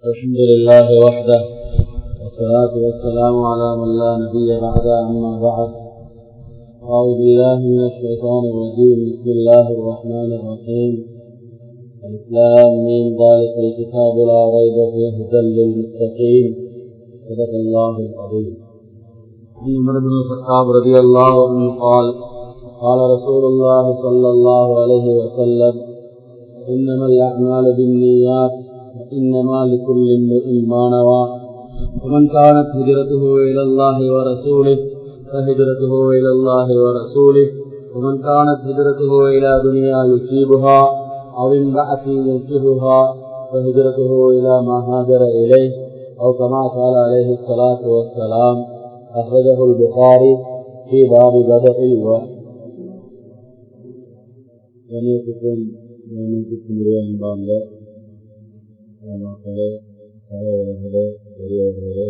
الحمد لله وحده والصلاة والسلام على من لا نبي بعد أما بعد أعوذ بالله من الشيطان الرجيم بسم الله الرحمن الرحيم الإسلام من ذلك الكتاب لا ريب فيه هدى للمتقين صدق الله العظيم عن عمر بن الخطاب رضي الله عنه قال قال رسول الله صلى الله عليه وسلم إنما الأعمال بالنيات وإنما لكل امرئ ما نوى ومن كانت هجرته إلى الله ورسوله فهجرته إلى الله ورسوله ومن كانت هجرته إلى دنيا يصيبها أو امرأة ينكهها فهجرته إلى ما هاجر إليه أو كما قال عليه الصلاة والسلام أخرجه البخاري في باب بدء الوحي கணியத்துக்கும் கவனத்துக்கும் உரிய அன்பார்ந்த மக்களே சகோதரர்களே பெரியவர்களே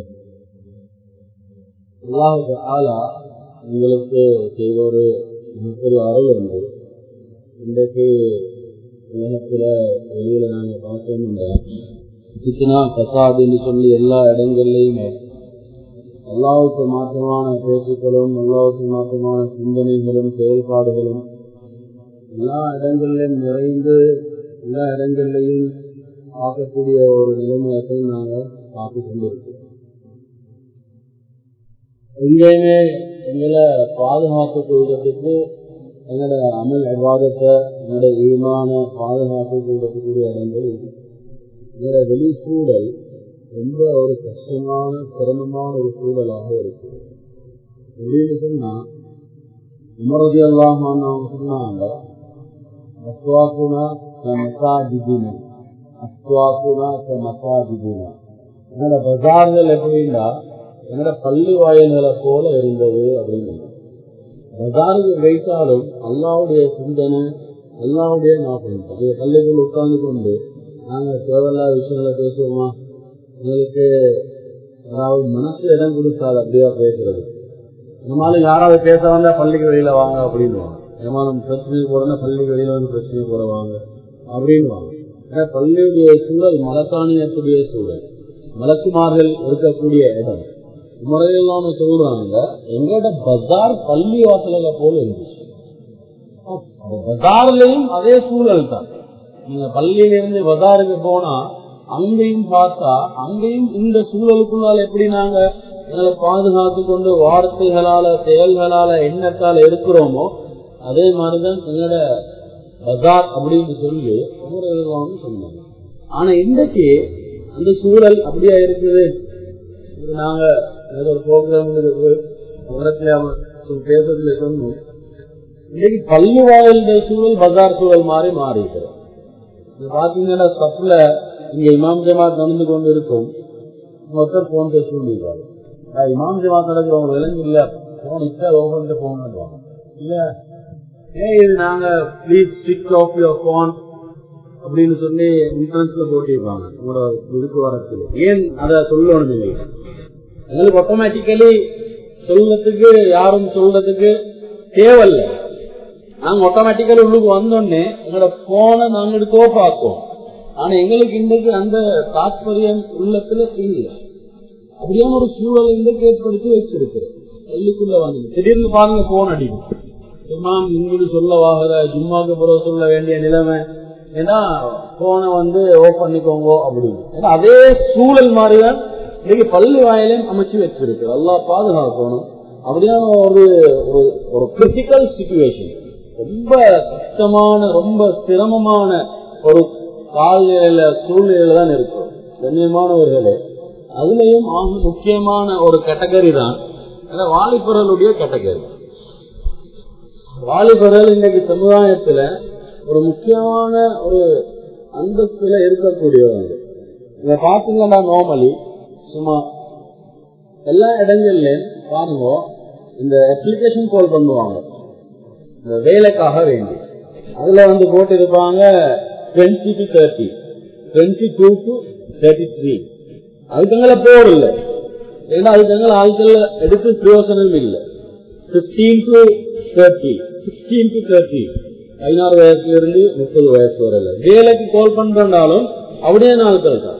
அல்லாஹு ஆலா உங்களுக்கு செய்த ஒரு மிகப்பெரிய அருள் உண்டு இன்றைக்கு உலகத்தில் வெளியில் நாங்கள் பார்த்தோம்னா சித்தனா கசாதுன்னு சொல்லி எல்லா இடங்கள்லையுமே அல்லாவுக்கு மாற்றமான பேச்சுக்களும் அல்லாவுக்கு மாற்றமான சிந்தனைகளும் செயல்பாடுகளும் எல்லா இடங்களிலும் நிறைந்து எல்லா இடங்கள்லையும் பார்க்கக்கூடிய ஒரு நிலைமையத்தை நாங்கள் பார்த்து கொண்டிருக்கோம் எங்கேயுமே எங்களை பாதுகாப்பு கொள்வதற்கு எங்களோட அமல் விவாதத்தை எங்களோட ஈமான பாதுகாப்பு கொள்ளக்கூடிய இடங்கள் எங்களோட வெளி சூழல் ரொம்ப ஒரு கஷ்டமான சிரமமான ஒரு சூழலாக இருக்கு எப்படின்னு சொன்னா உமரதி எல்லாம் அவங்க சொன்னாங்க அஸ்வாக்குனா மசாஜிதினா அஸ்வாக்குனா மசாஜிதினா என்னோட பஜார்கள் எப்படின்னா என்னோட பள்ளி வாயில்களை போல இருந்தது அப்படின்னு பஜாருக்கு வைத்தாலும் அல்லாவுடைய சிந்தனை அல்லாவுடைய ஞாபகம் அது பள்ளிக்குள் உட்கார்ந்து கொண்டு நாங்கள் தேவையில்லாத விஷயங்களை பேசுவோமா எங்களுக்கு அதாவது மனசு இடம் கொடுக்காது அப்படியா பேசுறது நம்மளால யாராவது பேச வந்தா பள்ளிக்கு வெளியில வாங்க அப்படின்னு ஏமாலும் பிரச்சனை போறதுனா பள்ளிக்கு வெளியில வந்து பிரச்சனை போறவாங்க அப்படின்னு பள்ளியுடைய சூழல் மலத்தானியத்துடைய சூழல் மலக்குமார்கள் இருக்கக்கூடிய இடம் முறையெல்லாம் சொல்றாங்க எங்களோட பஜார் பள்ளி வாசல போல இருந்துச்சு பஜார்லயும் அதே சூழல் தான் நீங்க பள்ளியிலிருந்து பஜாருக்கு போனா அங்கேயும் பார்த்தா அங்கேயும் இந்த சூழலுக்குள்ளால எப்படி நாங்க எங்களை பாதுகாத்து கொண்டு வார்த்தைகளால செயல்களால எண்ணத்தால இருக்கிறோமோ அதே மாதிரிதான் எங்களோட பஜார் அப்படின்னு சொல்லி ஊரகம்னு சொன்னாங்க ஆனா இன்றைக்கு அந்த சூழல் அப்படியா இருக்குது நாங்க ஏதோ ஒரு ப்ரோக்ராம் பேசுறதுல சொன்னோம் இன்னைக்கு பள்ளி வாயிலுடைய சூழல் பஜார் சூழல் மாதிரி மாறி இருக்கிறோம் பாத்தீங்கன்னா சப்ல இங்க இமாம் ஜமாத் நடந்து கொண்டு இருக்கும் ஒருத்தர் போன் பேச சொல்லிடுவாரு இமாம் ஜமாத் நடக்கிறவங்க விலங்கு இல்ல போன் இப்ப ஓபன் போன் இல்ல ஏன் இது நாங்க பிளீஸ் ஸ்விட்ச் ஆஃப் யுவர் போன் அப்படின்னு சொல்லி இன்சூரன்ஸ்ல போட்டிருப்பாங்க உங்களோட இதுக்கு வரத்துல ஏன் அதை சொல்லணும் நீங்க எங்களுக்கு ஆட்டோமேட்டிக்கலி சொல்றதுக்கு யாரும் சொல்றதுக்கு தேவையில்ல நாங்க ஆட்டோமேட்டிக்கலி உள்ளுக்கு வந்தோடனே எங்களோட போனை நாங்க எடுத்தோ பார்ப்போம் ஆனா எங்களுக்கு இன்றைக்கு அந்த தாற்பயம் உள்ளத்துல இல்லை அப்படியான ஒரு சூழல் இன்றைக்கு ஏற்படுத்தி வச்சிருக்கிறேன் பள்ளிக்குள்ள வந்து திடீர்னு பாருங்க போன் அடிக்கும் இமாம் இங்குடி சொல்ல வாங்குற ஜும்மாக்கு பிறகு சொல்ல வேண்டிய நிலைமை ஏன்னா போனை வந்து ஓப் பண்ணிக்கோங்க அப்படின்னு ஏன்னா அதே சூழல் மாதிரிதான் இன்னைக்கு பள்ளி வாயிலையும் அமைச்சு வச்சிருக்கு நல்லா பாதுகாக்கணும் அப்படியான ஒரு ஒரு கிரிட்டிக்கல் சுச்சுவேஷன் ரொம்ப கஷ்டமான ரொம்ப சிரமமான ஒரு காலநிலையில சூழ்நிலையில தான் இருக்கும் கண்ணியமானவர்களே அதுலயும் ஆக முக்கியமான ஒரு கேட்டகரி தான் வாலிபர்களுடைய கேட்டகரி வாலிபர்கள் இன்னைக்கு சமுதாயத்துல ஒரு முக்கியமான ஒரு அந்தஸ்துல இருக்கக்கூடியவங்க இங்க பாத்தீங்கன்னா நார்மலி சும்மா எல்லா இடங்கள்லயும் பாருங்க இந்த அப்ளிகேஷன் கால் பண்ணுவாங்க இந்த வேலைக்காக வேண்டி அதுல வந்து போட்டிருப்பாங்க twenty to thirty twenty two to thirty three அதுக்கங்களை போடல ஏன்னா அதுக்கங்களை ஆட்கள் எடுத்து பிரயோசனம் இல்லை fifteen to thirty sixteen to thirty பதினாறு வயசுல இருந்து முப்பது வயசு வரல வேலைக்கு கால் பண்றனாலும் அப்படியே நாட்கள் தான்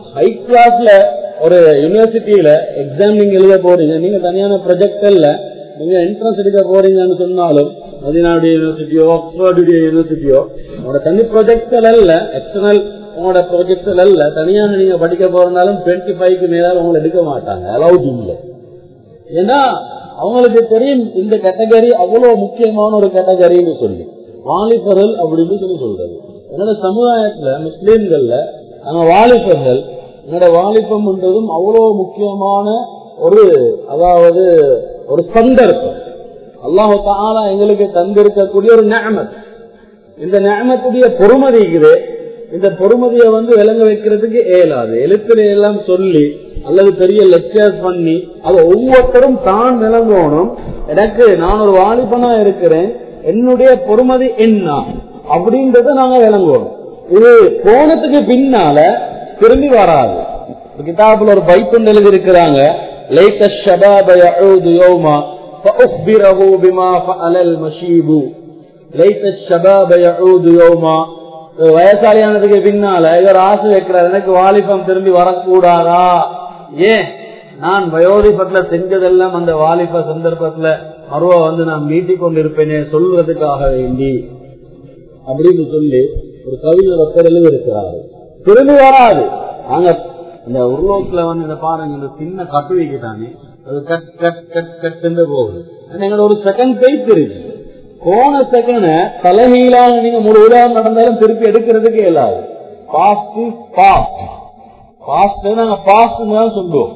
ஹை கிளாஸ்ல ஒரு யூனிவர்சிட்டியில எக்ஸாம் நீங்க எழுத போறீங்க நீங்க தனியான ப்ரொஜெக்ட் இல்ல நீங்க என்ட்ரன்ஸ் எடுக்க போறீங்கன்னு சொன்னாலும் மதினாவுடைய யூனிவர்சிட்டியோ ஆக்ஸ்போர்டுடைய யூனிவர்சிட்டியோ உங்களோட தனி ப்ரொஜெக்டல் அல்ல எக்ஸ்டர்னல் உங்களோட ப்ரொஜெக்டல் அல்ல தனியான நீங்க படிக்க போறதுனாலும் டுவெண்ட்டி ஃபைவ்க்கு மேல உங்களை எடுக்க மாட்டாங்க அலௌட் இல்லை ஏன்னா அவங்களுக்கு தெரியும் இந்த கேட்டகரி அவ்வளவு முக்கியமான ஒரு கேட்டகரின்னு சொல்லி வாலிபர்கள் அப்படின்னு சொல்லி சொல்றது என்னோட சமுதாயத்துல முஸ்லீம்கள்ல நாங்க வாலிபர்கள் என்னோட வாலிபம்ன்றதும் அவ்வளவு முக்கியமான ஒரு அதாவது ஒரு சந்தர்ப்பம் அல்லாஹு தாலா எங்களுக்கு தந்திருக்கக்கூடிய ஒரு நியமத் இந்த நியமத்துடைய பொறுமதி இருக்குது இந்த பொறுமதியை வந்து விளங்க வைக்கிறதுக்கு இயலாது எழுத்துல எல்லாம் சொல்லி அல்லது பெரிய லெக்சர்ஸ் பண்ணி அது ஒவ்வொருத்தரும் தான் விளங்கணும் எனக்கு நான் ஒரு வாலிபனா இருக்கிறேன் என்னுடைய பொறுமதி என்ன அப்படின்றத நாங்க விளங்குவோம் இது போனதுக்கு பின்னால திரும்பி வராது கிதாபுல ஒரு பைத்தொண்டு எழுதி இருக்கிறாங்க லைட்ட ஷபாப யஊது யௌமா فأخبره بما فعل المشيب லைட்ட ஷபாப யஊது யௌமா வயசாலியானதுக்கு பின்னால இவர் ஆசை வைக்கிறார் எனக்கு வாலிபம் திரும்பி வரக்கூடாதா ஏன் நான் வயோதிபத்துல செஞ்சதெல்லாம் அந்த வாலிப சந்தர்ப்பத்துல மருவ வந்து நான் மீட்டிக் கொண்டிருப்பேனே சொல்றதுக்காக வேண்டி அப்படின்னு சொல்லி ஒரு கவிஞர் ஒருத்தர் எழுதியிருக்கிறாரு திரும்பி வராது நாங்க இந்த உருளோக்கில் வந்து இதை பாருங்க இந்த சின்ன கட்டுவிக்குதானே அது கட் கட் கட் கட்டுன்னு போகுது எங்களோட ஒரு செகண்ட் பேச்சு இருக்கு போன செகண்ட் தலைகீழாக நீங்க முழு உலகம் நடந்தாலும் திருப்பி எடுக்கிறதுக்கு இயலாது பாஸ்ட் பாஸ்ட் பாஸ்ட் நாங்க பாஸ்ட் தான் சொல்லுவோம்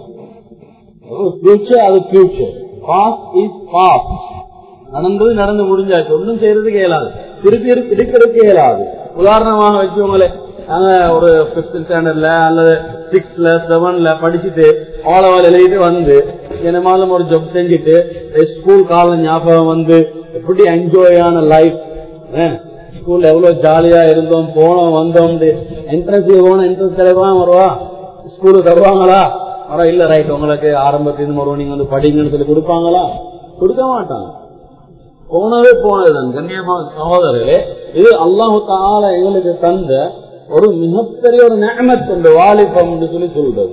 ஃபியூச்சர் அது ஃபியூச்சர் பாஸ்ட் இஸ் பாஸ்ட் நடந்தது நடந்து முடிஞ்சாச்சு ஒன்றும் செய்யறதுக்கு இயலாது திருப்பி எடுக்கிறதுக்கு இயலாது உதாரணமாக வச்சுக்கோங்களே நாங்க ஒரு பிப்த் ஸ்டாண்டர்ட்ல அல்லது சிக்ஸ்த்ல செவன்ல படிச்சுட்டு ஆலவால் எழுதிட்டு வந்து என்னமாலும் ஒரு ஜப் செஞ்சுட்டு ஸ்கூல் காலம் ஞாபகம் வந்து எப்படி என்ஜாயான லைஃப் ஸ்கூல்ல எவ்வளவு ஜாலியா இருந்தோம் போனோம் வந்தோம் என்ட்ரன்ஸ் போனோம் என்ட்ரன்ஸ் கிடைப்பான் வருவா ஸ்கூலுக்கு தருவாங்களா வர இல்ல ரைட் உங்களுக்கு ஆரம்பத்திலிருந்து வருவோம் நீங்க வந்து படிங்கன்னு சொல்லி கொடுப்பாங்களா கொடுக்க மாட்டாங்க போனவே போனதுதான் கண்ணியமான சகோதரர்களே இது அல்லாஹு தால எங்களுக்கு தந்த ஒரு மிகப்பெரிய ஒரு நேமத் இந்த வாலிபம் என்று சொல்லி சொல்றது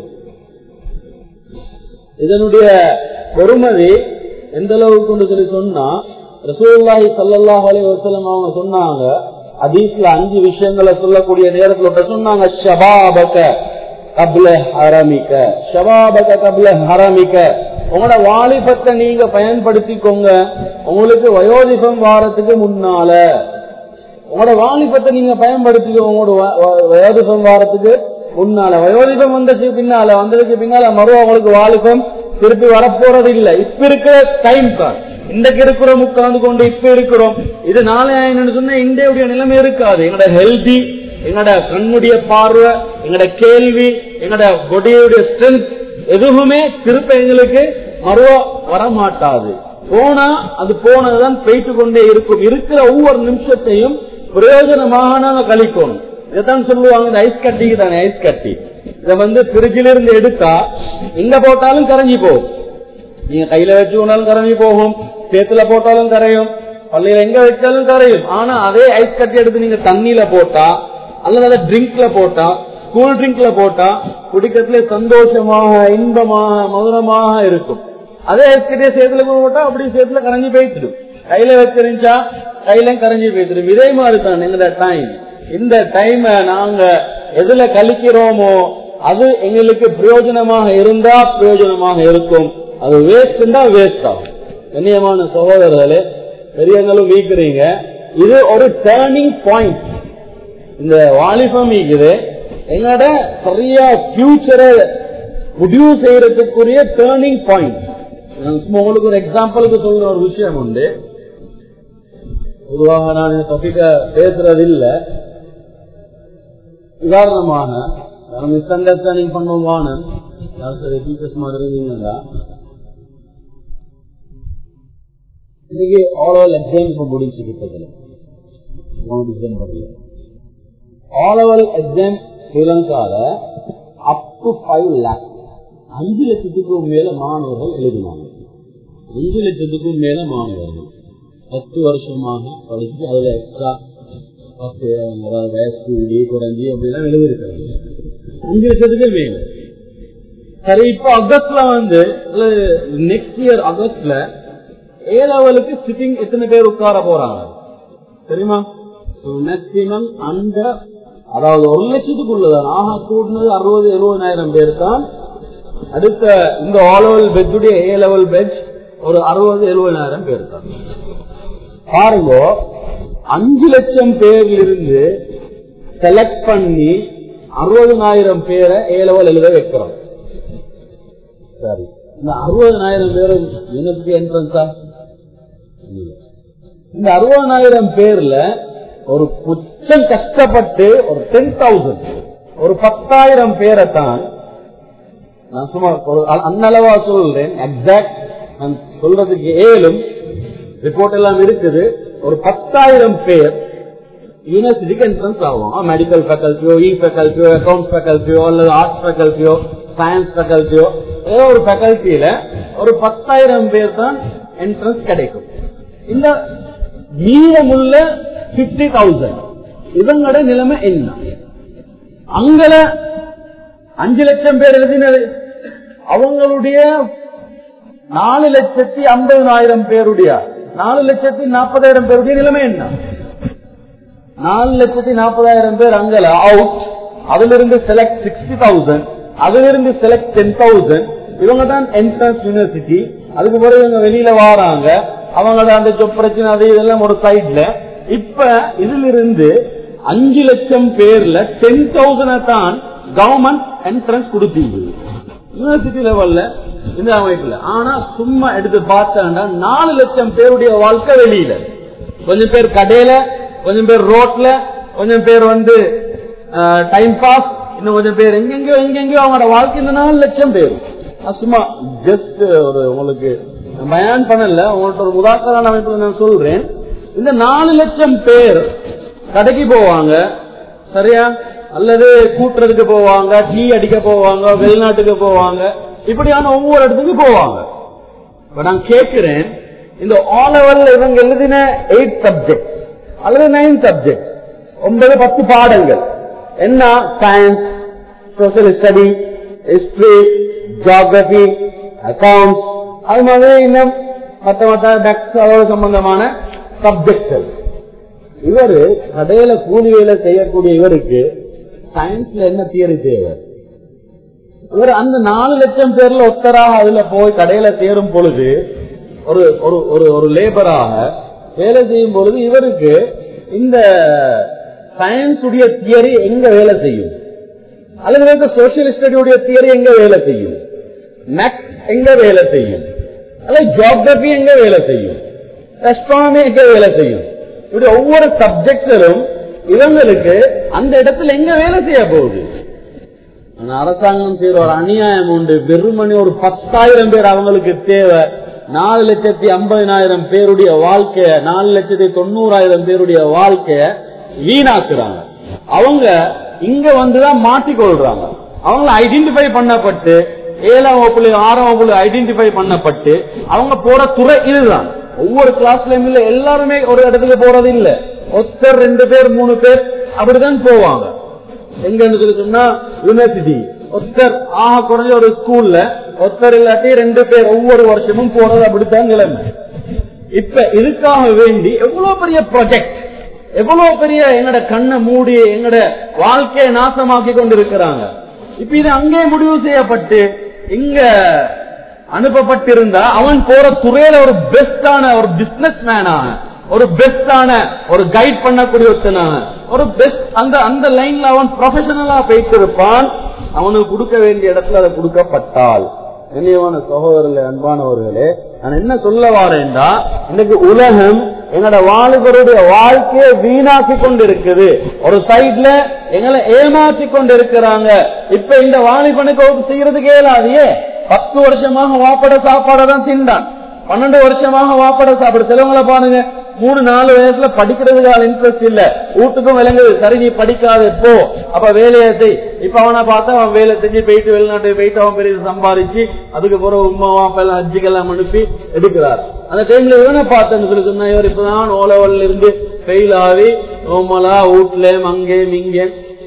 இதனுடைய பொறுமதி எந்த அளவுக்கு சொல்லி சொன்னா ரசூல்லாஹி சல்லாஹ் அலி வசலம் அவங்க சொன்னாங்க அதீஸ்ல அஞ்சு விஷயங்களை சொல்லக்கூடிய நேரத்துல சொன்னாங்க ஷபாபக கபில ஹரமிக்க ஷபாபக கபில ஹரமிக்க உங்களோட வாலிபத்தை நீங்க பயன்படுத்திக்கோங்க உங்களுக்கு வயோதிபம் வாரத்துக்கு முன்னால உங்களோட வாலிபத்தை நீங்க பயன்படுத்திக்கோங்க உங்களோட வயோதிபம் வாரத்துக்கு முன்னால வயோதிபம் வந்ததுக்கு பின்னால வந்ததுக்கு பின்னால மறுவ உங்களுக்கு வாலிபம் திருப்பி வரப்போறது இல்ல இப்ப இருக்கிற டைம் தான் இன்றைக்கு இருக்கிறோம் உட்கார்ந்து கொண்டு இப்ப இருக்கிறோம் இது நாளை ஆயின்னு சொன்னா இந்தியாவுடைய நிலைமை இருக்காது எங்களோட ஹெல்தி எங்களோட கண்ணுடைய பார்வை எங்களோட கேள்வி எங்களோட பொடியுடைய ஸ்ட்ரென்த் எதுவுமே திருப்ப எங்களுக்கு மறுவா வரமாட்டாது போனா அது போனதுதான் போயிட்டு கொண்டே இருக்கும் இருக்கிற ஒவ்வொரு நிமிஷத்தையும் பிரயோஜனமாக நாங்க கழிக்கணும் இதைத்தான் சொல்லுவாங்க இந்த ஐஸ் கட்டிக்கு தானே ஐஸ் கட்டி இதை வந்து பிரிட்ஜில இருந்து எடுத்தா எங்க போட்டாலும் கரைஞ்சி போகும் நீங்க கையில வச்சு கொண்டாலும் கரைஞ்சி போகும் சேத்துல போட்டாலும் கரையும் பள்ளியில எங்க வச்சாலும் கரையும் ஆனா அதே ஐஸ் கட்டி எடுத்து நீங்க தண்ணியில போட்டா அல்லது அதை ட்ரிங்க்ல போட்டா கூல் ட்ரிங்க்ல போட்டா குடிக்கிறதுல சந்தோஷமாக இன்பமாக மதுரமாக இருக்கும் அதே ஐஸ் கட்டிய சேத்துல போட்டா அப்படி சேத்துல கரைஞ்சி போயிட்டுடும் கையில வச்சிருந்துச்சா கையில கரைஞ்சி போயிட்டுடும் இதே மாதிரி தான் எங்களோட டைம் இந்த டைம நாங்க எதுல கழிக்கிறோமோ அது எங்களுக்கு பிரயோஜனமாக இருந்தா பிரயோஜனமாக இருக்கும் அது வேஸ்ட் வேஸ்ட் ஆகும் கண்ணியமான சகோதரர்களே பெரியவங்களும் மீக்கிறீங்க இது ஒரு டேர்னிங் பாயிண்ட் இந்த வாலிபம் இருக்குது எங்களோட சரியா பியூச்சரை முடிவு செய்யறதுக்குரிய டேர்னிங் பாயிண்ட் உங்களுக்கு ஒரு எக்ஸாம்பிளுக்கு சொல்ற ஒரு விஷயம் உண்டு பொதுவாக நான் இந்த டாபிக்க பேசுறது இல்ல உதாரணமாக மிஸ் அண்டர்ஸ்டாண்டிங் பண்ணுவான டீச்சர்ஸ் மாதிரி இருந்தீங்கன்னா இன்னைக்கு ஆல் எக்ஸாம் இப்ப முடிஞ்சு கிட்டத்துல டிசம்பர்ல ஆல் ஓவர் எக்ஸாம் ஸ்ரீலங்கால அப் டு ஃபைவ் லேக் அஞ்சு லட்சத்துக்கும் மேல மாணவர்கள் எழுதினாங்க அஞ்சு லட்சத்துக்கும் மேல மாணவர்கள் பத்து வருஷமாக படிச்சு அதுல எக்ஸ்ட்ரா பத்து வயசு கூடி குறைஞ்சி அப்படிலாம் எழுதியிருக்காங்க அஞ்சு லட்சத்துக்கு மேல சரி இப்போ அகஸ்ட்ல வந்து நெக்ஸ்ட் இயர் அகஸ்ட்ல ஏ லெவலுக்கு சிட்டிங் எத்தனை பேர் உட்கார போறாங்க தெரியுமா மேக்சிமம் அந்த அதாவது ஒரு லட்சத்துக்குள்ளதான் ஆஹா கூட்டினது அறுபது எழுபதாயிரம் பேர் தான் அடுத்த இந்த ஆல் லெவல் பெட்டுடைய ஏ லெவல் பெட் ஒரு அறுபது எழுபதாயிரம் பேர் தான் பாருங்க அஞ்சு லட்சம் பேர்ல இருந்து செலக்ட் பண்ணி அறுபதனாயிரம் பேரை ஏ லெவல் எழுத வைக்கிறோம் சரி இந்த அறுபதனாயிரம் பேரும் யூனிவர்சிட்டி என்ட்ரன்ஸா இந்த அறுபதனாயிரம் பேர்ல ஒரு புச்சம் கஷ்டப்பட்டு ஒரு டென் தௌசண்ட் ஒரு பத்தாயிரம் பேரை தான் நான் சும்மா ஒரு அன்னளவா சொல்றேன் எக்ஸாக்ட் நான் சொல்றதுக்கு ஏழும் ரிப்போர்ட் எல்லாம் இருக்குது ஒரு பத்தாயிரம் பேர் யூனிவர்சிட்டிக்கு என்ட்ரன்ஸ் ஆகும் மெடிக்கல் ஃபேக்கல்ட்டியோ இ ஃபேக்கல்ட்டியோ அக்கௌண்ட் ஃபேக்கல்ட்டியோ அல்லது ஆர்ட்ஸ் ஃபேக்கல்ட்டியோ சயின்ஸ் ஃபேக்கல்ட்டியோ ஏதோ ஒரு ஃபேக்கல்ட்டியில ஒரு பத்தாயிரம் பேர் தான் என்ட்ரன்ஸ் கிடைக்கும் இந்த மீதமுள்ள பிப்டி தௌசண்ட் இவங்களோட நிலைமை என்ன அங்கல அஞ்சு லட்சம் பேர் எழுதினது அவங்களுடைய நாலு லட்சத்தி ஐம்பதாயிரம் பேருடைய நாலு லட்சத்தி நாற்பதாயிரம் பேருடைய நிலைமை என்ன நாலு லட்சத்தி நாற்பதாயிரம் பேர் அங்கல அவுட் அதுல இருந்து செலக்ட் சிக்ஸ்டி தௌசண்ட் அதுல இருந்து செலக்ட் டென் தௌசண்ட் இவங்க தான் என்ட்ரன்ஸ் யூனிவர்சிட்டி அதுக்கு பிறகு இவங்க வெளியில வாராங்க அவங்களோட அந்த ஜொப் பிரச்சனை அது இதெல்லாம் ஒரு சைட்ல இப்ப இதுல இருந்து அஞ்சு லட்சம் பேர்ல டென் தௌசண்ட் தான் கவர்மெண்ட் என்ட்ரன்ஸ் கொடுத்தீங்க யூனிவர்சிட்டி லெவல்ல இந்த அமைப்புல ஆனா சும்மா எடுத்து பார்த்தா நாலு லட்சம் பேருடைய வாழ்க்கை வெளியில கொஞ்சம் பேர் கடையில கொஞ்சம் பேர் ரோட்ல கொஞ்சம் பேர் வந்து டைம் பாஸ் இன்னும் கொஞ்சம் பேர் எங்கெங்கயோ எங்கெங்கயோ அவங்களோட வாழ்க்கை இந்த நாலு லட்சம் பேர் சும்மா ஜஸ்ட் ஒரு உங்களுக்கு பயான் பண்ணல உங்கள்ட்ட ஒரு முதாக்கரான அமைப்புல நான் சொல்றேன் இந்த நாலு லட்சம் பேர் கடைக்கு போவாங்க சரியா அல்லது கூட்டுறதுக்கு போவாங்க டீ அடிக்க போவாங்க வெளிநாட்டுக்கு போவாங்க இப்படியான ஒவ்வொரு இடத்துக்கு போவாங்க இப்ப நான் கேட்கிறேன் இந்த ஆல் லெவல்ல இவங்க எழுதின எயிட் சப்ஜெக்ட் அல்லது நைன் சப்ஜெக்ட் ஒன்பது பத்து பாடங்கள் என்ன science social study history geography accounts அது மாதிரி இன்னும் மற்ற மற்ற டக்ஸ் அதோட சம்பந்தமான சப்ஜெக்ட்கள் இவரு கடையில கூலி வேலை செய்யக்கூடிய இவருக்கு சயின்ஸ்ல என்ன தியரி தேவை இவர் அந்த நாலு லட்சம் பேர்ல ஒத்தராக அதுல போய் கடையில சேரும் பொழுது ஒரு ஒரு ஒரு ஒரு லேபராக வேலை செய்யும் பொழுது இவருக்கு இந்த சயின்ஸ் உடைய தியரி எங்க வேலை செய்யும் அல்லது சோசியல் ஸ்டடியுடைய தியரி எங்க வேலை செய்யும் மேக்ஸ் எங்க வேலை செய்யும் அல்லது ஜியோகிரபி எங்க வேலை செய்யும் அஸ்ட்ரானமி எங்க வேலை செய்யும் இப்படி ஒவ்வொரு சப்ஜெக்டிலும் இவங்களுக்கு அந்த இடத்துல எங்க வேலை செய்ய போகுது அரசாங்கம் செய்யற ஒரு அநியாயம் உண்டு வெறுமணி ஒரு பத்தாயிரம் பேர் அவங்களுக்கு தேவை நாலு லட்சத்தி ஐம்பதினாயிரம் பேருடைய வாழ்க்கைய நாலு லட்சத்தி தொண்ணூறாயிரம் பேருடைய வாழ்க்கைய வீணாக்குறாங்க அவங்க இங்க வந்துதான் மாட்டிக்கொள்றாங்க அவங்க ஐடென்டிஃபை பண்ணப்பட்டு ஏழாம் வகுப்புல ஆறாம் வகுப்புல ஐடென்டிஃபை பண்ணப்பட்டு அவங்க போற துறை இதுதான் ஒவ்வொரு கிளாஸ்லயும் இல்ல எல்லாருமே ஒரு இடத்துக்கு போறது இல்ல ஒருத்தர் ரெண்டு பேர் மூணு பேர் அப்படிதான் போவாங்க எங்க சொன்னா யூனிவர்சிட்டி ஒருத்தர் ஆக குறைஞ்ச ஒரு ஸ்கூல்ல ஒருத்தர் இல்லாட்டி ரெண்டு பேர் ஒவ்வொரு வருஷமும் போறது அப்படித்தான் நிலைமை இப்ப இதுக்காக வேண்டி எவ்வளவு பெரிய ப்ராஜெக்ட் எவ்வளவு பெரிய எங்கட கண்ணை மூடி எங்கட வாழ்க்கையை நாசமாக்கி கொண்டிருக்கிறாங்க இப்ப இது அங்கே முடிவு செய்யப்பட்டு இங்க அனுப்பப்பட்டிருந்தா அவன் போற துறையில ஒரு பெஸ்டான ஒரு பிசினஸ் மேனாக ஒரு பெஸ்டான ஒரு கைட் பண்ணக்கூடிய ஒருத்தனாக ஒரு பெஸ்ட் அந்த அந்த லைன்ல அவன் ப்ரொஃபஷனலா போயிட்டு இருப்பான் அவனுக்கு கொடுக்க வேண்டிய இடத்துல அதை கொடுக்கப்பட்டால் கண்ணியமான சகோதரர்களே அன்பானவர்களே நான் என்ன சொல்ல வாரேன்டா இன்னைக்கு உலகம் எங்களோட வாலிபருடைய வாழ்க்கையை வீணாக்கி கொண்டு இருக்குது ஒரு சைட்ல எங்களை ஏமாத்தி கொண்டு இருக்கிறாங்க இப்ப இந்த வாலிபனுக்கு ஒரு செய்யறதுக்கு இயலாதியே பத்து வருஷமாக வாப்பட சாப்பாடை தான் திண்டான் பன்னெண்டு வருஷமாக வாப்பட சாப்பிடு சிலவங்களை பாருங்க மூணு நாலு வயசுல படிக்கிறதுக்கு இன்ட்ரெஸ்ட் இல்ல வீட்டுக்கும் விளங்குது சரி நீ படிக்காது போ அப்ப வேலையை செய் இப்ப அவனை பார்த்தா அவன் வேலை செஞ்சு போயிட்டு வெளிநாட்டுக்கு போயிட்டு அவன் பெரிய சம்பாதிச்சு அதுக்கு பிறகு உமாவா அப்பெல்லாம் அஜிக்கெல்லாம் அனுப்பி எடுக்கிறார் அந்த டைம்ல இவனை பார்த்தேன்னு சொல்லி சொன்னா இவர் இப்பதான் ஓலவல்ல இருந்து ஃபெயில் ஆகி நோமலா வீட்டுல அங்கே இங்கே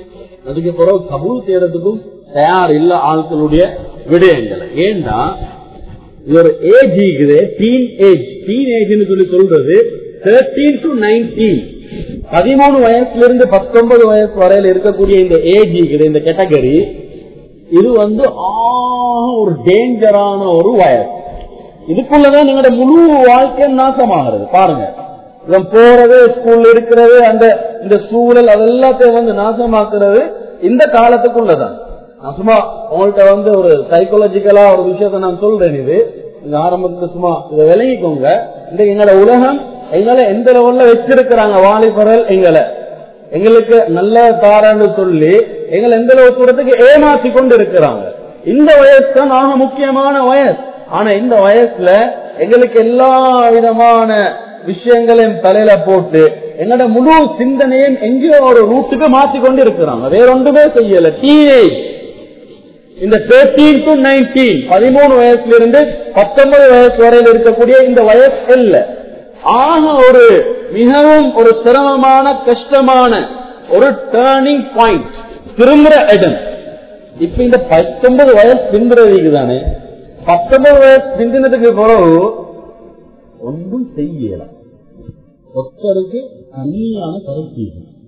அதுக்கு பிறகு கபூல் செய்யறதுக்கும் தயார் இல்ல ஆட்களுடைய விடயங்களை ஏன்னா இது ஒரு ஏஜ் இருக்குது டீன் ஏஜ் டீன் ஏஜ்னு சொல்லி சொல்றது தேர்டீன் டு நைன்டீன் பதிமூணு வயசுல இருந்து பத்தொன்பது வயசு வரையில இருக்கக்கூடிய இந்த ஏஜ் இருக்குது இந்த கேட்டகரி இது வந்து ஆக ஒரு டேஞ்சரான ஒரு வயசு இதுக்குள்ளதான் நீங்களோட முழு வாழ்க்கை நாசமாகிறது பாருங்க இவன் போறது ஸ்கூல்ல இருக்கிறது அந்த இந்த சூழல் அதெல்லாத்தையும் வந்து நாசமாக்குறது இந்த காலத்துக்குள்ளதான் நான் சும்மா உங்கள்கிட்ட வந்து ஒரு சைக்காலஜிக்கலா ஒரு விஷயத்த நான் சொல்றேன் இது இந்த ஆரம்பத்துல சும்மா இதை விளங்கிக்கோங்க இந்த எங்களோட உலகம் எங்களை எந்த லெவல்ல வச்சிருக்கிறாங்க வாலிபர்கள் எங்களை எங்களுக்கு நல்ல தாரன்னு சொல்லி எங்களை எந்த அளவு தூரத்துக்கு ஏமாத்தி கொண்டு இருக்கிறாங்க இந்த வயசு தான் ஆக முக்கியமான வயசு ஆனா இந்த வயசுல எங்களுக்கு எல்லா விதமான விஷயங்களையும் தலையில போட்டு என்னோட முழு சிந்தனையும் எங்கேயோ ஒரு ரூட்டுக்கு மாத்தி கொண்டு இருக்கிறாங்க வேற ஒன்றுமே செய்யல டீனேஜ் இந்த தேர்டீன் டு நைன்டீன் பதிமூணு வயசுல இருந்து பத்தொன்பது வயசு வரையில் இருக்கக்கூடிய இந்த வயசு இல்ல ஆக ஒரு மிகவும் ஒரு சிரமமான கஷ்டமான ஒரு டேர்னிங் பாயிண்ட் திரும்புற இடம் இப்ப இந்த பத்தொன்பது வயசு பிந்துறதுக்கு தானே பத்தொன்பது வயசு பிந்தினதுக்கு பிறகு ஒன்றும் செய்யல ஒருத்தருக்கு தனியான கருத்து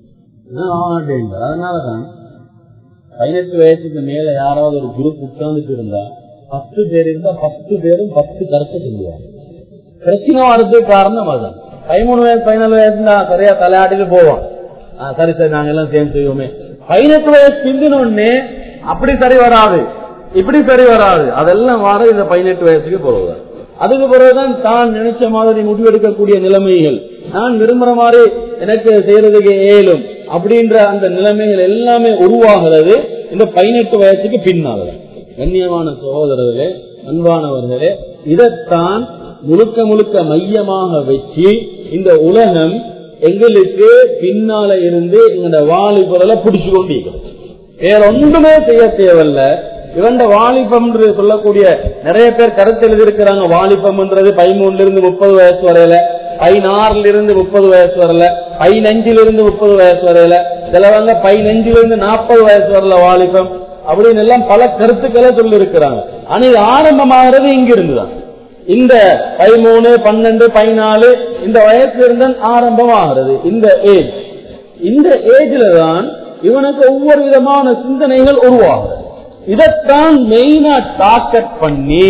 அதனாலதான் பதினெட்டு வயசுக்கு மேல யாராவது ஒரு குரூப் உட்கார்ந்துட்டு இருந்தா பத்து பேர் இருந்தா பத்து பேரும் பத்து கருத்தை சொல்லுவாங்க பிரச்சனை வர்றதுக்கு காரணம் அதுதான் பதிமூணு வயசு பதினாலு வயசு தான் சரியா தலையாட்டிட்டு போவோம் ஆ, சரி சரி நாங்க எல்லாம் சேர்ந்து செய்வோமே பதினெட்டு வயசு பிந்தினோடனே அப்படி சரி வராது இப்படி சரி வராது அதெல்லாம் வர இந்த பதினெட்டு வயசுக்கு போறதுதான் அதுக்கு பிறகுதான் தான் நினைச்ச மாதிரி முடிவெடுக்கக்கூடிய நிலைமைகள் நான் விரும்புற மாதிரி எனக்கு செய்யறதுக்கு ஏலும் அப்படின்ற அந்த நிலைமைகள் எல்லாமே உருவாகிறது இந்த பதினெட்டு வயசுக்கு பின்னால கண்ணியமான சகோதரர்களே அன்பானவர்களே இதைத்தான் முழுக்க முழுக்க மையமாக வச்சு இந்த உலகம் எங்களுக்கு பின்னால இருந்து எங்களோட வாலிபுரலை பிடிச்சு கொண்டிருக்கிறது வேற ஒன்றுமே செய்ய தேவையில்ல இவண்ட வாலிபம் என்று சொல்லக்கூடிய நிறைய பேர் கருத்து எழுதியிருக்கிறாங்க வாலிபம்ன்றது பதிமூணுல இருந்து முப்பது வயசு வரையில பதினாறுல இருந்து முப்பது வயசு வரல பதினஞ்சுல இருந்து முப்பது வயசு வரையில சிலவங்க பதினஞ்சுல இருந்து நாற்பது வயசு வரல வாலிபம் அப்படின்னு எல்லாம் பல கருத்துக்களை சொல்லி இருக்கிறாங்க ஆனா இது ஆரம்பமாகிறது இங்க இருந்துதான் இந்த பதிமூணு பன்னெண்டு பதினாலு இந்த வயசுல இருந்து ஆரம்பமாகிறது இந்த ஏஜ் இந்த ஏஜ்ல தான் இவனுக்கு ஒவ்வொரு விதமான சிந்தனைகள் உருவாகும் இதைத்தான் மெயினா டார்கெட் பண்ணி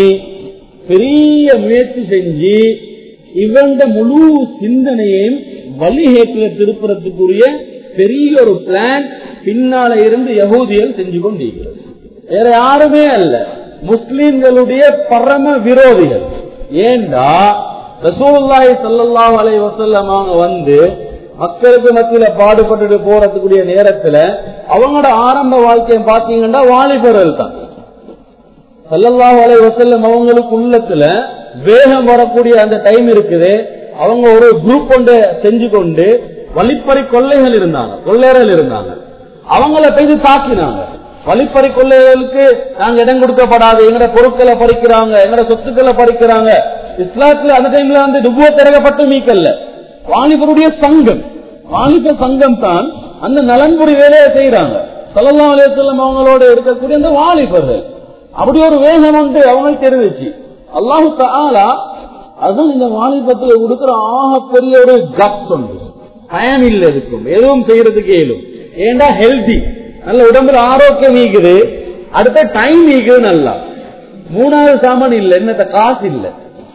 பெரிய முயற்சி செஞ்சு இவண்ட முழு சிந்தனையையும் வழிகேட்டில திருப்புறத்துக்குரிய பெரிய ஒரு பிளான் பின்னால இருந்து யகூதியல் செஞ்சு கொண்டிருக்கிறது வேற யாருமே அல்ல முஸ்லிம்களுடைய பரம விரோதிகள் ஏண்டா ரசூலுல்லாஹி ஸல்லல்லாஹு அலைஹி வஸல்லம் அவங்க வந்து மக்களுக்கு மத்தியில பாடுபட்டு போறதுக்குரிய நேரத்துல அவங்களோட ஆரம்ப வாழ்க்கையை பாத்தீங்கன்னா வாலிபர்கள் தான் சல்லல்லாஹு அலைஹி வஸல்லம் அவங்களுக்கு உள்ளத்துல வேகம் வரக்கூடிய அந்த டைம் இருக்குது அவங்க ஒரு குரூப் கொண்டு செஞ்சு கொண்டு வழிப்பறி கொள்ளைகள் இருந்தாங்க கொள்ளையர்கள் இருந்தாங்க அவங்கள போய் தாக்கினாங்க வழிப்பறி கொள்ளைகளுக்கு நாங்க இடம் கொடுக்கப்படாது எங்கட பொருட்களை பறிக்கிறாங்க எங்கட சொத்துக்களை பறிக்கிறாங்க இஸ்லாத்துல அந்த டைம்ல வந்து டுபுவ திறக்கப்பட்டு மீக்கல்ல வாலிபருடைய சங்கம் வாலிப சங்கம் தான் அந்த நலன்புரி வேலையை செய்யறாங்க சல்லல்லாஹு அலைஹி வஸல்லம் அவங்களோட இருக்கக்கூடிய அந்த வாலிபர்கள் அப்படி ஒரு வேகம் உண்டு அவங்களுக்கு தெரிவிச்சு அல்லாஹு தாலா அதுவும் இந்த வாலிபத்துல கொடுக்கிற ஆகப்பெரிய ஒரு கப் உண்டு பயன் இல்ல இருக்கும் எதுவும் செய்யறதுக்கு இயலும் ஏண்டா ஹெல்தி நல்ல உடம்புல ஆரோக்கியம் நீக்குது அடுத்த டைம் நீக்குது நல்லா மூணாவது சாமான் இல்ல என்னத்த காசு இல்ல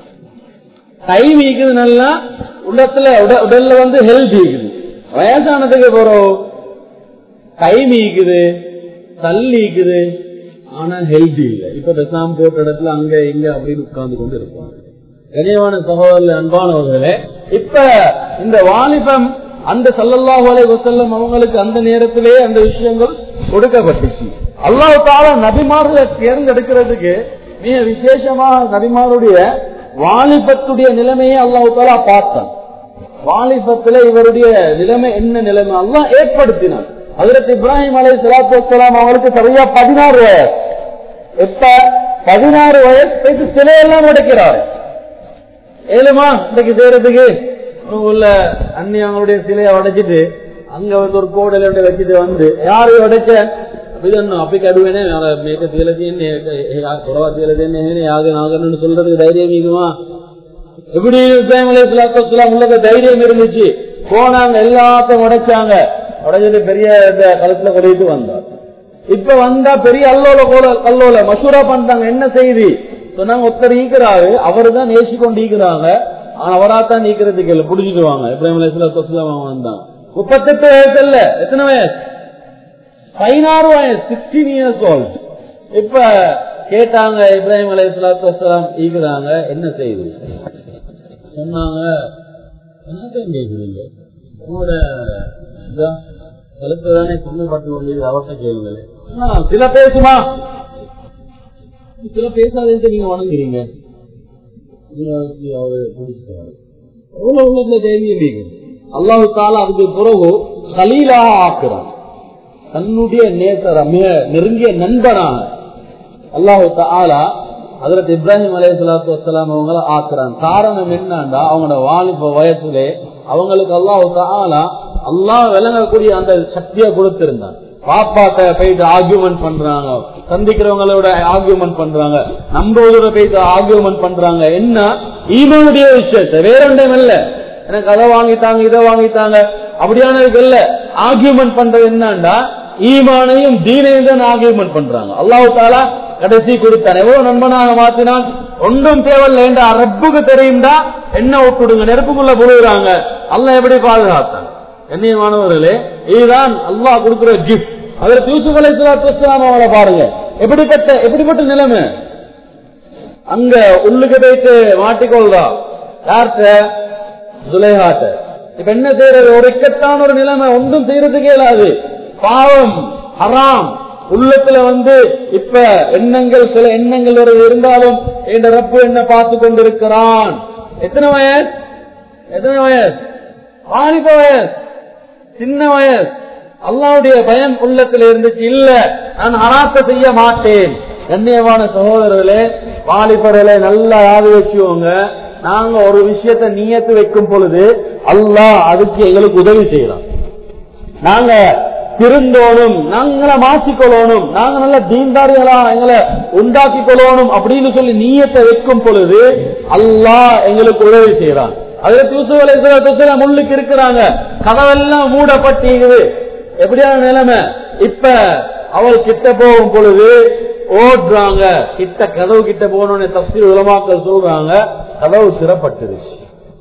டைம் நீக்குது நல்லா உள்ளத்துல உட- உடல்ல வந்து ஹெல்த் இருக்குது வயசானதுக்கு போறோம் டைம் நீக்குது தள்ளி இருக்குது ஆனா ஹெல்தி இல்ல இப்ப பெசாம் போட்ட இடத்துல அங்க இங்க அப்படின்னு உட்கார்ந்து கொண்டு இருப்பாங்க கனியமான சகோதரர்கள் அன்பானவர்களே இப்ப இந்த வாலிபம் அந்த சல்லல்லாஹு அலைஹி வஸல்லம் அவங்களுக்கு அந்த நேரத்திலே அந்த விஷயங்கள் கொடுக்கப்பட்டுச்சு அல்லாஹ் தாலா நபிமார்களை தேர்ந்தெடுக்கிறதுக்கு மிக விசேஷமாக நபிமாருடைய வாலிபத்துடைய நிலைமையை அல்லாஹ் தாலா பார்த்தான் வாலிபத்துல இவருடைய நிலைமை என்ன நிலைமை அல்லாஹ் ஏற்படுத்தினான் அதற்கு இப்ராஹிம் அலை சலாத்து வலாம் அவங்களுக்கு சரியா பதினாறு வயசு எப்ப பதினாறு வயசு சிலையெல்லாம் உடைக்கிறாரு ஏழுமா இன்னைக்கு செய்யறதுக்கு உள்ள அண்ணி அவங்களுடைய சிலையை உடைச்சிட்டு அங்க வந்து ஒரு கோடல வச்சுட்டு வந்து யாரையும் உடைச்ச ಇದನ್ನು ಅಪ್ಪಿಗೆ ಅಡುವೇನೆ ಮೇಕ ತೇಲದೇನೆ ಕೊಡವ ತೇಲದೇನೆ யாக நாகன்னு சொல்றதுக்கு தைரியம் இருக்குமா எப்படி இப்ராஹிம் அலைஹிஸ்ஸலாம் உள்ளத தைரியம் இருந்துச்சு போனாங்க எல்லாத்தையும் உடைச்சாங்க உடைஞ்சது பெரிய இந்த கழுத்துல கொடிட்டு வந்தார் இப்ப வந்தா பெரிய அல்லோல கோல கல்லோல மசூரா பண்றாங்க என்ன செய்தி சொன்னாங்க ஒருத்தர் ஈக்கிறாரு அவரு தான் நேசி கொண்டு ஈக்கிறாங்க ஆனா அவராத்தான் நீக்கிறதுக்கு இல்லை புடிச்சிடுவாங்க இப்ராஹிம் அலைஹிஸ்ஸலாம் வந்தாங்க முப்பத்தெட்டு வயசு இல்ல எத்தனை வயசு பதினாறு வயசு சிக்ஸ்டீன் இயர்ஸ் ஓல்ட் இப்ப கேட்டாங்க இப்ராஹிம் அலி சலாத்துலாம் ஈக்குறாங்க என்ன செய்து சொன்னாங்க என்னத்தையும் கேட்குறீங்க உங்களோட கழுத்து தானே புண்ணியப்பட்டு கொண்டது அவர்கிட்ட கேளுங்க சில பேசுமா சில பேசாதே நீங்க வணங்குறீங்க அவரு பிடிச்சிட்டாரு எவ்வளவு உள்ளதுல தைரியம் நீங்க அல்லாஹு தாலா அதுக்கு பிறகு கலீலாக ஆக்குறான் தன்னுடைய நேசர மிக நெருங்கிய நண்பனான அல்லாஹு தாலா அதற்கு இப்ராஹிம் அலே சலாத்து வலாம் அவங்கள ஆக்குறான் காரணம் என்னன்னா அவங்களோட வாலிப வயசுலே அவங்களுக்கு அல்லாஹு தாலா அல்லாஹ் விளங்கக்கூடிய அந்த சக்தியை கொடுத்திருந்தான் பாப்பாட்ட போயிட்டு ஆர்கியூமெண்ட் பண்றாங்க சந்திக்கிறவங்களோட ஆர்கியூமெண்ட் பண்றாங்க நம்புவதோட போயிட்டு ஆர்கியூமெண்ட் பண்றாங்க என்ன ஈமனுடைய விஷயத்தை வேற ஒன்றும் இல்ல எனக்கு அதை வாங்கிட்டாங்க இதை வாங்கிட்டாங்க அப்படியானதுக்கு இல்ல ஆர்கியூமெண்ட் பண்றது என்னன்னா ஈமானையும் தீனையும் தான் ஆர்கியூமெண்ட் பண்றாங்க அல்லாஹு தாலா கடைசி கொடுத்தான் எவ்வளவு நண்பனாக மாத்தினான் ஒன்றும் தேவையில்லை என்ற ரப்புக்கு தெரியும்டா என்ன விட்டுடுங்க நெருப்புக்குள்ள புழுகிறாங்க அல்ல எப்படி பாதுகாத்தான் கண்ணியமானவர்களே இதுதான் அல்லாஹ் கொடுக்கிற கிஃப்ட் அதற்கு யூசுப் அலை சலாத்து அவங்கள பாருங்க எப்படிப்பட்ட எப்படிப்பட்ட நிலைமை அங்க உள்ளுக்கு போயிட்டு மாட்டிக்கொள்றா யார்கிட்ட சுலேஹாட்ட இப்ப என்ன செய்யறது ஒரு இக்கட்டான ஒரு நிலைமை ஒன்றும் செய்யறதுக்கு இயலாது பாவம் ஹராம் உள்ளத்துல வந்து இப்ப எண்ணங்கள் சில எண்ணங்கள் ஒரு இருந்தாலும் என்ற ரப்பு என்ன பார்த்து கொண்டிருக்கிறான் எத்தனை வயசு எத்தனை வயசு வாலிப வயசு சின்ன வயசு அல்லாவுடைய பயம் உள்ளத்துல இருந்துச்சு இல்ல நான் ஹராத்த செய்ய மாட்டேன் கண்ணியமான சகோதரர்களே வாலிபர்களே நல்லா யாரு வச்சுக்கோங்க நாங்க ஒரு விஷயத்த நீயத்து வைக்கும் பொழுது அல்லாஹ் அதுக்கு எங்களுக்கு உதவி செய்யலாம் நாங்க திருந்தோணும் நாங்களை மாற்றிக்கொள்ளணும் நாங்க நல்ல தீன்தாரிகளா எங்களை உண்டாக்கி கொள்ளணும் அப்படின்னு சொல்லி நீயத்தை வைக்கும் பொழுது அல்லாஹ் எங்களுக்கு உதவி செய்யறான் அதுல தூசுவலை முள்ளுக்கு இருக்கிறாங்க கதவெல்லாம் மூடப்பட்டிருக்குது எப்படியான நிலைமை இப்ப அவள் கிட்ட போகும் பொழுது ஓடுறாங்க கிட்ட கதவு கிட்ட போகணும்னு தப்சீர் உலமாக்கள் சொல்றாங்க கதவு திறப்பட்டுருச்சு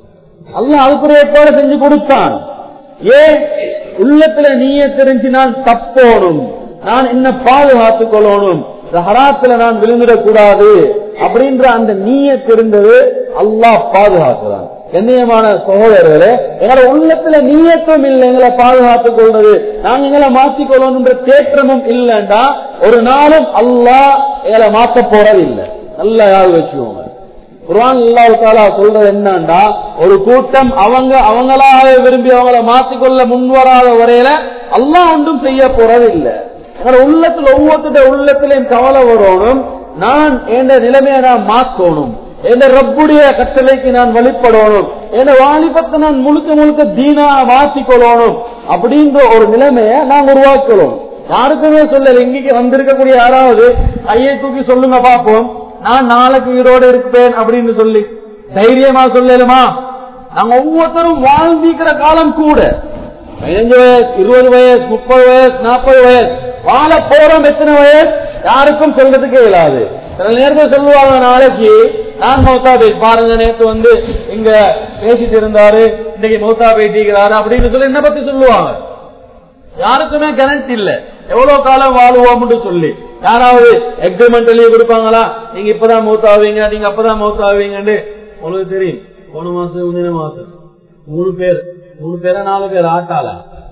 அல்ல அதுக்குரிய ஏற்பாடு செஞ்சு கொடுத்தான் ஏன் உள்ளத்துல நீயே தெரிஞ்சு நான் தப்போணும் நான் என்ன பாதுகாத்துக் கொள்ளணும் ஹராத்துல நான் விழுந்துடக் கூடாது அப்படின்ற அந்த நீய தெரிந்தது அல்லாஹ் பாதுகாக்கிறான் கண்ணியமான சகோதரர்களே எங்களோட உள்ளத்துல நீயத்தும் இல்லை எங்களை பாதுகாத்துக் கொள்றது நாங்க எங்களை மாற்றிக் கொள்ளணுன்ற தேற்றமும் இல்லைண்டா ஒரு நாளும் அல்லாஹ் எங்களை மாற்ற போறது இல்லை நல்லா யாரு வச்சுக்கோங்க குரான் அல்லாஹ் தாலா சொல்றது என்னன்னா ஒரு கூட்டம் அவங்க அவங்களாக விரும்பி அவங்கள மாற்றிக்கொள்ள முன்வராத வரையில அல்லாஹ் ஒன்றும் செய்ய போறது இல்லை உள்ளத்துல ஒவ்வொருத்தருடைய உள்ளத்திலையும் கவலை வரணும் நான் என்ற நிலைமையை நான் மாற்றணும் என் ரப்புடைய கட்டளைக்கு நான் வழிபடணும் என் வாலிபத்தை நான் முழுக்க முழுக்க தீனா மாற்றிக்கொள்ளணும் அப்படின்ற ஒரு நிலைமையை நான் உருவாக்கணும் யாருக்குமே சொல்லல இங்கே வந்திருக்கக்கூடிய யாராவது கையை தூக்கி சொல்லுங்க பாப்போம் நான் நாளைக்கு உயிரோடு இருப்பேன் அப்படின்னு சொல்லி தைரியமா சொல்லலுமா நாங்க ஒவ்வொருத்தரும் வாழ்ந்திக்கிற காலம் கூட பதினஞ்சு வயசு இருபது வயசு முப்பது வயசு நாற்பது வயசு வாழ போறோம் எத்தனை வயசு யாருக்கும் சொல்றதுக்கு இயலாது சில நேரத்தில் சொல்லுவாங்க நாளைக்கு நான் மௌத்தா பேட் பாருங்க நேற்று வந்து இங்க பேசிட்டு இருந்தாரு இன்னைக்கு மௌத்தா பேட்டிக்கிறாரு அப்படின்னு சொல்லி என்ன பத்தி சொல்லுவாங்க யாருக்குமே கரண்ட் இல்ல எவ்வளவு காலம் வாழுவோம்னு சொல்லி யாராவது எக்ரிமெண்ட் எழுதி கொடுப்பாங்களா நீங்க இப்பதான் மௌத்தாவீங்க நீங்க அப்பதான் மௌத்தாவீங்கன்னு உங்களுக்கு தெரியும் போன மாசம் முந்தின மாசம் மூணு பேர் மூணு பேரா நாலு பேர் ஆட்டால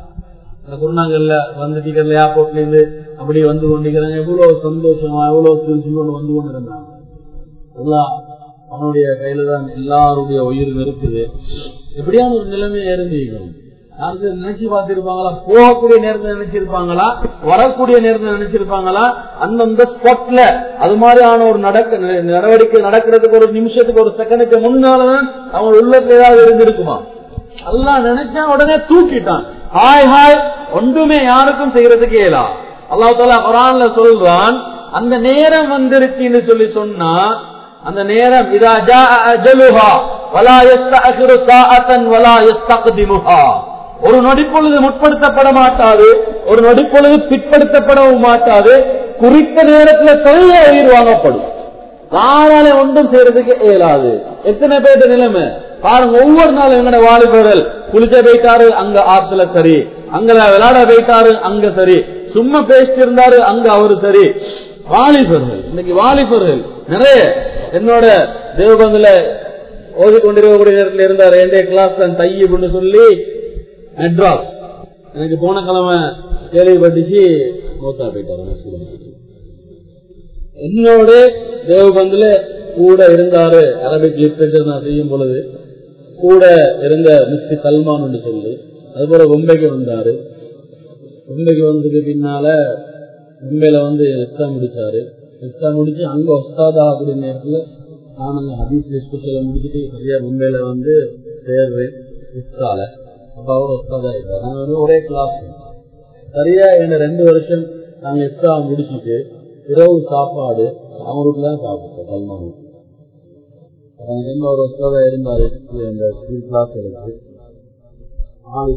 இந்த குருநாங்கல்ல வந்து டிக்கெட்ல ஏர்போர்ட்ல இருந்து அப்படி வந்து கொண்டிருக்கிறாங்க எவ்வளவு சந்தோஷமா எவ்வளவு திருச்சி கொண்டு வந்து கொண்டு இருந்தாங்க எல்லாம் அவனுடைய கையில தான் எல்லாருடைய உயிர் இருக்குது எப்படியான ஒரு நிலைமையை இருந்திருக்கணும் யாருக்கு நினைச்சு பார்த்திருப்பாங்களா போகக்கூடிய நேரத்தில் நினைச்சிருப்பாங்களா வரக்கூடிய நேரத்தில் நினைச்சிருப்பாங்களா அந்தந்த ஸ்பாட்ல அது மாதிரியான ஒரு நடக்க நடவடிக்கை நடக்கிறதுக்கு ஒரு நிமிஷத்துக்கு ஒரு செகண்டுக்கு முன்னாலதான் அவங்க உள்ளத்துல ஏதாவது இருந்திருக்குமா எல்லாம் நினைச்சா உடனே தூக்கிட்டான் ஹாய் ஹாய் ஒன்றுமே யாருக்கும் செய்யறதுக்கு இயலா அல்லாஹ் தாலா குரான்ல சொல்றான் அந்த நேரம் வந்துருச்சுன்னு சொல்லி சொன்னா அந்த நேரம் இதா ஜா அஜலுஹா வலா யஸ்தஅகிரு சாஅத்தன் வலா யஸ்தக்திமுஹா ஒரு நொடிப்பொழுது முற்படுத்தப்பட மாட்டாது ஒரு நொடிப்பொழுது பிற்படுத்தப்படவும் மாட்டாது குறித்த நேரத்துல சரியா உயிர் வாங்கப்படும் யாரால ஒன்றும் செய்யறதுக்கு இயலாது எத்தனை பேர் நிலைமை பாருங்க ஒவ்வொரு நாளும் எங்கட வாலிபர்கள் குளிச்ச போயிட்டாரு அங்க ஆத்துல சரி அங்க விளையாட போயிட்டாரு அங்க சரி சும்மா பேசிட்டு இருந்தாரு அங்க அவரு சரி வாலிபர்கள் இன்னைக்கு வாலிபர்கள் நிறைய என்னோட தேவபந்துல ஓதிக்கொண்டிருக்கக்கூடிய நேரத்தில் இருந்தார் என்னுடைய கிளாஸ் தான் தையப்னு சொல்லி மெட்ராஸ் எனக்கு போன கிழமை கேள்விப்பட்டுச்சு மோத்தா போயிட்டாரு என்னோட தேவபந்துல கூட இருந்தாரு அரபிக் லிட்ரேச்சர் நான் செய்யும் பொழுது கூட இருந்த மிஸ்டி சல்மான் சொல்லி அதுபோல மும்பைக்கு வந்தாரு மும்பைக்கு வந்ததுக்கு பின்னால மும்பையில வந்து எக்ஸாம் முடிச்சாரு எக்ஸாம் முடிச்சு அங்க ஒஸ்தாதா ஆகக்கூடிய நேரத்துல நான் அங்க ஹபீஸ் ஸ்பெஷல முடிச்சுட்டு சரியா மும்பையில வந்து சேர்றேன் இஸ்கால அப்ப அவர் ஒஸ்தாதா இருக்காரு நாங்க வந்து ஒரே கிளாஸ் சரியா என்ன ரெண்டு வருஷம் நாங்க எக்ஸாம் முடிச்சுட்டு இரவு சாப்பாடு அவங்க வீட்டுல தான் சாப்பிட்டோம் சல்மான் எனக்கு என்ன ஒரு ஒஸ்தாதா இருந்தாரு இந்த கிளாஸ் எடுத்து ஆள்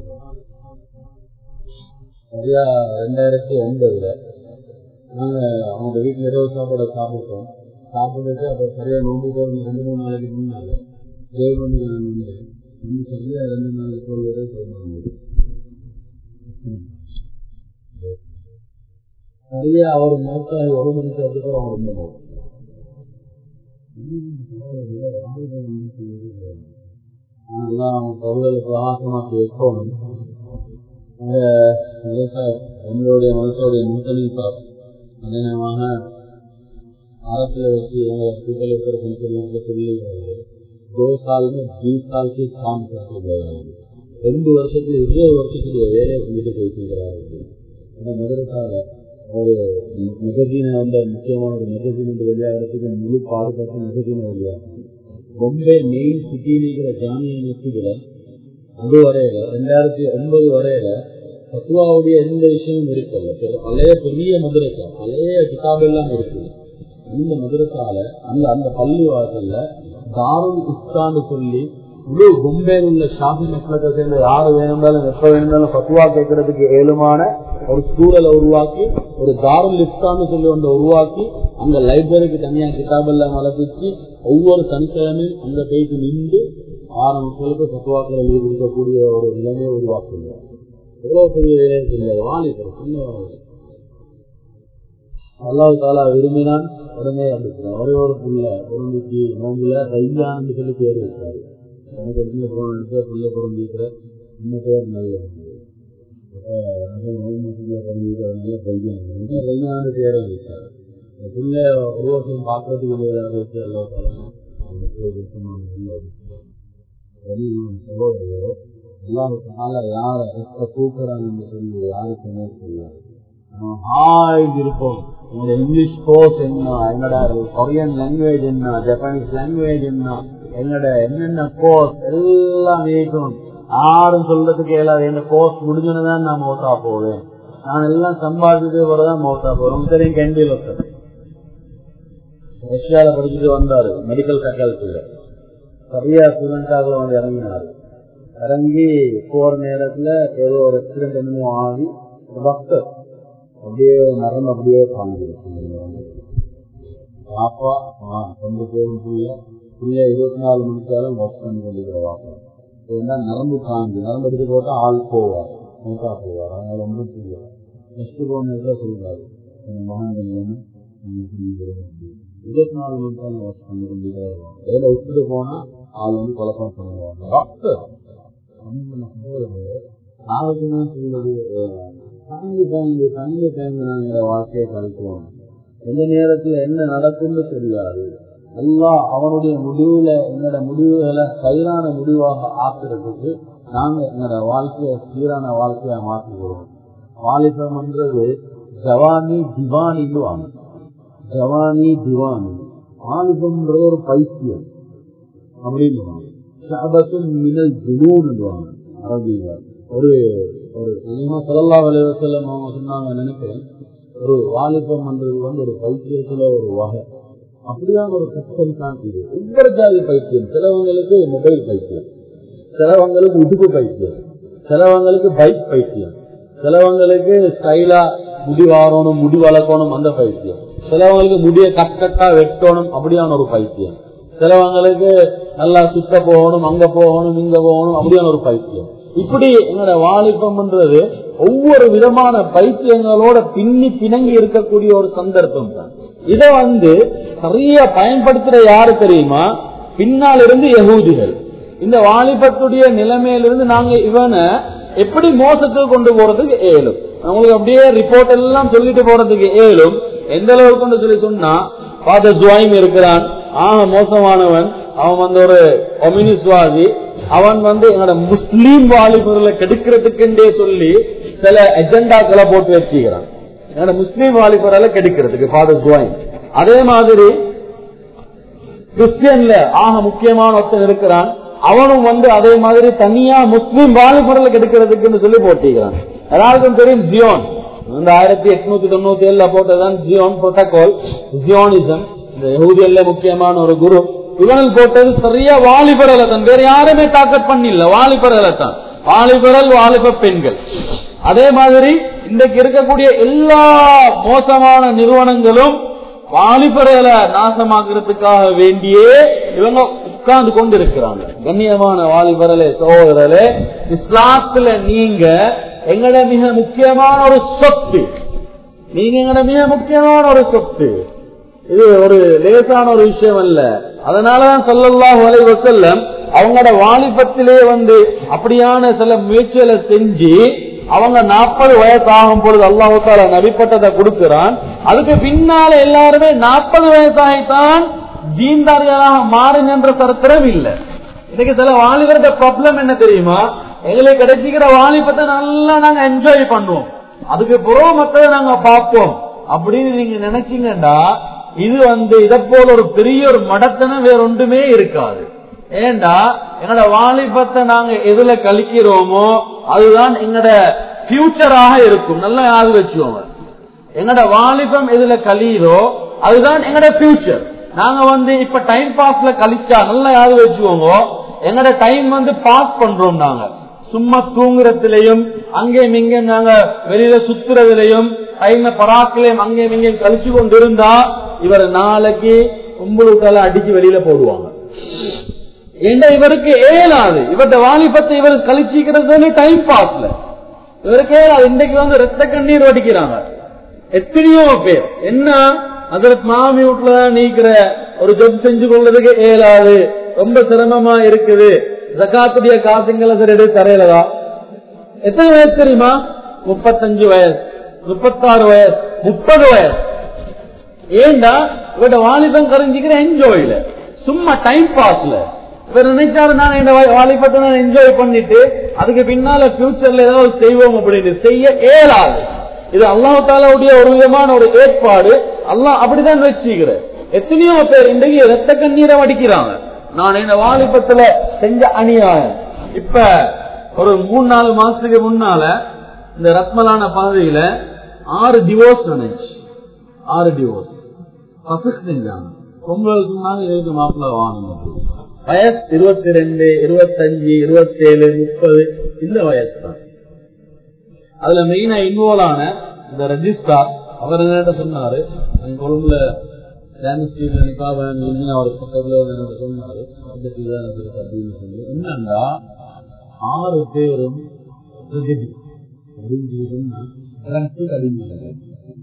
சரியா ரெண்டாயிரத்தி ஒன்பதுல நாங்க அவங்க வீட்டுல இரவு சாப்பாடு சாப்பிட்டோம் சாப்பிட்டுட்டு அப்புறம் சரியா நோம்பு போறது ரெண்டு மூணு நாளைக்கு முன்னால தேவபந்து நான் வந்து வந்து சரியா ரெண்டு நாளைக்கு ஒரு வரை சொல்லுவாங்க சரியா அவர் மோட்டாகி ஒரு மணிக்கு அதுக்கு அவர் ரொம்ப அவர்களுக்கு பிரகாசமாக்கி வைக்கணும் எங்களுடைய மனசோடைய நூத்தனி சார் அநேகமாக ஆரத்தில் வச்சு எங்களை ஹாஸ்பிட்டல் இருக்கிற ஃபங்க்ஷன் சொல்லி दो साल में बीस साल के काम करके गए ரெண்டு வருஷத்துல இருபது வருஷத்துடைய வேலையை செஞ்சுட்டு போயிட்டு அந்த மதுரத்தால ஒரு மெகசீனை வந்து முக்கியமான ஒரு மெகசீன் வந்து வெளியாகிறதுக்கு முழு பாடுபட்ட மெகசீனை வெளியாகும் பொம்பே மெயின் சிட்டியில் இருக்கிற ஜாமிய மசூதில அது வரையில ரெண்டாயிரத்தி ஒன்பது வரையில பத்துவாவுடைய எந்த விஷயமும் இருக்கல பழைய பெரிய மதுரசா பழைய கிதாபெல்லாம் இருக்கு இந்த மதுரசால அந்த அந்த பள்ளி வாசல்ல தாருல் இஸ்கான்னு சொல்லி முழு பொம்பேல உள்ள ஷாபி மக்களுக்கு சேர்ந்த யாரு வேணும்னாலும் எப்ப வேணும்னாலும் பத்துவா கேட்கறதுக்கு ஏழுமான ஒரு சூழலை உருவாக்கி ஒரு தாருல் இஸ்கான்னு சொல்லி ஒன்றை உருவாக்கி அந்த லைப்ரரிக்கு தனியா கிதாபெல்லாம் வளர்ப்பிச்சு ஒவ்வொரு சனிக்கிழமையும் அங்க போயிட்டு நின்று ஆறு மக்களுக்கு பத்துவாக்களை எழுதி கொடுக்கக்கூடிய ஒரு நிலைமையை உருவாக்குங்க எவ்வளவு பெரிய வேலை இல்லை வாலிபர் சின்ன அல்லாஹ் தாலா விரும்பினான் உடனே அப்படிக்கிறான் ஒரே ஒரு புள்ள பொருந்திக்கு நோம்புல ரையான்னு சொல்லி பேர் வச்சாரு எனக்கு ஒரு சின்ன போன புள்ள பொருந்திக்கிற இந்த பேர் நல்ல ரையான்னு பேரை வச்சாரு புள்ள ஒரு வருஷம் பார்க்கறதுக்கு வேலையாக வச்சு அல்லா தாலா சகோதரர் அல்லாஹால யார எப்ப தூக்குறாங்கன்னு சொல்லி யாருக்குமே தெரியாது ஹாய் இருப்போம் எங்களோட இங்கிலீஷ் கோர்ஸ் என்ன எங்களோட கொரியன் லாங்குவேஜ் என்ன ஜப்பானீஸ் லாங்குவேஜ் என்ன எங்களோட என்னென்ன கோர்ஸ் எல்லாம் நீக்கும் யாரும் சொல்றதுக்கு இயலாது இந்த கோர்ஸ் முடிஞ்சோன்னு நான் மௌத்தா போவேன் நான் எல்லாம் சம்பாதிச்சது வரதான் மௌத்தா போவேன் தெரியும் கேண்டில் ஒருத்தர் ரஷ்யால படிச்சுட்டு வந்தாரு மெடிக்கல் ஃபேக்கல்ட்டில சரியா ஸ்டூடெண்டாக வந்து இறங்கினாரு இறங்கி போற நேரத்துல ஏதோ ஒரு ஆக்சிடென்ட் என்னமோ ஆகி டாக்டர் அப்படியே நரம்பு அப்படியே காமிச்சிருக்கு பாப்பா கொண்டு போகும் புள்ள புள்ள இருபத்தி நாலு மணிக்காலும் ஒர்க் பண்ணி கொண்டிருக்கிற வாப்பா ஏன்னா நரம்பு காஞ்சி நரம்பு எடுத்து போட்டா ஆள் போவார் மூத்தா போவார் அதனால ஒன்றும் செய்யாது நெக்ஸ்ட் போன நேரத்தில் சொல்றாரு என் மகன்கள் இருபத்தி நாலு மணிக்காலும் ஒர்க் பண்ணி கொண்டிருக்கிறார் வேலை விட்டுட்டு போனா ஆள் வந்து குழப்பம் பண்ணுவாங்க டாக்டர் நாளைக்கு என்ன சொல்றது பயந்து பயந்து பயந்து பயந்து நாங்க வாழ்க்கையை கழிக்குவோம் எந்த நேரத்துல என்ன நடக்கும்னு தெரியாது அல்லா அவனுடைய முடிவுல எங்களோட முடிவுகளை கைரான முடிவாக ஆக்குறதுக்கு நாங்க எங்களோட வாழ்க்கைய சீரான வாழ்க்கையா மாற்றிக்கிறோம் வாலிபம்ன்றது ஜவானி திவானின்னு வாங்க ஜவானி திவானி வாலிபம்ன்றது ஒரு பைத்தியம் அப்படின்னு ஷாபத்தும் மினல் ஜுனூன் அரபியில் ஒரு ஒரு அதிகமா சொல்லலா விளைவசல்லம் அவங்க சொன்னாங்க நினைக்கிறேன் ஒரு வாலிபம் என்றது வந்து ஒரு பைத்தியத்துல ஒரு வகை அப்படிதான் ஒரு கஷ்டம் தான் இது ஒவ்வொரு ஜாதி பைத்தியம் சிலவங்களுக்கு மொபைல் பைத்தியம் சிலவங்களுக்கு உடுப்பு பைத்தியம் சிலவங்களுக்கு பைக் பைத்தியம் சிலவங்களுக்கு ஸ்டைலா முடி வாரணும் முடி வளர்க்கணும் அந்த பைத்தியம் சிலவங்களுக்கு முடிய கட் கட்டா வெட்டணும் அப்படியான ஒரு பைத்தியம் சிலவங்களுக்கு நல்லா சுத்த போகணும் அங்க போகணும் இங்க போகணும் அப்படியான ஒரு பைத்தியம் இப்படி எங்களோட வாலிபம்ன்றது ஒவ்வொரு விதமான பைத்தியங்களோட பின்னி பிணங்கி இருக்கக்கூடிய ஒரு சந்தர்ப்பம் தான் இதை வந்து சரியா பயன்படுத்துற யாரு தெரியுமா பின்னால் இருந்து யகூதிகள் இந்த வாலிபத்துடைய நிலைமையிலிருந்து நாங்க இவனை எப்படி மோசத்துக்கு கொண்டு போறதுக்கு ஏழும் உங்களுக்கு அப்படியே ரிப்போர்ட் எல்லாம் சொல்லிட்டு போறதுக்கு ஏழும் எந்த அளவுக்கு சொல்லி சொன்னா ஃபாதர் ஜுவாயிம் இருக்கிறான் ஆக மோசமானவன் அவன் வந்து ஒரு கம்யூனிஸ்ட்வாதி அவன் வந்து எங்களோட முஸ்லீம் வாலிபர்களை கெடுக்கிறதுக்குன்றே சொல்லி சில எஜெண்டாக்களை போட்டு வச்சுக்கிறான் என்னோட முஸ்லீம் வாலிபர்களை கெடுக்கிறதுக்கு ஃபாதர் ஜுவாயிம் அதே மாதிரி கிறிஸ்டியன்ல ஆக முக்கியமான ஒருத்தன் இருக்கிறான் அவனும் வந்து அதே மாதிரி தனியா முஸ்லீம் வாலிபர்களை கெடுக்கிறதுக்குன்னு சொல்லி போட்டிக்கிறான் எல்லாருக்கும் தெரியும் ஜியோன் இந்த ஆயிரத்தி எட்நூத்தி தொண்ணூத்தி ஏழுல போட்டதுதான் ஜியோன் புரோட்டோகால் ஜியோனிசம் இந்த யகுதியல்ல முக்கியமான ஒரு குரு இவனில் போட்டது சரியா வாலிபரலை தான் வேற யாருமே டாக்கெட் பண்ணில்ல வாலிபரலை தான் வாலிபரல் வாலிப பெண்கள் அதே மாதிரி இன்றைக்கு இருக்கக்கூடிய எல்லா மோசமான நிறுவனங்களும் வாலிபர்களை நாசமாக்குறதுக்காக வேண்டியே இவங்க உட்கார்ந்து கொண்டு இருக்கிறாங்க கண்ணியமான வாலிபரலே சகோதரரே இஸ்லாத்துல நீங்க எங்கட மிக முக்கியமான ஒரு சொத்து நீங்க எங்கட மிக முக்கியமான ஒரு சொத்து இது ஒரு லேசான ஒரு விஷயம் அல்ல அதனாலதான் சொல்லல்லாஹு அலைஹி வஸல்லம் அவங்களோட வாலிபத்திலே வந்து அப்படியான சில முயற்சிகளை செஞ்சு அவங்க நாற்பது வயசு ஆகும் பொழுது அல்லாஹு தாலா நபிப்பட்டதை கொடுக்கிறான் அதுக்கு பின்னால எல்லாருமே நாற்பது வயசாகித்தான் ஜீந்தாரிகளாக மாறுங்கன்ற சரித்திரம் இல்லை இன்னைக்கு சில வாலிபர்கிட்ட ப்ராப்ளம் என்ன தெரியுமா எங்களுக்கு கிடைச்சிக்கிற வாலிபத்தை நல்லா நாங்க என்ஜாய் பண்ணுவோம் அதுக்கு புறம் மத்ததை நாங்க பார்ப்போம் அப்படின்னு நீங்க நினைச்சீங்கன்னா இது வந்து இதை போல ஒரு பெரிய ஒரு மடத்தனம் வேற ஒன்றுமே இருக்காது ஏண்டா எங்களோட வாலிபத்தை நாங்க எதுல கழிக்கிறோமோ அதுதான் எங்களோட பியூச்சராக இருக்கும் நல்லா யாரு வச்சுக்கோங்க எங்களோட வாலிபம் எதுல கழியுதோ அதுதான் எங்களோட பியூச்சர் நாங்க வந்து இப்ப டைம் பாஸ்ல கழிச்சா நல்லா யாரு வச்சுக்கோங்க எங்களோட டைம் வந்து பாஸ் பண்றோம் நாங்க சும்மா தூங்குறதுலயும் அங்கேயும் இங்கேயும் நாங்க வெளியில சுத்துறதுலயும் டைம பராக்கிலையும் அங்கேயும் இங்கேயும் கழிச்சு கொண்டு இருந்தா இவர் நாளைக்கு கும்பலுக்கால அடிச்சு வெளியில போடுவாங்க ஏண்டா இவருக்கு ஏலாது இவருடைய வாலிபத்தை இவர் கழிச்சிக்கிறது டைம் பாஸ்ல இவருக்கு ஏலாது இன்றைக்கு வந்து ரத்த கண்ணீர் வடிக்கிறாங்க எத்தனையோ பேர் என்ன அதற்கு மாமி வீட்டுலதான் நீக்கிற ஒரு ஜப் செஞ்சு கொள்றதுக்கு ஏலாது ரொம்ப சிரமமா இருக்குது ஜக்காத்துடைய காசுங்களை சரி எடுத்து தரையிலதா எத்தனை வயசு தெரியுமா முப்பத்தஞ்சு வயசு முப்பத்தாறு வயசு முப்பது வயசு ஏண்டா இவட வாலிபம் கரைஞ்சிக்கிற என்ஜாய்ல சும்மா டைம் பாஸ்ல இவர் நினைச்சாரு நான் இந்த வாலிபத்தை நான் என்ஜாய் பண்ணிட்டு அதுக்கு பின்னால பியூச்சர்ல ஏதாவது செய்வோம் அப்படின்னு செய்ய இயலாது இது அல்லாஹாலாவுடைய ஒரு விதமான ஒரு ஏற்பாடு அல்லாஹ் அப்படிதான் வச்சுக்கிற எத்தனையோ பேர் இன்றைக்கு ரத்த கண்ணீரை வடிக்கிறாங்க நான் இந்த வாலிபத்துல செஞ்ச அநியாயம் இப்ப ஒரு மூணு நாலு மாசத்துக்கு முன்னால இந்த ரத்மலான பகுதியில ஆறு டிவோர்ஸ் நினைச்சு ஆறு டிவோர்ஸ் பசஸ் செஞ்சாங்க பொங்கல் சொன்னாங்க எதுக்கு மாப்பிள்ள வாங்கணும் வயசு இருபத்தி ரெண்டு இருபத்தஞ்சு இருபத்தேழு முப்பது இந்த வயசு தான் அதுல மெயினா இன்வால்வ் ஆன இந்த ரெஜிஸ்டார் அவர் என்ன சொன்னாரு கொழும்புல அவர் பக்கத்துல என்ன சொன்னாரு அப்படின்னு சொல்லி என்னன்னா ஆறு பேரும் அப்படின்னு சொன்னா அடிமை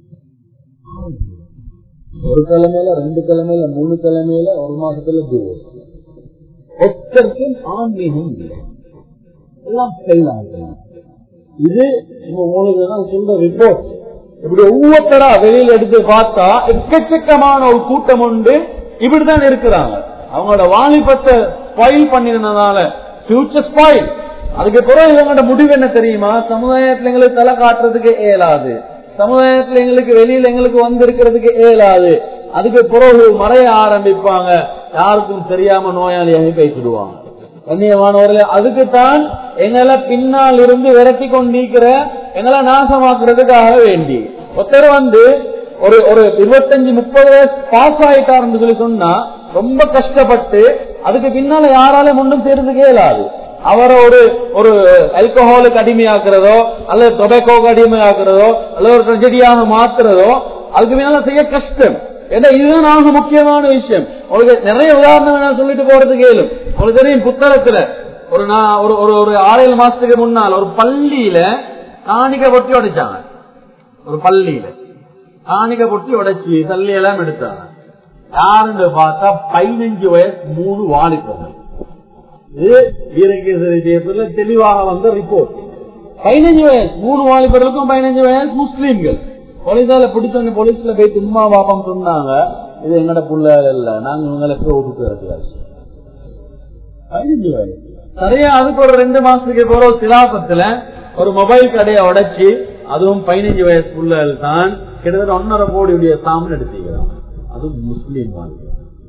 ஒரு கிழமையில ரெண்டு கிழமையில மூணு கிழமையில ஒரு மாசத்துல டிவோர்ஸ் ஒத்தருக்கும் ஆன்மீகம் இல்லை எல்லாம் ஃபெயில் ஆகலாம் இது உங்களுக்கு நான் சொல்ற ரிப்போர்ட் இப்படி ஒவ்வொருத்தரா வெளியில எடுத்து பார்த்தா எக்கச்சக்கமான ஒரு கூட்டம் உண்டு இப்படிதான் இருக்கிறாங்க அவங்களோட வாலிபத்தை ஸ்பாயில் பண்ணிருந்தனால ஃபியூச்சர் ஸ்பாயில் அதுக்கு பிறகு இவங்களோட முடிவு என்ன தெரியுமா சமுதாயத்துல எங்களுக்கு தலை காட்டுறதுக்கு இயலாது சமுதாயத்துல எங்களுக்கு வெளியில எங்களுக்கு வந்து இருக்கிறதுக்கு இயலாது அதுக்கு பிறகு மறைய ஆரம்பிப்பாங்க யாருக்கும் தெரியாம நோயாளியாக பேசிடுவாங்க கண்ணியமானவர்களே அதுக்குத்தான் எங்களை பின்னால் இருந்து விரட்டி கொண்டிருக்கிற எங்களை நாசமாக்குறதுக்காக வேண்டி ஒருத்தர் வந்து ஒரு ஒரு இருபத்தஞ்சு முப்பது வயசு பாஸ் ஆயிட்டாருன்னு சொல்லி சொன்னா ரொம்ப கஷ்டப்பட்டு அதுக்கு பின்னால யாராலும் ஒன்றும் செய்யறதுக்கு இயலாது அவரை ஒரு ஒரு அல்கஹாலுக்கு அடிமையாக்குறதோ அல்லது டொபேக்கோக்கு அடிமையாக்குறதோ அல்லது ஒரு ட்ரெஜடியாக மாத்துறதோ அதுக்கு பின்னால செய்ய கஷ்டம் ஏன்னா இதுதான் நாங்க முக்கியமான விஷயம் உங்களுக்கு நிறைய உதாரணம் நான் சொல்லிட்டு போறது கேளும் உங்களுக்கு தெரியும் புத்தகத்துல ஒரு நான் ஒரு ஒரு ஒரு ஆறேழு மாசத்துக்கு முன்னால் ஒரு பள்ளியில காணிக்க பொட்டி உடைச்சாங்க ஒரு பள்ளியில காணிக்க பொட்டி உடைச்சி தள்ளி எல்லாம் எடுத்தாங்க யாருன்னு பார்த்தா பதினஞ்சு வயசு மூணு வாலிபர்கள் இது வீரகேசரி ஜெயப்பூர்ல தெளிவாக வந்த ரிப்போர்ட் பதினஞ்சு வயசு மூணு வாலிபர்களுக்கும் பதினஞ்சு வயசு முஸ்லீம்கள் போலீஸால பிடிச்சவங்க போலீஸ்ல போய் சும்மா பாப்பம் சொன்னாங்க இது எங்கட புள்ள இல்ல நாங்க உங்களுக்கு விட்டுட்டு இருக்கிறாரு பதினஞ்சு வயசு சரியா அதுக்கு ஒரு ரெண்டு மாசத்துக்கு போற ஒரு சிலாபத்துல ஒரு மொபைல் கடையை உடைச்சு அதுவும் பதினஞ்சு வயசு புள்ளல் தான் கிட்டத்தட்ட ஒன்னரை கோடியுடைய சாமன் எடுத்துக்கிறான் அதுவும் முஸ்லீம் வாழ்க்கை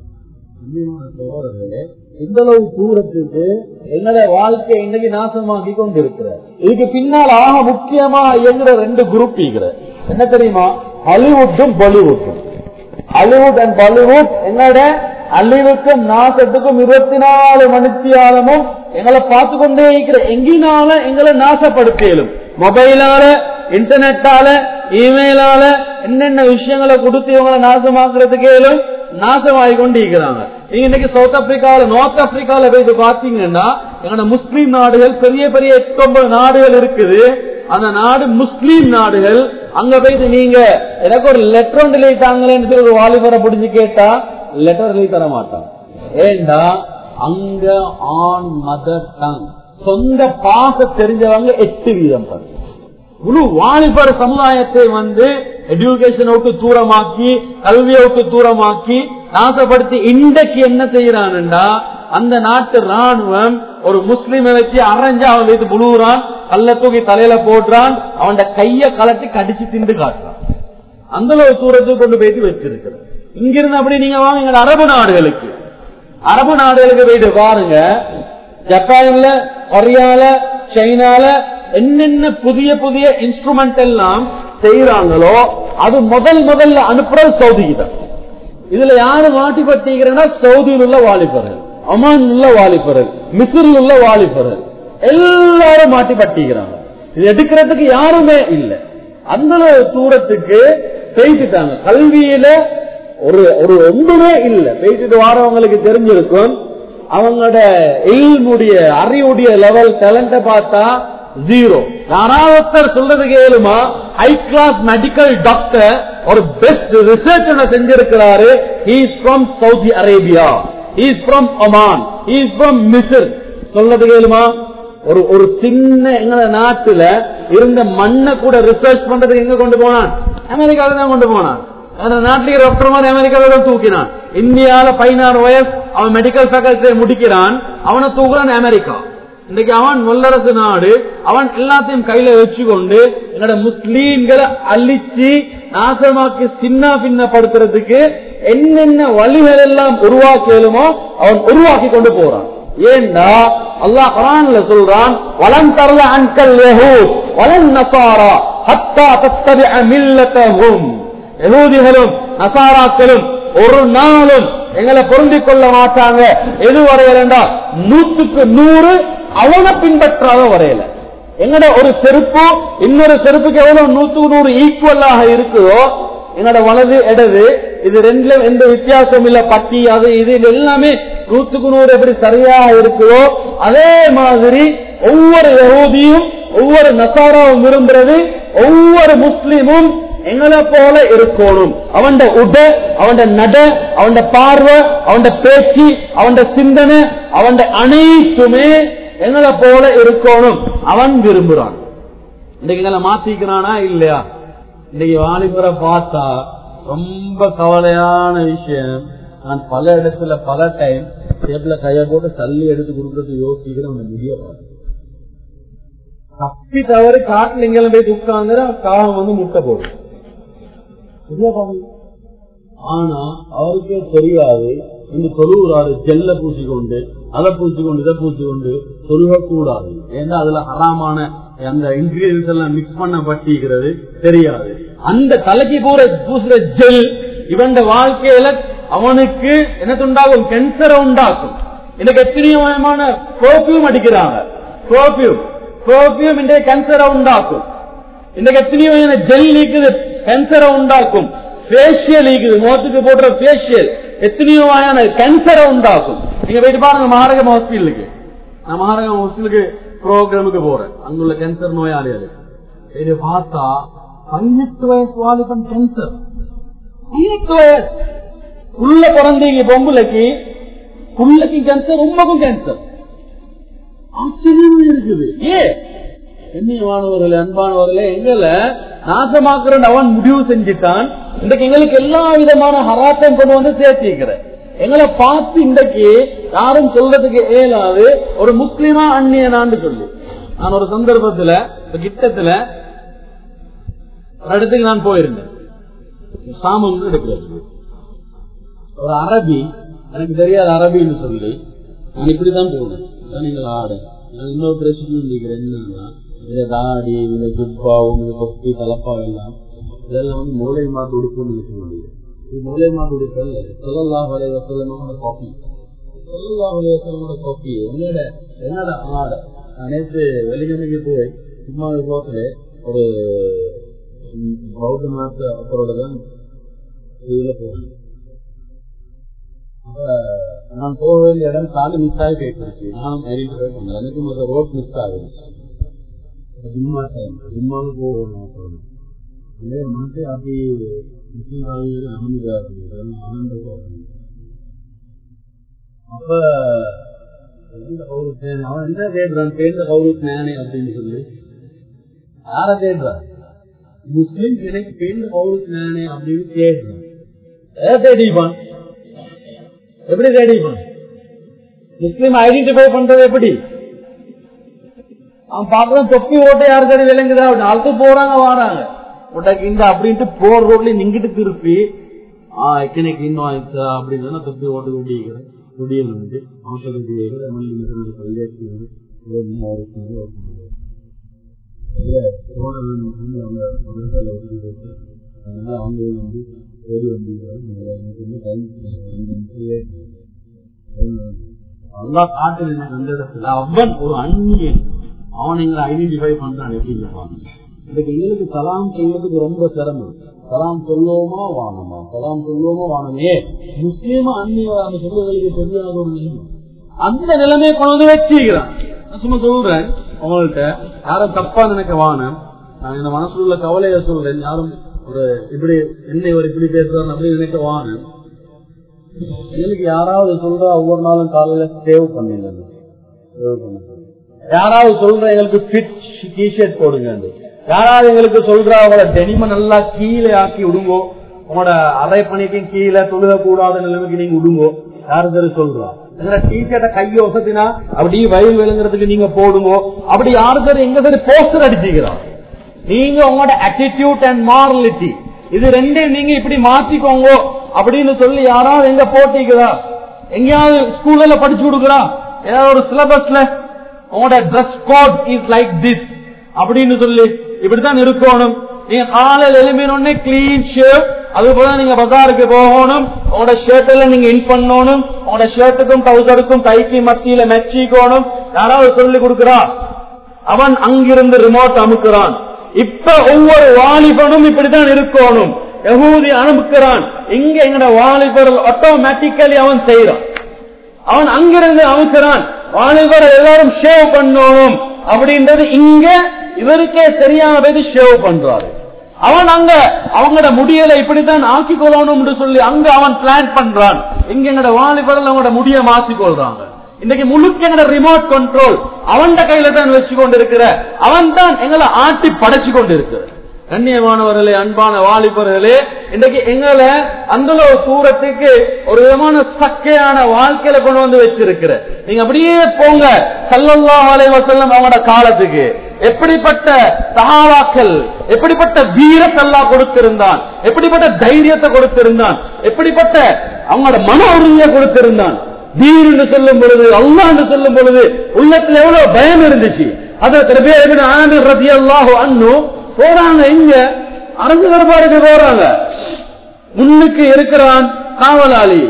சோழர்களே இந்த அளவு தூரத்துக்கு எங்களோட வாழ்க்கை இன்னைக்கு நாசமாக்கி கொண்டிருக்கிற இதுக்கு பின்னால் ஆக முக்கியமா இயங்குற ரெண்டு குரூப் இருக்கிற என்ன தெரியுமா ஹாலிவுட்டும் பாலிவுட்டும் ஹாலிவுட் அண்ட் பாலிவுட் எங்களோட அழிவுக்கும் நாசத்துக்கும் இருபத்தி நாலு மணித்தியாலமும் எங்களை பார்த்து கொண்டே இருக்கிற எங்கினால எங்களை நாசப்படுத்தியலும் மொபைலால இன்டர்நெட்டால இமெயிலால என்னென்ன விஷயங்களை கொடுத்து இவங்களை நாசமாக்குறதுக்கேலும் நாசமாகி கொண்டு இருக்கிறாங்க நீங்க இன்னைக்கு சவுத் ஆப்பிரிக்காவில நார்த் ஆப்பிரிக்காவில போயிட்டு பாத்தீங்கன்னா எங்களோட முஸ்லீம் நாடுகள் பெரிய பெரிய எட்டு ஒன்பது நாடுகள் இருக்குது அந்த நாடு முஸ்லீம் நாடுகள் அங்க போயிட்டு நீங்க எனக்கு ஒரு லெட்டர் ஒன்று எழுதிட்டாங்களேன்னு சொல்லி ஒரு வாலிபரை பிடிச்சு கேட்டா லெட்டர் எழுதி தர மாட்டான் ஏண்டா அங்க ஆன் மதர் டங் சொந்த பாச தெரிஞ்சவங்க எட்டு வீதம் பாருங்க முழு வாலிபர் சமுதாயத்தை வந்து எஜுகேஷனை விட்டு தூரமாக்கி கல்வியை விட்டு தூரமாக்கி நாசப்படுத்தி இன்றைக்கு என்ன செய்யறான்டா அந்த நாட்டு ராணுவம் ஒரு முஸ்லீமை வச்சு அரைஞ்சு அவன் வைத்து புழுவுறான் கல்ல தூக்கி தலையில போடுறான் அவன் கைய கலட்டி கடிச்சு திண்டு காட்டுறான் அந்த அளவு தூரத்துக்கு கொண்டு போயிட்டு வச்சிருக்கிறான் இங்கிருந்து அப்படி நீங்க வாங்க எங்க அரபு நாடுகளுக்கு அரபு நாடுகளுக்கு போயிட்டு பாருங்க ஜப்பான்ல கொரியால சைனால என்னென்ன புதிய புதிய இன்ஸ்ட்ருமெண்ட் எல்லாம் செய்யறாங்களோ அது முதல் முதல்ல அனுப்புறது சவுதிக்கு தான் இதுல யாரு மாட்டி பட்டிக்கிறேன்னா சவுதியில் உள்ள வாலிபர்கள் அமான் உள்ள வாலிபர்கள் மிசிறில் உள்ள வாலிபர்கள் எல்லாரும் மாட்டி பட்டிக்கிறாங்க இது எடுக்கிறதுக்கு யாருமே இல்லை அந்த தூரத்துக்கு பேசிட்டாங்க கல்வியில ஒரு ஒரு ஒன்றுமே இல்லை பேசிட்டு வாரவங்களுக்கு தெரிஞ்சிருக்கும் அவங்களோட எயில்முடைய அறிவுடைய லெவல் டேலண்ட பார்த்தா ஜீரோ யாராவது சொல்றது கேளுமா ஹை கிளாஸ் மெடிக்கல் டாக்டர் ஒரு பெஸ்ட் ரிசர்ச் செஞ்சிருக்கிறாரு is from Saudi Arabia is from Oman is from மிசிர் சொல்றது கேளுமா ஒரு ஒரு சின்ன எங்க நாட்டுல இருந்த மண்ணை கூட ரிசர்ச் பண்றதுக்கு எங்க கொண்டு போனான் அமெரிக்காவில தான் கொண்டு போனான் நாட்டிலேயே டாக்டர் மாதிரி அமெரிக்காவில தான் தூக்கினான் இந்தியாவில பதினாறு வயசு அவன் மெடிக்கல் ஃபேக்கல்டியை முடிக்கிறான் அவனை தூக்குறான் அமெரிக்கா இன்னைக்கு அவன் வல்லரசு நாடு அவன் எல்லாத்தையும் கையில வச்சுக்கொண்டு என்னோட முஸ்லீம்களை அழிச்சு நாசமாக்கி சின்ன பின்னப்படுத்துறதுக்கு என்னென்ன வழிகள் எல்லாம் உருவாக்கலுமோ அவன் உருவாக்கி கொண்டு போறான் ஏண்டா அல்லாஹ் குரான்ல சொல்றான் வலன் தரல அன்கல் யஹூத் வலன் நசாரா ஹத்தா தத்தபிஅ மில்லத்தஹும் யஹூதிகளும் நசாராக்களும் ஒரு நாளும் எங்களை பொருந்திக் கொள்ள மாட்டாங்க எது வரையலண்டா நூத்துக்கு நூறு அவனை பின்பற்றாத வரையல எங்கட ஒரு செருப்பு இன்னொரு செருப்புக்கு எவ்வளவு நூத்துக்கு நூறு ஈக்குவலாக இருக்குதோ என்னோட வலது இடது இது ரெண்டுல எந்த வித்தியாசம் இல்ல பட்டி அது இது இது எல்லாமே நூத்துக்கு நூறு எப்படி சரியாக இருக்குதோ அதே மாதிரி ஒவ்வொரு யகூதியும் ஒவ்வொரு நசாராவும் விரும்புறது ஒவ்வொரு முஸ்லீமும் எங்களை போல இருக்கணும் அவன் உட அவன் நட அவன் பார்வை அவன் பேச்சு அவன் சிந்தனை அவன் அனைத்துமே எங்களை போல இருக்கணும் அவன் விரும்புறான் இன்னைக்கு எங்களை மாத்திக்கிறானா இல்லையா இன்னைக்கு வாலிபரை பார்த்தா ரொம்ப கவலையான விஷயம் நான் பல இடத்துல பல டைம் டேபிள கைய போட்டு தள்ளி எடுத்து கொடுக்கறது யோசிக்கிறேன் அவனை முடிய தப்பி தவறு காட்டுல எங்கெல்லாம் போய் உட்கார்ந்து காகம் வந்து முட்டை போடும் ஆனா அவருக்கே தெரியாது இந்த தொழுகிறாரு ஜெல்ல பூசிக்கொண்டு அதை பூசிக்கொண்டு இதை பூசிக்கொண்டு தொழுக கூடாது ஏன்னா அதுல ஹராமான அந்த இன்கிரீடியன்ஸ் எல்லாம் மிக்ஸ் பண்ண பட்டிக்கிறது தெரியாது அந்த தலைக்கு பூர பூசுற ஜெல் இவன் வாழ்க்கையில அவனுக்கு என்ன உண்டாகும் கேன்சரை உண்டாக்கும் இன்னைக்கு எத்தனையோ விதமான பெர்ஃபியூம் அடிக்கிறாங்க பெர்ஃபியூம் பெர்ஃபியூம் இன்றைய கேன்சரை உண்டாக்கும் இன்னைக்கு எத்தனையோ வகையான ஜெல் நீக்குது கேன்சரை உண்டாக்கும் ஃபேஷியல் நீக்குது முகத்துக்கு போடுற ஃபேஷியல் எத்தனையோ வகையான கேன்சரை உண்டாக்கும் நீங்க போயிட்டு பாருங்க மகாரகம் ஹாஸ்பிட்டலுக்கு நான் மகாரகம் ஹாஸ்பிட்டலுக்கு ப்ரோக்ராமுக்கு போறேன் அங்குள்ள கேன்சர் நோயாளிகள் இது பார்த்தா பதினெட்டு வயசு வாலிபன் கேன்சர் பதினெட்டு வயசு உள்ள பிறந்தீங்க பொம்பளைக்கு புள்ளைக்கு கேன்சர் உண்மைக்கும் கேன்சர் ஆச்சரியமா இருக்குது ஏ கண்ணியமானவர்களே அன்பானவர்களே எங்களை நாசமாக்குற அவன் முடிவு செஞ்சுட்டான் இன்றைக்கு எங்களுக்கு எல்லா விதமான ஹராத்தையும் கொண்டு வந்து சேர்த்திருக்கிற எங்களை பார்த்து இன்றைக்கு யாரும் சொல்றதுக்கு இயலாது ஒரு முஸ்லிமா அந்நியனான்னு சொல்லி நான் ஒரு சந்தர்ப்பத்துல ஒரு கிட்டத்துல ஒரு இடத்துக்கு நான் போயிருந்தேன் சாமம் எடுக்கிறது ஒரு அரபி எனக்கு தெரியாத அரபின்னு சொல்லி நான் இப்படிதான் போனேன் இதான் நீங்கள் ஆடு நான் இன்னொரு பிரச்சனை நினைக்கிறேன் என்னன்னா இந்த தாடி இந்த துப்பாவும் இந்த தொப்பி தலப்பா எல்லாம் இதெல்லாம் வந்து மூளை மாட்டு உடுப்புன்னு நினைக்க முடியும் இது மூளை மாட்டு உடுப்பு அல்ல சொல்லல்லா வரை வசலமோட காப்பி சொல்லல்லா வரை வசலமோட காப்பி என்னோட என்னோட ஆடை நான் நேற்று வெளிக்கிழமைக்கு போய் சும்மா போகல ஒரு ம், பௌத்த மாத்த அப்பரோட தான் இதுல போகணும் அப்ப நான் போக வேண்டிய இடம் சாலை மிஸ் ஆகி போயிட்டு நானும் ஐடென்டிஃபை பண்ணல எனக்கு முதல்ல ரோட் மிஸ் ஆகிடுச்சு ஜும்மா டைம் ஜும்மாவுக்கு போகணும் சொல்லணும் இதே மனசே அப்படி முஸ்லீம் ஆகியது அமைதியா இருக்குது ஆனந்த அப்ப எந்த கௌரவ சேனை அவன் என்ன தேடுறான் சேர்ந்த கௌரவ சேனை அப்படின்னு சொல்லி யார தேடுறான் முஸ்லீம் எனக்கு சேர்ந்த கௌரவ சேனை அப்படின்னு தேடுறான் எதை தேடிப்பான் எப்படி தேடிப்பான் முஸ்லீம் ஐடென்டிஃபை பண்றது எப்படி அவன் பாக்குறான் தொப்பி ஓட்ட யாருக்காடி விளங்குதா அப்படின்னு அடுத்து போறாங்க வாராங்க உடக்கு இந்த அப்படின்ட்டு போற ரோட்ல நிங்கிட்டு திருப்பி ஆஹ் எக்கனைக்கு இன்னும் ஆயிடுச்சா அப்படின்னு சொன்னா தொப்பி ஓட்டு குடிக்கிறேன் குடியில் வந்து அவசர குடியிருக்கிற மல்லி மிஷனரி பள்ளியாக்கி வந்து ஒரு நாள் ஒரு நாள் ஒரு நாள். இல்ல, போன வந்து அவங்க ஒரு இடத்துல ஒதுக்கி வச்சு, அதனால அவங்க வந்து ஓடி வந்து எனக்கு வந்து டைம் ரெண்டு நிமிஷம் அல்லா காட்டுது எனக்கு அந்த இடத்துல அவன் ஒரு அந்நியன் அவன் எங்களை ஐடென்டிஃபை பண்றான் எப்படி இருப்பான் இதுக்கு எங்களுக்கு சலாம் செய்வதற்கு ரொம்ப சிரமம் சலாம் சொல்லுவோமா வானமா சலாம் சொல்லுவோமா வானமே முஸ்லீமா அந்நிய அந்த சொல்லுவதற்கு தெரியாத ஒரு நிலைமை அந்த நிலைமையை கொண்டு வந்து வச்சுக்கிறான் நான் சும்மா சொல்றேன் உங்கள்கிட்ட யாரும் தப்பா நினைக்க வானம் நான் இந்த மனசுல உள்ள கவலையை சொல்றேன் யாரும் ஒரு இப்படி என்னை ஒரு இப்படி பேசுறான்னு அப்படி நினைக்க வானம் எங்களுக்கு யாராவது சொல்றா ஒவ்வொரு நாளும் காலையில சேவ் பண்ணுங்க சேவ் பண்ண சொல்லு. யாராவது சொல்ற எங்களுக்கு ஃபிட் டிஷர்ட் போடுங்க யாராவது எங்களுக்கு சொல்றா அவங்களோட டெனிம நல்லா கீழே ஆக்கி விடுங்கோ உங்களோட அரை பணிக்கும் கீழே தொழுக கூடாத நிலைமைக்கு நீங்க விடுங்கோ யாரு சரி சொல்றா எங்களோட டிஷர்ட்டை கையை வசத்தினா அப்படியே வயல் விழுங்குறதுக்கு நீங்க போடுங்கோ அப்படி யாரு சரி எங்க சரி போஸ்டர் அடிச்சுக்கிறான் நீங்க உங்களோட attitude அண்ட் மாரலிட்டி இது ரெண்டையும் நீங்க இப்படி மாத்திக்கோங்க அப்படின்னு சொல்லி யாராவது எங்க போட்டிக்குதா எங்கேயாவது ஸ்கூல்ல படிச்சு கொடுக்குறா ஏதாவது ஒரு சிலபஸ்ல உங்களோட dress code is like this அப்படின்னு சொல்லி இப்படித்தான் இருக்கணும் நீங்க காலையில் எழுப்பினோடனே கிளீன் ஷர்ட் அது போல நீங்க பஜாருக்கு போகணும் உங்களோட ஷர்ட் எல்லாம் நீங்க இன் பண்ணணும் உங்களோட ஷர்ட்டுக்கும் டவுசருக்கும் கைக்கு மத்தியில மெச்சிக்கணும் யாராவது சொல்லி கொடுக்குறா அவன் அங்கிருந்து ரிமோட் அமுக்குறான் இப்ப ஒவ்வொரு வாலிபனும் இப்படித்தான் இருக்கணும் யகூதி அனுப்புகிறான் இங்க எங்கட வாலிபர் ஆட்டோமேட்டிக்கலி அவன் செய்யறான் அவன் அங்கிருந்து அமுக்கிறான் வாலிபர் எல்லாரும் ஷேவ் பண்ணணும் அப்படின்றது இங்க இவருக்கே தெரியாம போய் ஷேவ் பண்றாரு அவன் அங்க அவங்களோட முடியலை இப்படித்தான் ஆக்கி கொள்ளணும்னு சொல்லி அங்க அவன் பிளான் பண்றான் இங்க எங்கட வாலிபர்கள் அவங்களோட முடிய மாத்தி கொள்றாங்க இன்னைக்கு முழுக்க எங்கட ரிமோட் கண்ட்ரோல் அவன் கையில தான் வச்சு கொண்டு இருக்கிற அவன் தான் எங்களை ஆட்டி படைச்சு கொண்டு இருக்கிற கண்ணியமானவர்களே அன்பான வாலிபர்களே இன்னைக்கு எங்களை அந்த ஒரு தூரத்துக்கு ஒரு விதமான சக்கையான வாழ்க்கையில கொண்டு வந்து வச்சிருக்கிற நீங்க அப்படியே போங்க சல்லல்லாஹு அலைஹி வஸல்லம் அவங்களோட காலத்துக்கு எப்படிப்பட்ட சகாவாக்கள் எப்படிப்பட்ட வீரத்தல்லா கொடுத்திருந்தான் எப்படிப்பட்ட தைரியத்தை கொடுத்திருந்தான் எப்படிப்பட்ட அவங்களோட மன உறுதியை கொடுத்திருந்தான் தீர் என்று சொல்லும் பொழுது அல்லா என்று சொல்லும் பொழுது உள்ளத்துல எவ்வளவு பயம் இருந்துச்சு அதை ஆண்டு ரதி அல்லாஹோ அண்ணு போறாங்க இங்க அரசு தரப்பாருக்கு போறாங்க முன்னுக்கு இருக்கிறான் காவலாளி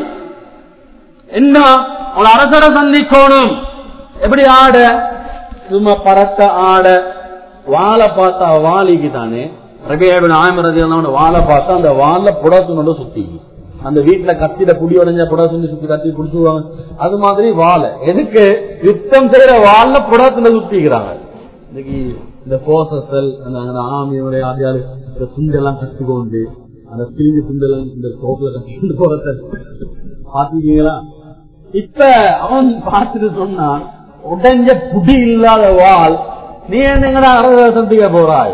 என்ன ஒரு அரசரை சந்திக்கணும் எப்படி ஆட சும்மா பறக்க ஆட வாழை பார்த்தா வாலிக்கு தானே ரபியாபின் ஆயமரதி வாழை பார்த்தா அந்த வாழை புடத்துனோட சுத்தி அந்த வீட்டுல கத்திட குடி உடஞ்ச புடத்துண்டு சுத்தி கத்தி குடிச்சுடுவாங்க அது மாதிரி வாழை எதுக்கு யுத்தம் செய்யற வாழ புடத்துல சுத்திக்கிறாங்க இன்னைக்கு இந்த போசல் அந்த ஆமியோடைய ஆதியாரு இந்த சுண்டெல்லாம் கட்டிக்கொண்டு அந்த பிரிஞ்சு சுண்டெல்லாம் இந்த தோப்புல கட்டிக்கொண்டு போறத பாத்தீங்களா இப்ப அவன் பார்த்துட்டு சொன்னான் உடஞ்ச புடி இல்லாத வால் நீ என்னங்கடா அரச சந்திக்க போறாய்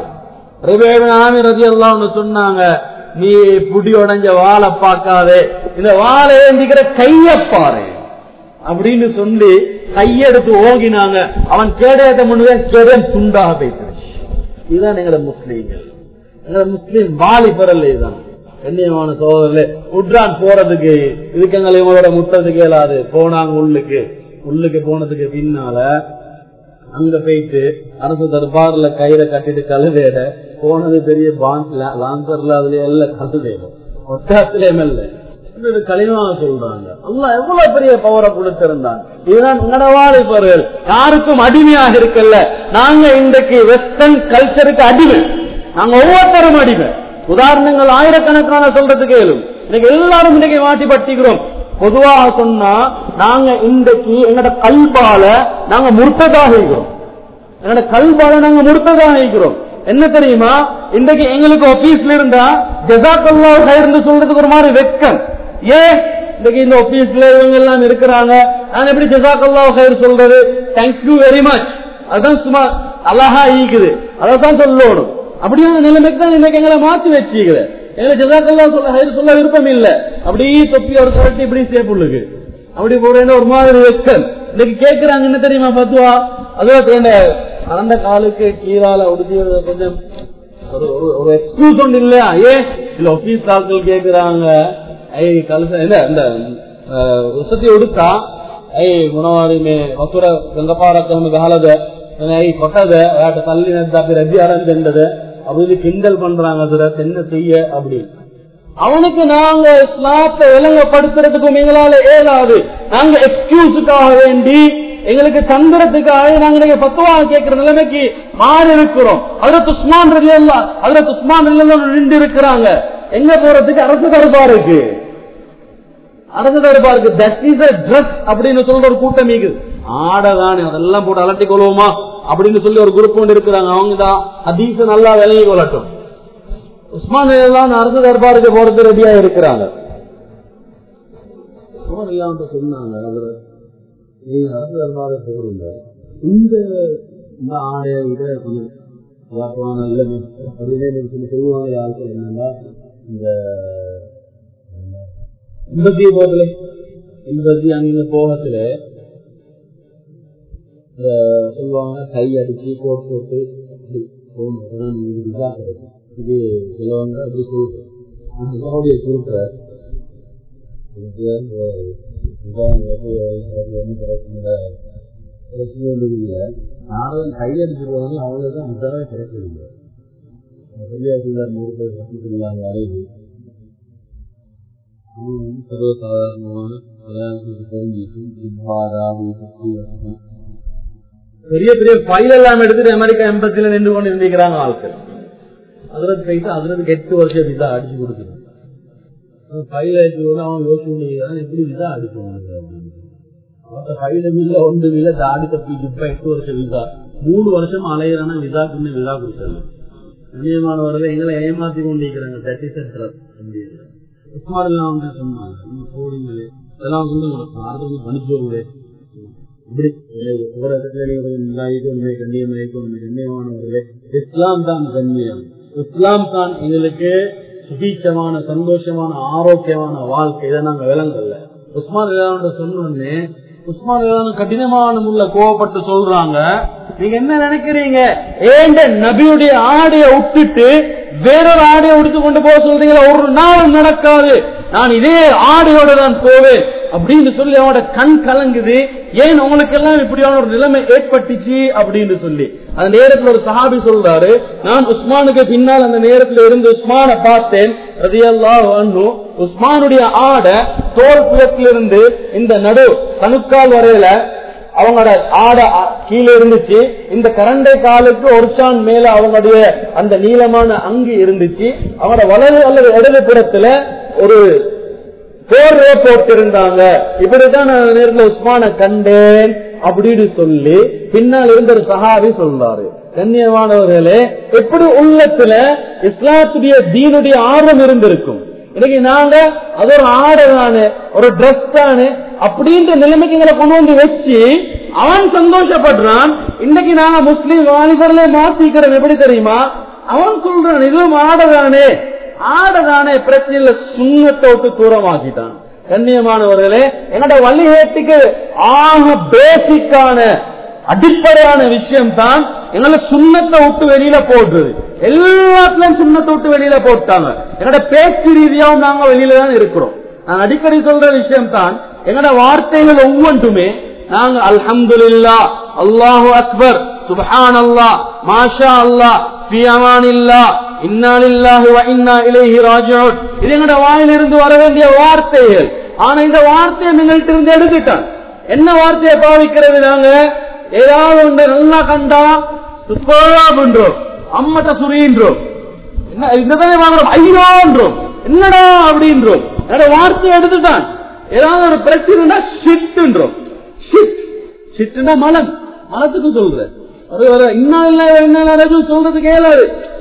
ஆமி ரதி எல்லாம் சொன்னாங்க நீ புடி உடஞ்ச வாழை பார்க்காதே இந்த வாழை ஏந்திக்கிற கைய பாரு அப்படின்னு சொல்லி கையெடுத்து ஓகினாங்க அவன் கேடயத்தை முன்னே கேடம் துண்டாக போயிட்டு இதுதான் எங்களோட முஸ்லீம்கள் எங்களோட முஸ்லீம் வாலிபரல் இதுதான் கண்ணியமான சோதரில் உட்ரான் போறதுக்கு இதுக்கு எங்களை இவங்களோட முட்டதுக்கு இயலாது போனாங்க உள்ளுக்கு உள்ளுக்கு போனதுக்கு பின்னால அங்க போயிட்டு அரசு தர்பார்ல கயிறை கட்டிட்டு கழுவேட போனது பெரிய பான்ஸ்ல லாங்கர்ல அதுல எல்லாம் கழுவேடும் ஒட்டாத்திலேயும் இல்ல களிமாக சொல்றாங்க அல்ல எவ்வளவு பெரிய பவரை கொடுத்திருந்தான் இதுதான் உங்களவாளிப்பவர்கள் யாருக்கும் அடிமையாக இருக்கல நாங்க இன்றைக்கு வெஸ்டர்ன் கல்ச்சருக்கு அடிமை நாங்க ஒவ்வொருத்தரும் அடிமை உதாரணங்கள் ஆயிரக்கணக்கான சொல்றதுக்கு கேளும் இன்னைக்கு எல்லாரும் இன்னைக்கு மாட்டி பட்டிக்கிறோம் பொதுவாக சொன்னா நாங்க இன்றைக்கு எங்கட கல்பால நாங்க முர்த்ததாக இருக்கிறோம் எங்கட கல்பால நாங்க முர்த்ததாக இருக்கிறோம் என்ன தெரியுமா இன்றைக்கு எங்களுக்கு ஆபீஸ்ல இருந்தா ஜெசாக்கல்லா கயிறு சொல்றதுக்கு ஒரு மாதிரி வெக்கம் ஏன் இன்னைக்கு இந்த ஆபீஸ்ல இவங்க எல்லாம் இருக்கிறாங்க நான் எப்படி ஜெசாக்கல்லா கயிறு சொல்றது தேங்க்யூ வெரி மச் அதுதான் சும்மா அழகா ஈக்குது அதான் சொல்லணும் அப்படியான நிலைமைக்கு தான் இன்னைக்கு எங்களை மாத்தி வச்சுக்கிற எங்களை ஜெசாக்கல்லா சொல்ல ஹைர் சொல்ல விருப்பம் இல்ல அப்படியே தொப்பி ஒரு கரட்டி இப்படி சேப்புள்ளுக்கு அப்படி போறேன்னு ஒரு மாதிரி வெக்கம் இன்னைக்கு கேட்கிறாங்க என்ன தெரியுமா பத்துவா அதுவும் அந்த காலுக்கு கீழால உடுத்தியது கொஞ்சம் ஒரு எக்ஸ்கியூஸ் ஒன்று இல்லையா ஏன் இல்ல ஆபீஸ் ஆட்கள் கேக்குறாங்க ஐ கலச இல்ல இந்த உசத்தி ಉಡುತ್ತಾ ಐ ಗುಣವಾರಿ ಮೇ ಮಥುರ ಗಂಗಪಾರಕ್ಕನ್ನು ಗಾಲದ ஐ கொட்டத வேட்ட தள்ளினது அப்படி ரஜி அரந்தது அப்படி கிண்டல் பண்றாங்க அதுல என்ன செய்ய அப்படி அவனுக்கு நாங்க இஸ்லாத்தை விளங்கப்படுத்துறதுக்கும் எங்களால ஏதாது நாங்க எக்ஸ்கியூஸுக்காக வேண்டி எங்களுக்கு தந்திரத்துக்காக நாங்க நீங்க பத்துவாக கேட்கிற நிலைமைக்கு மாறி இருக்கிறோம் அதுல துஸ்மான் ரவி எல்லாம் அதுல துஸ்மான் நின்று இருக்கிறாங்க எங்க போறதுக்கு அரசு தரப்பாருக்கு அரசு தரப்பாருக்கு தட் இஸ் அ ட்ரெஸ் அப்படின்னு சொல்ற ஒரு கூட்டம் இருக்குது ஆடதானே அதெல்லாம் போட்டு அலட்டி கொள்வோமா அப்படின்னு சொல்லி ஒரு குரூப் கொண்டு இருக்கிறாங்க அவங்க தான் ஹதீஸ நல்லா விலகி கொள்ளட்டும் உஸ்மான் எல்லாம் அரசு தர்பாருக்கு போறது ரெடியா இருக்கிறாங்க சொன்னாங்க நீங்க அரசு தர்பாருக்கு போறீங்க இந்த இந்த ஆடையை விட கொஞ்சம் நல்லது அப்படின்னு சொல்லி சொல்லுவாங்க யாருக்கு என்னன்னா இந்த எண்பத்தி போகல எண்பத்தி அங்க போகத்துல இந்த சொல்லுவாங்க கை அடிச்சு கோட் போட்டு போகணும் விசா கிடைக்கும் இது சொல்லுவாங்க அப்படி சொல்றேன் அந்த விசாவுடைய சுருக்கிற நானும் கையடிச்சிருவாங்க அவங்களுக்கு தான் விசாவே கிடைக்கவில்லை பெரியார் நூறு பேர் வசதில்லாங்க அறைவு சர்வசாதாரணமான பெரிய பெரிய ஃபைல் எல்லாம் எடுத்துட்டு அமெரிக்கா எம்பசில நின்று கொண்டு இருந்திருக்கிறாங்க ஆட்கள் அதுல போயிட்டு அதுல எட்டு வருஷம் விசா அடிச்சு கொடுக்குது ஃபைல் அடிச்சு அவன் யோசிச்சு எப்படி விசா அடிச்சு ஃபைலும் இல்ல ஒன்றும் இல்ல தாடி தப்பிக்கு இப்ப எட்டு வருஷம் விசா மூணு வருஷம் அலையிறானா விசாக்குன்னு விசா கொடுத்தாங்க கண்ணியமானவர்கள் எங்களை ஏமாத்தி கொண்டிருக்கிறாங்க தட்டி சென்டர் உஸ்மான் எல்லாம் வந்து சொன்னாங்க நீங்க போறீங்களே இதெல்லாம் வந்து அடுத்தவங்க பணிச்சுவோங்களே இப்படி ஒவ்வொரு இடத்துல நீங்க கண்ணியமாயிக்கணும் கண்ணியமானவர்களே இஸ்லாம் தான் கண்ணியம் இஸ்லாம் தான் எங்களுக்கு சுபீட்சமான சந்தோஷமான ஆரோக்கியமான வாழ்க்கை இதை நாங்க விளங்கல உஸ்மான் சொன்னோடனே உஸ்மான் ரலியல்லாஹு அன்ஹு கடினமான முள்ள கோவப்பட்டு சொல்றாங்க நீங்க என்ன நினைக்கிறீங்க ஏண்ட நபியுடைய ஆடைய விட்டுட்டு வேறொரு ஆடையை உடுத்து கொண்டு போக சொல்றீங்களா ஒரு நாள் நடக்காது நான் இதே ஆடையோட தான் போவேன் அப்படின்னு சொல்லி அவனோட கண் கலங்குது ஏன் உங்களுக்கு எல்லாம் இப்படியான ஒரு நிலைமை ஏற்பட்டுச்சு அப்படின்னு சொல்லி அந்த நேரத்துல ஒரு சஹாபி சொல்றாரு நான் உஸ்மானுக்கு பின்னால் அந்த நேரத்துல இருந்து உஸ்மான பார்த்தேன் ரதியல்லாஹு அன்ஹு உஸ்மானுடைய ஆடை தோல் புறத்திலிருந்து இந்த நடு கணுக்கால் வரையில அவங்களோட ஆடை அ- கீழே இருந்துச்சு இந்த கரண்டை காலுக்கு ஒரு சான் மேல அவங்களுடைய அந்த நீளமான அங்கி இருந்துச்சு அவங்களோட வலது அல்லது இடது புறத்துல ஒரு போர்வே போட்டிருந்தாங்க இப்படிதான் நான் அந்த நேரத்துல உஸ்மான கண்டேன் அப்படின்னு சொல்லி பின்னால் இருந்த ஒரு சஹாபி சொல்றாரு கண்ணியமானவர்களே எப்படி உள்ளத்துல இஸ்லாத்துடைய தீனுடைய ஆர்வம் இருந்திருக்கும் இன்னைக்கு நாங்க அது ஒரு ஆடை தானே ஒரு ட்ரெஸ் தானே அப்படின்ற நிலைமைக்கு எங்களை கொண்டு வந்து வச்சு அவன் சந்தோஷப்படுறான் இன்னைக்கு நாங்க முஸ்லீம் வாலிபர்ல மாத்திக்கிறோம் எப்படி தெரியுமா அவன் சொல்றான் இதுவும் ஆடை தானே ஆடதானே பிரச்சனை இல்ல சுண்ணத்தை விட்டு தூரமாக்கிட்டான் கண்ணியமானவர்களே என்னோட வழிகேட்டுக்கு ஆக பேசிக்கான அடிப்படையான விஷயம் தான் எங்களை சுண்ணத்தை விட்டு வெளியில போடுறது எல்லாத்துலயும் சுண்ணத்தை விட்டு வெளியில போட்டாங்க என்னோட பேச்சு ரீதியாவும் நாங்க வெளியில தான் இருக்கிறோம் நான் அடிக்கடி சொல்ற விஷயம் தான் எங்களோட வார்த்தைகள் ஒவ்வொன்றுமே நாங்க அல்ஹம்துலில்லா அல்லாஹு அக்பர் சுபஹான் அல்லா மாஷா அல்லா ஃபி அமானில்லா இன்னா லில்லாஹி வ இன்னா இலைஹி ராஜிஊன் இது எங்கட வாயிலிருந்து வர வேண்டிய வார்த்தைகள் ஆனா இந்த வார்த்தையை நீங்கள்ட்ட இருந்து எடுத்துட்டான் என்ன வார்த்தையை பாவிக்கிறது நாங்க ஏதாவது ஒன்று நல்லா கண்டா சுப்பரா பண்றோம் அம்மட்ட சுரின்றோம் என்ன இதுதானே வாங்குறோம் ஐயோன்றோம் என்னடா அப்படின்றோம் என்னோட வார்த்தையை எடுத்துட்டான் ஏதாவது ஒரு பிரச்சனைனா ஷிட்ன்றோம் ஷிட் ஷிட்னா மலம் மலத்துக்கு சொல்ற ஒரு ஒரு இன்னா இல்ல என்ன சொல்றது கேளாது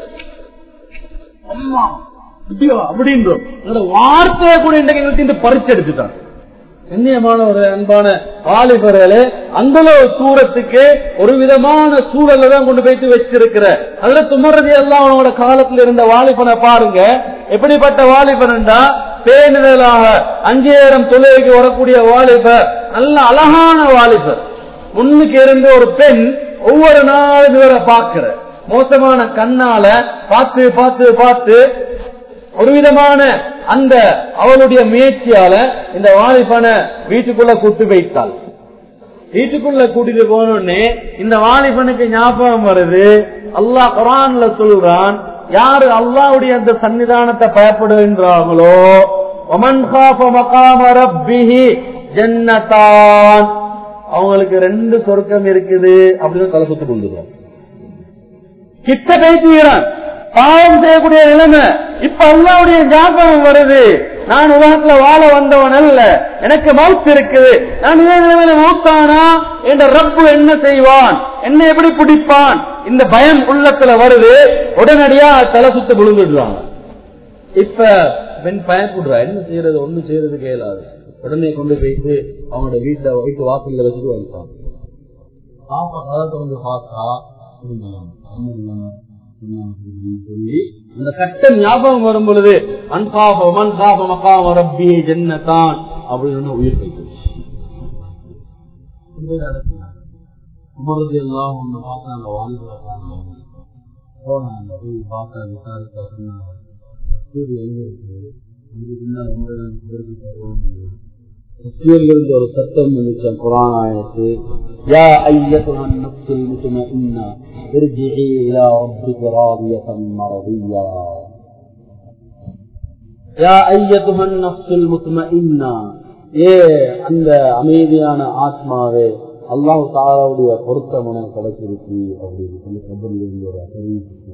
அம்மா அப்படியோ அப்படின்றோம் என்னோட வார்த்தையை கூட இன்றைக்கு எங்கள்கிட்ட இந்த பறிச்சு எடுத்துட்டான் கண்ணியமான ஒரு அன்பான வாலிபர்களே அந்த அளவு தூரத்துக்கு ஒரு விதமான சூழல்ல தான் கொண்டு போயிட்டு வச்சிருக்கிற அதுல துமரதி எல்லாம் அவனோட காலத்துல இருந்த வாலிபனை பாருங்க எப்படிப்பட்ட வாலிபன்டா பேணுதலாக அஞ்சேரம் தொழுகைக்கு வரக்கூடிய வாலிபர் நல்ல அழகான வாலிபர் முன்னுக்கு இருந்து ஒரு பெண் ஒவ்வொரு நாளும் இவரை பார்க்கிற மோசமான கண்ணால பார்த்து பார்த்து பார்த்து ஒரு விதமான அந்த அவளுடைய முயற்சியால இந்த வாலிபனை வீட்டுக்குள்ள கூட்டு வைத்தாள் வீட்டுக்குள்ள கூட்டிட்டு போனோடனே இந்த வாலிபனுக்கு ஞாபகம் வருது அல்லாஹ் குரான்ல சொல்றான் யாரு அல்லாவுடைய அந்த சன்னிதானத்தை பயப்படுகின்றார்களோ ஒமன் காஃப மகாம ரப்பிஹி ஜன்னதான் அவங்களுக்கு ரெண்டு சொர்க்கம் இருக்குது அப்படின்னு தலை சுத்து கொண்டுருவோம் கிட்ட பேசுகிறான் பாவம் செய்யக்கூடிய நிலைமை இப்ப அல்லாவுடைய ஞாபகம் வருது நான் உலகத்துல வாழ வந்தவன் அல்ல எனக்கு மவுத் இருக்குது நான் இதே நிலைமையில மவுத்தானா என்ற ரப்பு என்ன செய்வான் என்ன எப்படி பிடிப்பான் இந்த பயம் உள்ளத்துல வருது உடனடியா தலை சுத்து விழுந்துடுறாங்க இப்ப பெண் பயப்படுறா என்ன செய்யறது ஒண்ணு செய்யறது கேளாது உடனே கொண்டு போயிட்டு அவனோட வீட்டுல வீட்டு வாசல்ல வச்சுட்டு வந்துட்டான் பாப்பா காலத்தை வந்து பார்த்தா சொல்லி அந்த கட்டம் ஞாபகம் வரும் பொழுது அன்பாப மன்பாப மகாம ரப்பி ஜன்னதான் அப்படின்னு உயிர் கைப்பற்றி உமரது எல்லாம் ஒண்ணு பார்த்தாங்க வாழ்க்கை போனாங்க போய் பார்த்தா விசாரித்தா சொன்னாங்க சூரிய எங்க இருக்கு அதுக்கு பின்னால் உமரதான் சுவர்கிட்ட போகணும் தஸ்வீரிலிருந்து ஒரு சத்தம் வந்துச்சு குரான் ஆயத்து யா ஐயத்துஹா النفس المطمئنة ارجعي إلى ربك راضية مرضية يا أيتها النفس المطمئنة ஏ அந்த அமைதியான ஆத்மாவே அல்லாஹ் தாராவுடைய பொருத்தம் உனக்கு கிடைச்சிருக்கு அப்படின்னு சொல்லி கபரில் இருந்து ஒரு அறிவிப்பு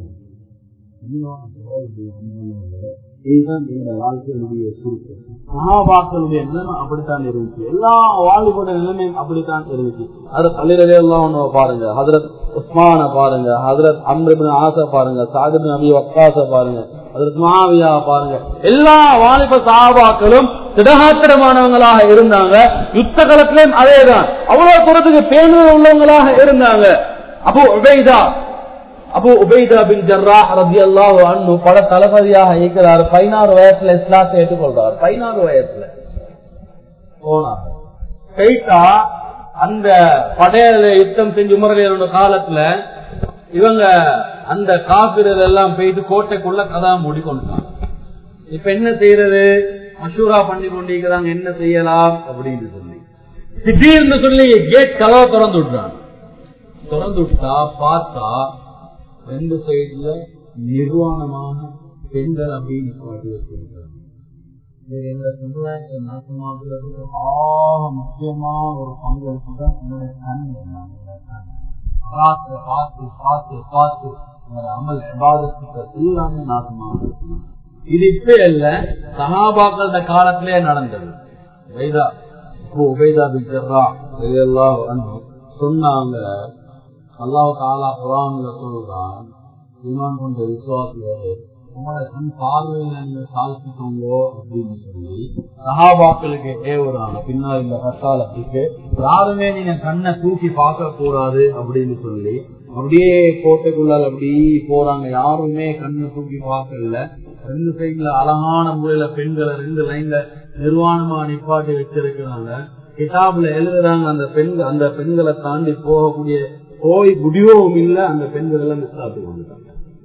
இதுதான் இந்த வாழ்க்கையினுடைய சுருக்கம் மகாபாக்களுடைய நிலைமை அப்படித்தான் இருந்துச்சு எல்லா வாழ்வோட நிலைமையும் அப்படித்தான் இருந்துச்சு அது கல்லீரலே எல்லாம் ஒண்ணு பாருங்க ஹதரத் உஸ்மான பாருங்க ஹதரத் அம்ரிபின் ஆசை பாருங்க சாகிபின் அபி வக்காச பாருங்க ஹதரத் மாவியா பாருங்க எல்லா வாலிப சாபாக்களும் திடகாத்திரமானவங்களாக இருந்தாங்க யுத்த காலத்திலும் அதேதான் அவ்வளவு தூரத்துக்கு பேணுதல் உள்ளவங்களாக இருந்தாங்க அப்போ உபைதா அபு உபைதா பின் ஜர்ராஹ் ரபி அல்லாஹ் அண்ணு பல தளபதியாக இருக்கிறார் பதினாறு வயசுல இஸ்லாத்தை ஏற்றுக்கொள்றார் பதினாறு வயசுல போனார் போயிட்டா அந்த படையில யுத்தம் செஞ்சு உமரலியோட காலத்துல இவங்க அந்த காப்பிரர் எல்லாம் போயிட்டு கோட்டைக்குள்ள கதா மூடிக்கொண்டாங்க இப்ப என்ன செய்யறது மஷூரா பண்ணி கொண்டிருக்கிறாங்க என்ன செய்யலாம் அப்படின்னு சொல்லி திடீர்னு சொல்லி கேட் கதவை திறந்து விடுறாங்க திறந்து விட்டா பார்த்தா ரெண்டு சைடுல நிர்வாணமான பெண்கள் அப்படின்னு பாட்டி வச்சிருக்காங்க இது எங்க சமுதாயத்தை நாசமாக்குறதுக்கு ஆக முக்கியமா ஒரு பங்கு இருக்குதான் என்னுடைய கண் என்னுடைய கண் பார்த்து பார்த்து பார்த்து பார்த்து உங்களோட அமல் விவாதத்துக்கு எல்லாமே நாசமாக இது இப்ப இல்ல சகாபாக்கள காலத்திலே நடந்தது வைதா உபைதா பிச்சர்ரா இதெல்லாம் சொன்னாங்க அல்லாஹ் தாலா குரான்ல சொல்றான் ஈமான் கொண்ட விசுவாசியரே உங்களோட கண் பார்வையில நீங்க தாழ்த்திக்கோங்கோ அப்படின்னு சொல்லி சகாபாக்களுக்கு ஏவுறாங்க பின்னால் இந்த கட்டாலத்துக்கு யாருமே நீங்க கண்ணை தூக்கி பார்க்க கூடாது அப்படின்னு சொல்லி அப்படியே கோட்டைக்குள்ளால் அப்படி போறாங்க யாருமே கண்ணை தூக்கி பார்க்கல ரெண்டு சைட்ல அழகான முறையில பெண்களை ரெண்டு லைன்ல நிர்வாணமா நிப்பாட்டி வச்சிருக்கிறாங்க கிதாப்ல எழுதுறாங்க அந்த பெண்கள் அந்த பெண்களை தாண்டி போகக்கூடிய போய் முடியவும் இல்ல அந்த பெண்கள் எல்லாம் மிஸ்ஸாட்டு வந்துட்டாங்க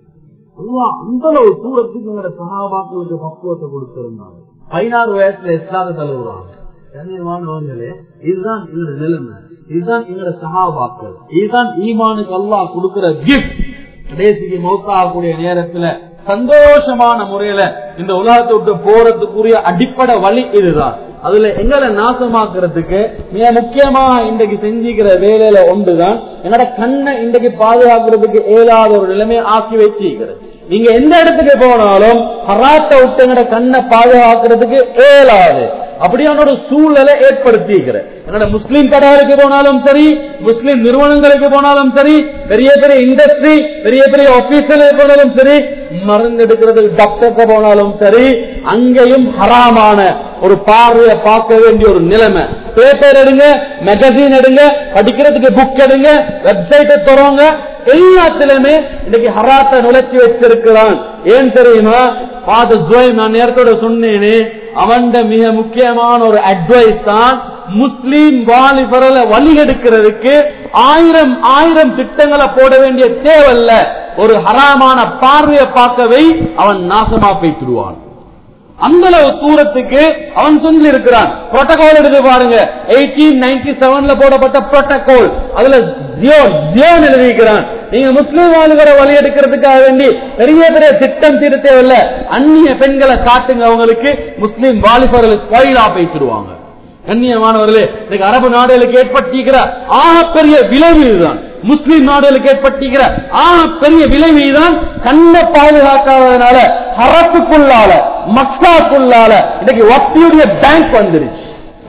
அந்த அளவு தூரத்துக்கு எங்களோட சகாபாக்களுக்கு பக்குவத்தை கொடுத்திருந்தாங்க பதினாறு வயசுல எஸ்லாத தழுவுறாங்க கண்ணியமானவர்களே இதுதான் எங்களோட நிலைமை இதுதான் எங்களோட சகாபாக்கள் இதுதான் ஈமானுக்கு அல்லா கொடுக்கிற கிஃப்ட் கடைசிக்கு மௌத்தாகக்கூடிய நேரத்துல சந்தோஷமான முறையில இந்த உலகத்தை விட்டு போறதுக்குரிய அடிப்படை வழி இதுதான் அதுல எங்களை நாசமாக்குறதுக்கு மிக முக்கியமா இன்றைக்கு செஞ்சுக்கிற வேலையில ஒன்றுதான் என்னோட கண்ணை இன்றைக்கு பாதுகாக்கிறதுக்கு இயலாத ஒரு நிலைமையை ஆக்கி வச்சிருக்கிறது நீங்க எந்த இடத்துக்கு போனாலும் ஹராத்தை விட்டு எங்கட கண்ணை பாதுகாக்கிறதுக்கு இயலாது அப்படியான ஒரு சூழலை ஏற்படுத்தியிருக்கிற என்னோட முஸ்லீம் கடாருக்கு போனாலும் சரி முஸ்லீம் நிறுவனங்களுக்கு போனாலும் சரி பெரிய பெரிய இண்டஸ்ட்ரி பெரிய பெரிய ஆபீஸ்ல போனாலும் சரி மருந்து எடுக்கிறதுக்கு டாக்டருக்கு போனாலும் சரி அங்கேயும் ஹராமான ஒரு பார்வையை பார்க்க வேண்டிய ஒரு நிலைமை பேப்பர் எடுங்க மேகசின் எடுங்க படிக்கிறதுக்கு புக் எடுங்க வெப்சைட்டை தொடங்க எல்லாத்திலுமே இன்னைக்கு ஹராத்தை நுழைச்சி வச்சிருக்கிறான் ஏன் தெரியுமா பாத ஜோய் நான் நேரத்தோட சொன்னேனே அவன் மிக முக்கியமான ஒரு அட்வைஸ் தான் முஸ்லீம் வாலிபரல வழி எடுக்கிறதுக்கு ஆயிரம் ஆயிரம் திட்டங்களை போட வேண்டிய தேவையில்ல ஒரு ஹராமான பார்வையை பார்க்கவை அவன் நாசமா போய்த்துடுவான் அந்த அளவு தூரத்துக்கு அவன் சொல்லி இருக்கிறான் புரோட்டோகால் எடுத்து பாருங்க எயிட்டீன் நைன்டி செவன்ல போடப்பட்ட புரோட்டோகால் அதுல ஜியோன் ஜியோன் எழுதிக்கிறான் நீங்க முஸ்லீம் ஆளுகளை வழி எடுக்கிறதுக்காக வேண்டி பெரிய பெரிய திட்டம் தீர தேவையில்ல அந்நிய பெண்களை காட்டுங்க அவங்களுக்கு முஸ்லீம் வாலிபர்கள் கோயிலா பேசிடுவாங்க கண்ணியமானவர்களே இன்னைக்கு அரபு நாடுகளுக்கு ஏற்பட்டிருக்கிற ஆகப்பெரிய விளைவு இதுதான் முஸ்லீம் நாடுகளுக்கு ஏற்பட்டிருக்கிற ஆகப்பெரிய விளைவு இதுதான் கண்ணை பாதுகாக்காததுனால ஹரத்துக்குள்ளால மக்காக்குள்ளால இன்னைக்கு வட்டியுடைய பேங்க் வந்துருச்சு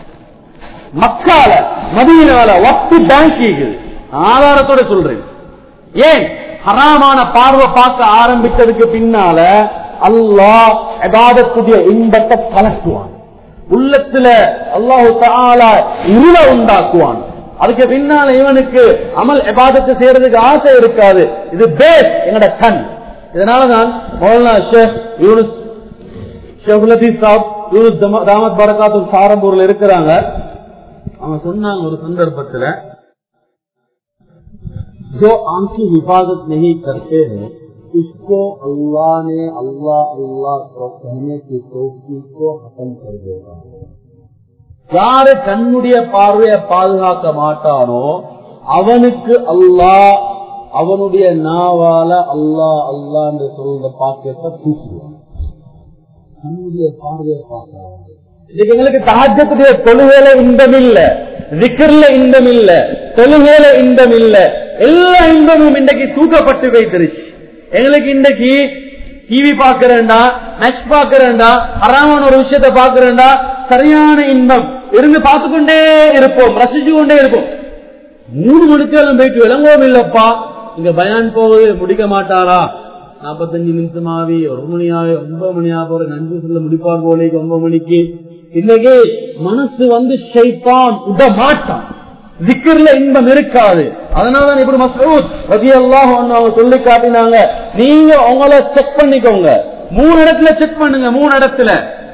மக்கால மதியினால வட்டி பேங்க் இருக்குது ஆதாரத்தோட சொல்றேன் ஏன் ஹராமான பார்வை பார்க்க ஆரம்பித்ததுக்கு பின்னால அல்லாஹ் எதாதத்துடைய இன்பத்தை கலக்குவான் உள்ளத்துல அல்லாஹு தாலா இருள உண்டாக்குவான் அதுக்கு பின்னால இவனுக்கு அமல் எபாதத்தை செய்யறதுக்கு ஆசை இருக்காது இது பேஸ் எங்கட கண் இதனாலதான் மௌலானா ஷேக் யூனுஸ் ஷேக் லத்தீப் சாப் யூனுஸ் தாமத் பரகாத்து சாரம்பூர்ல இருக்கிறாங்க அவங்க சொன்னாங்க ஒரு சந்தர்ப்பத்துல जो आंख की हिफाजत नहीं करते हैं उसको अल्लाह ने अल्लाह अल्लाह को कहने की तोफी को खत्म कर देगा யாரு கண்ணுடைய பார்வையை பாதுகாக்க மாட்டானோ அவனுக்கு அல்லாஹ் அவனுடைய நாவால அல்லாஹ் அல்லா என்று சொல்ற பாக்கியத்தை தூக்குவான் கண்ணுடைய பார்வையை பார்க்கலாம் இதுக்கு எங்களுக்கு தாஜத்துடைய தொழுகையில இன்பம் இல்ல விக்கர்ல இன்பம் இல்ல தொழுகையில இன்பம் இல்ல எல்லா இன்பமும் இன்றைக்கு தூக்கப்பட்டு வைத்திருச்சு எங்களுக்கு இன்றைக்கு டிவி பாக்குறேன்டா மேட்ச் பாக்குறேன்டா அறாமான ஒரு விஷயத்த பாக்குறேன்டா சரியான இன்பம் இருந்து பார்த்துக்கொண்டே இருப்போம் ரசிச்சு கொண்டே இருப்போம் மூணு மணிக்காலம் போயிட்டு விளங்கவும் இல்லப்பா இங்க பயான் போவது முடிக்க மாட்டாரா நாற்பத்தஞ்சு நிமிஷம் ஆவி ஒரு மணி ஆகி ஒன்பது மணி ஆக போற நன்றி சொல்ல முடிப்பார் போலேக்கு ஒன்பது மணிக்கு இன்னைக்கு மனசு வந்து ஷைத்தான் விட மாட்டான் திக்கர்ல இன்பம் இருக்காது அதனாலதான் இப்படி மசூத் ரதி அல்லாஹ் அவங்க சொல்லி காட்டினாங்க நீங்க உங்களை செக் பண்ணிக்கோங்க மூணு இடத்துல செக் பண்ணுங்க மூணு இடத்துல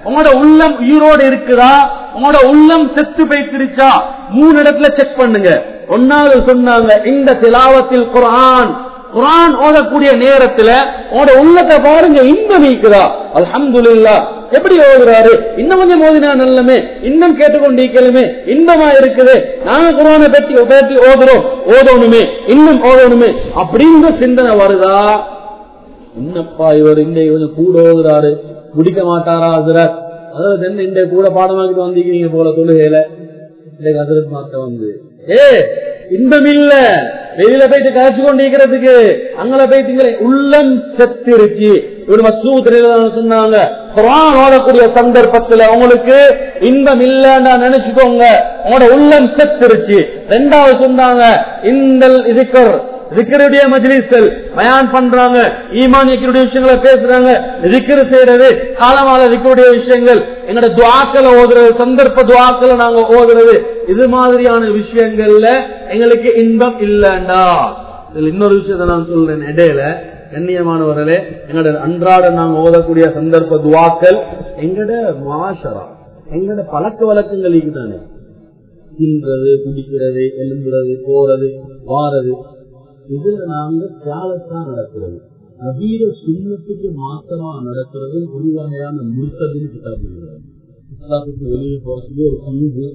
உங்களோட உள்ளம் உயிரோடு இருக்குதா உங்களோட உள்ளம் செத்து போய்த்திருச்சா மூணு இடத்துல செக் பண்ணுங்க ஒன்னாவது சொன்னாங்க இந்த திலாவத்தில் குரான் குரான் ஓதக்கூடிய நேரத்துல உங்களோட உள்ளத்தை பாருங்க இன்பம் நீக்குதா அல்ஹம்துலில்லா எப்படி ஓதுறாரு இன்னும் கொஞ்சம் ஓதினா நல்லமே இன்னும் கேட்டுக்கொண்டிருக்கலுமே இன்பமா இருக்குது நாங்க குரானை பற்றி பேட்டி ஓதுறோம் ஓதணுமே இன்னும் ஓதணுமே அப்படிங்கிற சிந்தனை வருதா என்னப்பா இவர் இந்த கொஞ்சம் கூட ஓதுறாரு முடிக்க மாட்டாரா ஹசரத் அதாவது என்ன இந்த கூட பாடமாக்கிட்டு வந்திருக்கீங்க போல தொழுகையில இந்த ஹசரத் மாத்த வந்து ஏ இன்பம் இல்ல வெளியில போயிட்டு கரைச்சு கொண்டிருக்கிறதுக்கு அங்கல போயிட்டு இங்க உள்ளம் செத்திருச்சு இவர் மசூத்திரையில சொன்னாங்க குரான் ஓடக்கூடிய சந்தர்ப்பத்துல உங்களுக்கு இன்பம் இல்லன்னா நினைச்சுக்கோங்க உங்களோட உள்ளம் செத்துருச்சு ரெண்டாவது சொன்னாங்க இந்த இதுக்கர் ரிக்கருடைய மஜ்லிஸ்கள் பயான் பண்றாங்க ஈமானியக்கினுடைய விஷயங்களை பேசுறாங்க ரிக்கர் செய்யறது காலமால ரிக்கருடைய விஷயங்கள் எங்களோட துவாக்களை ஓதுறது சந்தர்ப்ப துவாக்களை நாங்க ஓதுறது இது மாதிரியான விஷயங்கள்ல எங்களுக்கு இன்பம் இல்லண்டா இதுல இன்னொரு விஷயத்த நான் சொல்றேன் இடையில கண்ணியமானவர்களே எங்களோட அன்றாட நாங்க ஓதக்கூடிய சந்தர்ப்ப துவாக்கள் எங்கட மாஷரா எங்கட பழக்க வழக்கங்கள் தானே தின்றது குடிக்கிறது எலும்புறது போறது வாரது இதுல நாங்க தியாகத்தான் நடக்கிறது நவீன சுண்ணத்துக்கு மாத்திரமா நடக்கிறது ஒரு வகையான முர்த்ததின் கிட்டாபு இஸ்லாத்துக்கு வெளியே போறதுக்கு ஒரு பங்கு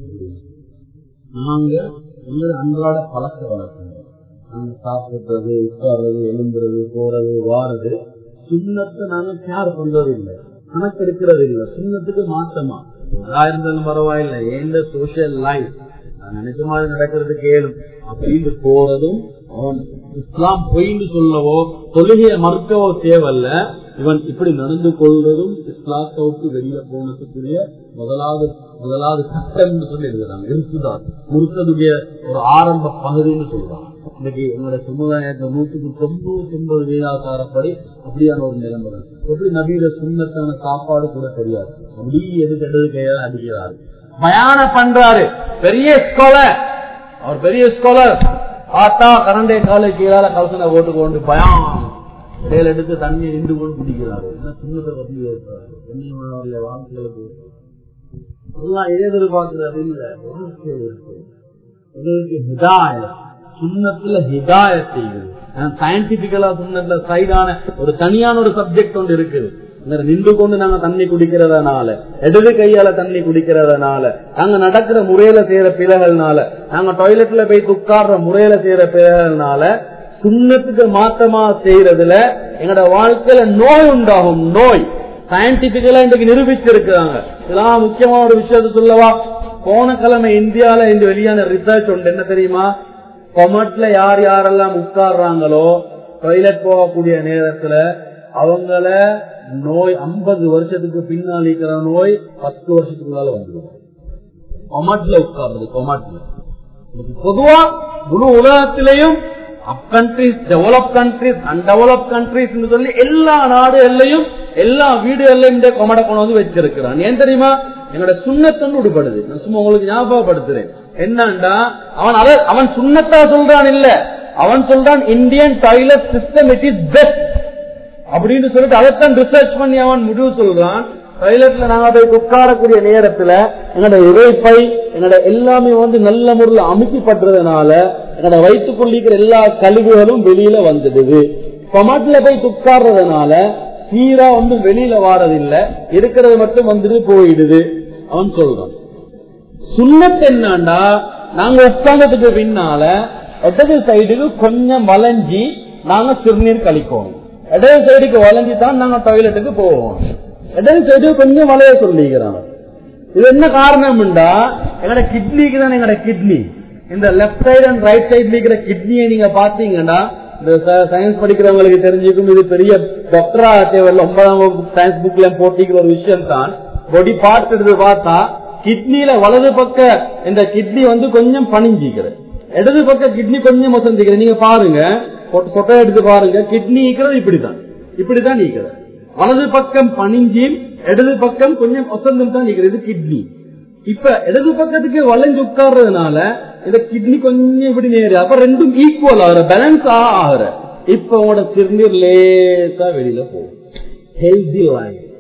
நாங்க எங்களோட அன்றாட பழக்க வழக்கங்கள் நாங்க சாப்பிடுறது உட்கார்றது எலும்புறது போறது வாரது சுண்ணத்தை நாங்க கேர் பண்றது இல்லை கணக்கெடுக்கிறது இல்லை சுண்ணத்துக்கு மாற்றமா அதா இருந்தாலும் பரவாயில்லை எந்த சோசியல் லைஃப் நினைச்ச மாதிரி நடக்கிறது கேளும் அப்படின்னு போறதும் அவன் இஸ்லாம் பொய்ன்னு சொல்லவோ தொழுகையை மறுக்கவோ தேவையில்ல இவன் இப்படி நடந்து கொள்றதும் இஸ்லாத்தை விட்டு வெளியில போனதுக்குரிய முதலாவது முதலாவது சட்டம் சொல்லி எழுதுறாங்க இருக்குதான் முறுக்கதுடைய ஒரு ஆரம்ப பகுதின்னு சொல்றாங்க இன்னைக்கு எங்களுடைய சமுதாயத்துல நூற்றுக்கு தொண்ணூத்தி ஒன்பது வீதாசாரப்படி அப்படியான ஒரு நிலைமை எப்படி நபீர சுண்ணத்தான சாப்பாடு கூட தெரியாது அப்படி எது கெட்டது கையால அடிக்கிறாரு பயான பண்றாரு பெரிய ஸ்காலர் அவர் பெரிய ஸ்காலர் ஆத்தா கரண்டே காலை கீழால கலசனை போட்டு கொண்டு பயம் இடையில எடுத்து தண்ணி நின்று கொண்டு குடிக்கிறாரு என்ன சுண்ணத்தை பத்தி பேசுறாரு கண்ணியமானவர்கள வாழ்க்கையில எல்லாம் எதிர்பார்க்கிறது இல்ல எங்களுக்கு ஹிதாய சுண்ணத்துல ஹிதாய செய்யுது சயின்டிபிக்கலா சுண்ணத்துல சைடான ஒரு தனியான ஒரு சப்ஜெக்ட் ஒன்று இருக்குது நின்று கொண்டு நாங்க தண்ணி குடிக்கிறதுனால இடது கையால தண்ணி குடிக்கிறதுனால நாங்க நடக்கிற முறையில செய்யற பிழைகள்னால நாங்க டாய்லெட்ல போய் உட்கார்ற முறையில செய்யற பிழைகள்னால சுண்ணத்துக்கு மாற்றமா செய்யறதுல எங்களோட வாழ்க்கையில நோய் உண்டாகும் நோய் சயின்டிபிக்கலா இன்றைக்கு நிரூபிச்சிருக்கிறாங்க இதெல்லாம் முக்கியமான ஒரு விஷயத்த சொல்லவா போன கிழமை இந்தியால இந்த வெளியான ரிசர்ச் ஒன்று என்ன தெரியுமா கொமட்ல யார் யாரெல்லாம் உட்கார்றாங்களோ டாய்லெட் போகக்கூடிய நேரத்துல அவங்கள நோய் ஐம்பது வருஷத்துக்கு பின்னால் இருக்கிற நோய் பத்து வருஷத்துக்குள்ளால வந்துடும் கொமட்ல உட்கார்றது கொமட்ல பொதுவா முழு உலகத்திலையும் of countries develop countries undevelop countries சொல்லி எல்லா நாடுகள்லையும் எல்லா வீடுகள்லையும் இந்த கொமடை கொண்டு வந்து வச்சிருக்கிறான் ஏன் தெரியுமா என்னோட சுண்ணத்தன்னு விடுபடுது நான் சும்மா உங்களுக்கு ஞாபகப்படுத்துறேன் என்னண்டா அவன் அதை அவன் சுண்ணத்தா சொல்றான் இல்ல அவன் சொல்றான் Indian toilet system it is best அப்படின்னு சொல்லிட்டு அதைத்தான் ரிசர்ச் பண்ணி அவன் முடிவு சொல்றான் டாய்லெட்ல நாங்க போய் உட்காரக்கூடிய நேரத்துல எங்களோட இறைப்பை எங்களோட எல்லாமே வந்து நல்ல முறையில் அமைக்கப்படுறதுனால எங்களோட வயிற்றுக்குள்ளிக்கிற எல்லா கழிவுகளும் வெளியில வந்துடுது கொமாட்டில போய் உட்கார்றதுனால சீரா வந்து வெளியில வாரதில்லை இருக்கிறது மட்டும் வந்துட்டு போயிடுது அவன் சொல்றான் சுண்ணத்து என்னண்டா நாங்க உட்கார்ந்ததுக்கு பின்னால இடது சைடுக்கு கொஞ்சம் வளைஞ்சி நாங்க சிறுநீர் கழிக்கணும் இடது சைடுக்கு வளைஞ்சி தான் நாங்க டாய்லெட்டுக்கு போவோம் இடது சைடு கொஞ்சம் வளைய சொல்லிக்கிறாங்க இது என்ன காரணம்டா எங்கட கிட்னிக்கு தான் எங்கட கிட்னி இந்த லெப்ட் சைடு அண்ட் ரைட் சைட்ல இருக்கிற கிட்னியை நீங்க பாத்தீங்கன்னா இந்த சயின்ஸ் படிக்கிறவங்களுக்கு தெரிஞ்சுக்கும் இது பெரிய டாக்டரா தேவையில்ல ஒன்பதாம் வகுப்பு சயின்ஸ் புக்ல போட்டிக்கிற ஒரு விஷயம் தான் பொடி பார்ட் எடுத்து பார்த்தா கிட்னில வலது பக்க இந்த கிட்னி வந்து கொஞ்சம் பணிஞ்சிக்கிறது இடது பக்க கிட்னி கொஞ்சம் வசந்திக்கிறது நீங்க பாருங்க போட்டோ எடுத்து பாருங்க கிட்னி இருக்கிறது இப்படிதான் இப்படிதான் நீக்கிறது வலது பக்கம் பணிஞ்சி இடது பக்கம் கொஞ்சம் வசந்தம் தான் நீக்கிறது கிட்னி இப்ப இடது பக்கத்துக்கு வளைஞ்சு உட்கார்றதுனால இந்த கிட்னி கொஞ்சம் இப்படி நேரு அப்ப ரெண்டும் ஈக்குவல் ஆகுற பேலன்ஸ் ஆகுற இப்ப உங்களோட சிறுநீர் லேசா வெளியில போகும் ஹெல்தி லைஃப்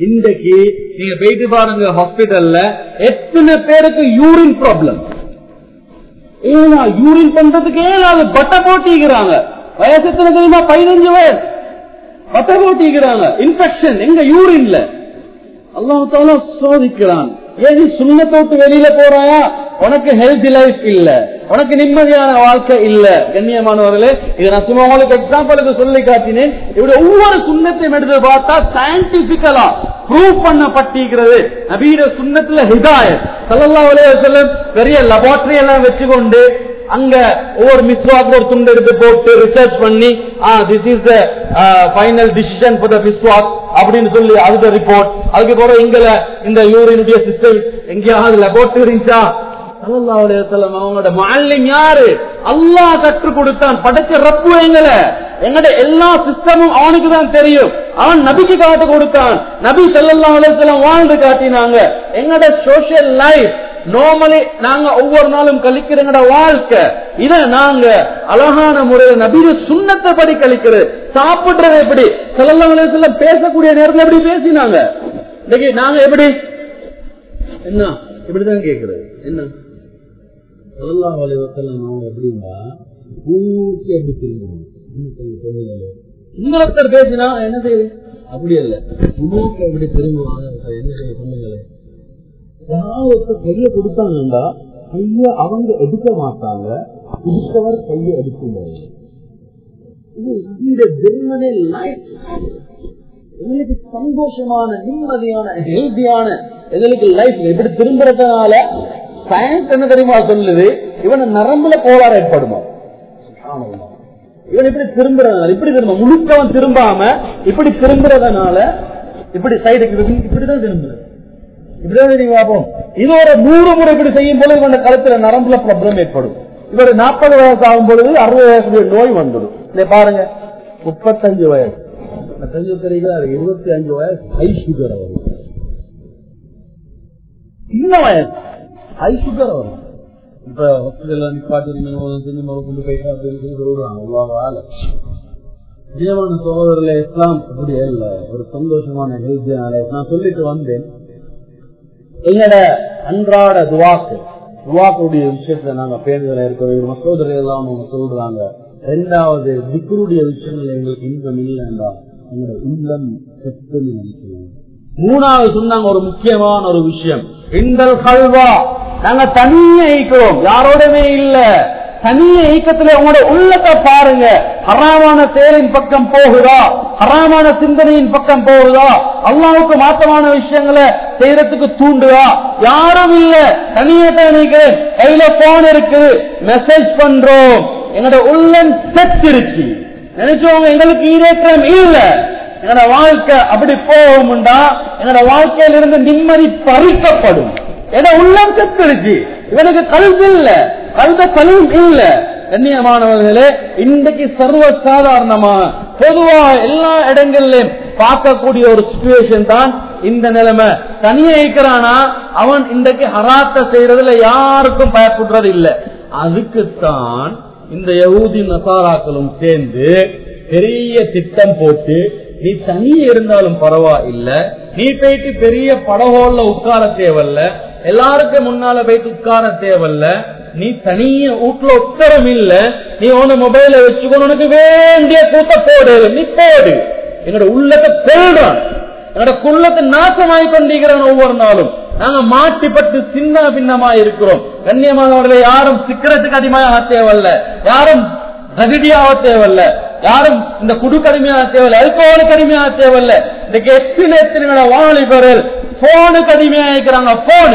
இன்றைக்கு நீங்க போயிட்டு பாருங்க ஹாஸ்பிட்டல்ல எத்தனை பேருக்கு யூரின் ப்ராப்ளம் ஏன்னா யூரின் பண்றதுக்கு ஏதாவது பட்டை போட்டிக்கிறாங்க வயசு எத்தனை தெரியுமா பதினஞ்சு வயசு பட்டை போட்டிக்கிறாங்க இன்ஃபெக்ஷன் எங்க யூரின்ல அல்லாஹால சோதிக்கிறான் ஏன் நீ சுண்ணத்தோட்டு வெளியில போறாயா உனக்கு ஹெல்தி லைஃப் இல்ல உனக்கு நிம்மதியான வாழ்க்கை இல்ல கண்ணியமானவர்களே இதை நான் சும்மா உங்களுக்கு எக்ஸாம்பிளுக்கு சொல்லி காட்டினேன் இப்படி ஒவ்வொரு சுண்ணத்தையும் எடுத்து பார்த்தா சயின்டிபிக்கலா ப்ரூவ் பண்ணப்பட்டிருக்கிறது நபீட சுண்ணத்துல ஹிதாயத் சல்லல்லாஹு அலைஹி வஸல்லம் பெரிய லெபார்டரி எல்லாம் வச்சுக்கொண்டு அங்க ஒவ்வொரு மிஸ்வாக்கு ஒரு துண்டு எடுத்து போட்டு ரிசர்ச் பண்ணி this is the final decision for the மிஸ்வாக் அப்படின்னு சொல்லி அதுக்கு ரிப்போர்ட் அதுக்கு பிறகு எங்கல இந்த யூரினுடைய சிஸ்டம் எங்கேயாவது லெபார்டரி இருந்துச்சா சல்லல்லாஹு அலைஹி வஸல்லம் அவங்களோட முஅல்லிம் யாரு அல்லாஹ் கற்றுக் கொடுத்தான் படைச்ச ரப்பு எங்கள எங்கட எல்லா சிஸ்டமும் அவனுக்கு தான் தெரியும் அவன் நபிக்கு காட்டு கொடுத்தான் நபி ஸல்லல்லாஹு அலைஹி வஸல்லம் வாழ்ந்து காட்டினாங்க எங்கட சோஷியல் லைஃப் நார்மலி நாங்க ஒவ்வொரு நாளும் கழிக்கிற எங்கட வாழ்க்கை இத நாங்க அழகான முறையில் நபிய சுண்ணத்தை படி கழிக்கிறது சாப்பிடுறது எப்படி ஸல்லல்லாஹு அலைஹி வஸல்லம் பேசக்கூடிய நேரத்துல எப்படி பேசினாங்க இன்னைக்கு நாங்க எப்படி என்ன இப்படிதான் கேக்குறது என்ன சொல்லலாம் வலைவத்தில் நாம எப்படின்னா பூர்த்தி அப்படி திரும்பணும் என்ன செய்ய சொல்லுங்க இன்னொருத்தர் பேசினா என்ன செய்யுது அப்படி இல்ல உணவுக்கு எப்படி திரும்புவாங்க என்ன செய்ய சொல்லுங்களேன் யாராவது கைய கொடுத்தாங்கண்டா கைய அவங்க எடுக்க மாட்டாங்க கொடுத்தவர் கைய எடுக்கும் இது இந்த ஜெர்மனி லைஃப் எங்களுக்கு சந்தோஷமான நிம்மதியான ஹெல்தியான எங்களுக்கு லைஃப் எப்படி திரும்புறதுனால சயின்ஸ் என்ன தெரியுமா சொல்லுது இவன் நரம்புல கோளாறு ஏற்படுமா இவன் இப்படி திரும்புறதுனால இப்படி திரும்ப முழுக்கவன் திரும்பாம இப்படி திரும்புறதுனால இப்படி சைடுக்கு இப்படிதான் திரும்புறது இப்படிதான் நீங்க பார்ப்போம் இது ஒரு நூறு முறை இப்படி செய்யும் பொழுது இவன் கழுத்துல நரம்புல ப்ராப்ளம் ஏற்படும் இவர் நாற்பது வயசு ஆகும் பொழுது அறுபது வயசுடைய நோய் வந்துடும் இதை பாருங்க முப்பத்தஞ்சு வயசு தெரிஞ்சு தெரியுங்களா இருபத்தி அஞ்சு வயசு ஹை சுகர் வரும் சின்ன வயசு ஹை சுகர் வரும் இப்ப ஹாஸ்பிட்டல்ல நிப்பாட்டி செஞ்சு முறை கொண்டு போயிட்டா அப்படின்னு சொல்றாங்க அவ்வளவு ஆளு நிஜமான சகோதரர்களே இஸ்லாம் அப்படி இல்ல ஒரு சந்தோஷமான ஹெல்த்தியான நான் சொல்லிட்டு வந்தேன் எங்கட அன்றாட துவாக்கு துவாக்குடைய விஷயத்துல நாங்க பேருதல இருக்க வேண்டும் மசோதரை எல்லாம் அவங்க சொல்றாங்க ரெண்டாவது திக்ருடைய விஷயங்கள் எங்களுக்கு இன்பம் இல்லைண்டா உங்களோட உள்ளம் செத்து நினைக்கிறோம் மூணாவது சொன்னாங்க ஒரு முக்கியமான ஒரு விஷயம் எங்கள் கல்வா நாங்க தனியே ஈக்கிறோம் யாரோடவே இல்ல தனிய ஈக்கத்துல உங்களோட உள்ளத்தை பாருங்க ஹராமான செயலின் பக்கம் போகுதா ஹராமான சிந்தனையின் பக்கம் போகுதா அல்லாவுக்கு மாற்றமான விஷயங்களை செய்யறதுக்கு தூண்டுதா யாரும் இல்ல தனியே தான் நினைக்கிறேன் கையில போன் இருக்குது மெசேஜ் பண்றோம் என்னோட உள்ளம் செத்துருச்சு நினைச்சவங்க எங்களுக்கு ஈரேற்றம் இல்ல என்னோட வாழ்க்கை அப்படி போகும்டா என்னோட வாழ்க்கையிலிருந்து நிம்மதி பறிக்கப்படும் ஏன்னா உள்ளம் செத்துருச்சு இவனுக்கு கல்வி இல்ல கல்வ கல்வி இல்ல கண்ணியமானவர்களே இன்றைக்கு சர்வ சாதாரணமா பொதுவா எல்லா இடங்கள்லயும் பார்க்கக்கூடிய ஒரு சுச்சுவேஷன் தான் இந்த நிலைமை தனியா இருக்கிறானா அவன் இன்றைக்கு ஹராத்த செய்யறதுல யாருக்கும் பயப்படுறது இல்ல அதுக்குத்தான் இந்த யகூதி நசாராக்களும் சேர்ந்து பெரிய திட்டம் போட்டு நீ தனியே இருந்தாலும் பரவாயில்ல நீ போயிட்டு பெரிய படகோல்ல உட்கார தேவையில்ல எல்லாருக்கும் முன்னால போயிட்டு உட்கார தேவையில்ல நீ தனிய வீட்டுல உத்தரம் இல்ல நீ உன மொபைல வச்சுக்கணும் உனக்கு வேண்டிய கூட்ட போடு நீ போடு என்னோட உள்ளத்தை கொள்றான் என்னோட குள்ளத்தை நாசமாய் கொண்டிருக்கிறான் ஒவ்வொரு நாளும் நாங்க மாட்டிப்பட்டு சின்ன பின்னமா இருக்கிறோம் கண்ணியமானவர்களை யாரும் சிக்கரத்துக்கு அதிகமாக தேவையில்ல யாரும் ரகடியாக தேவையில்ல யாரும் இந்த குடு கடுமையாக தேவையில்ல அல்கோஹால் கடுமையாக தேவையில்ல இந்த எத்தனை எத்தனை வாலிபர்கள் போனுக்கு அடிமையாக இருக்கிறாங்க போனு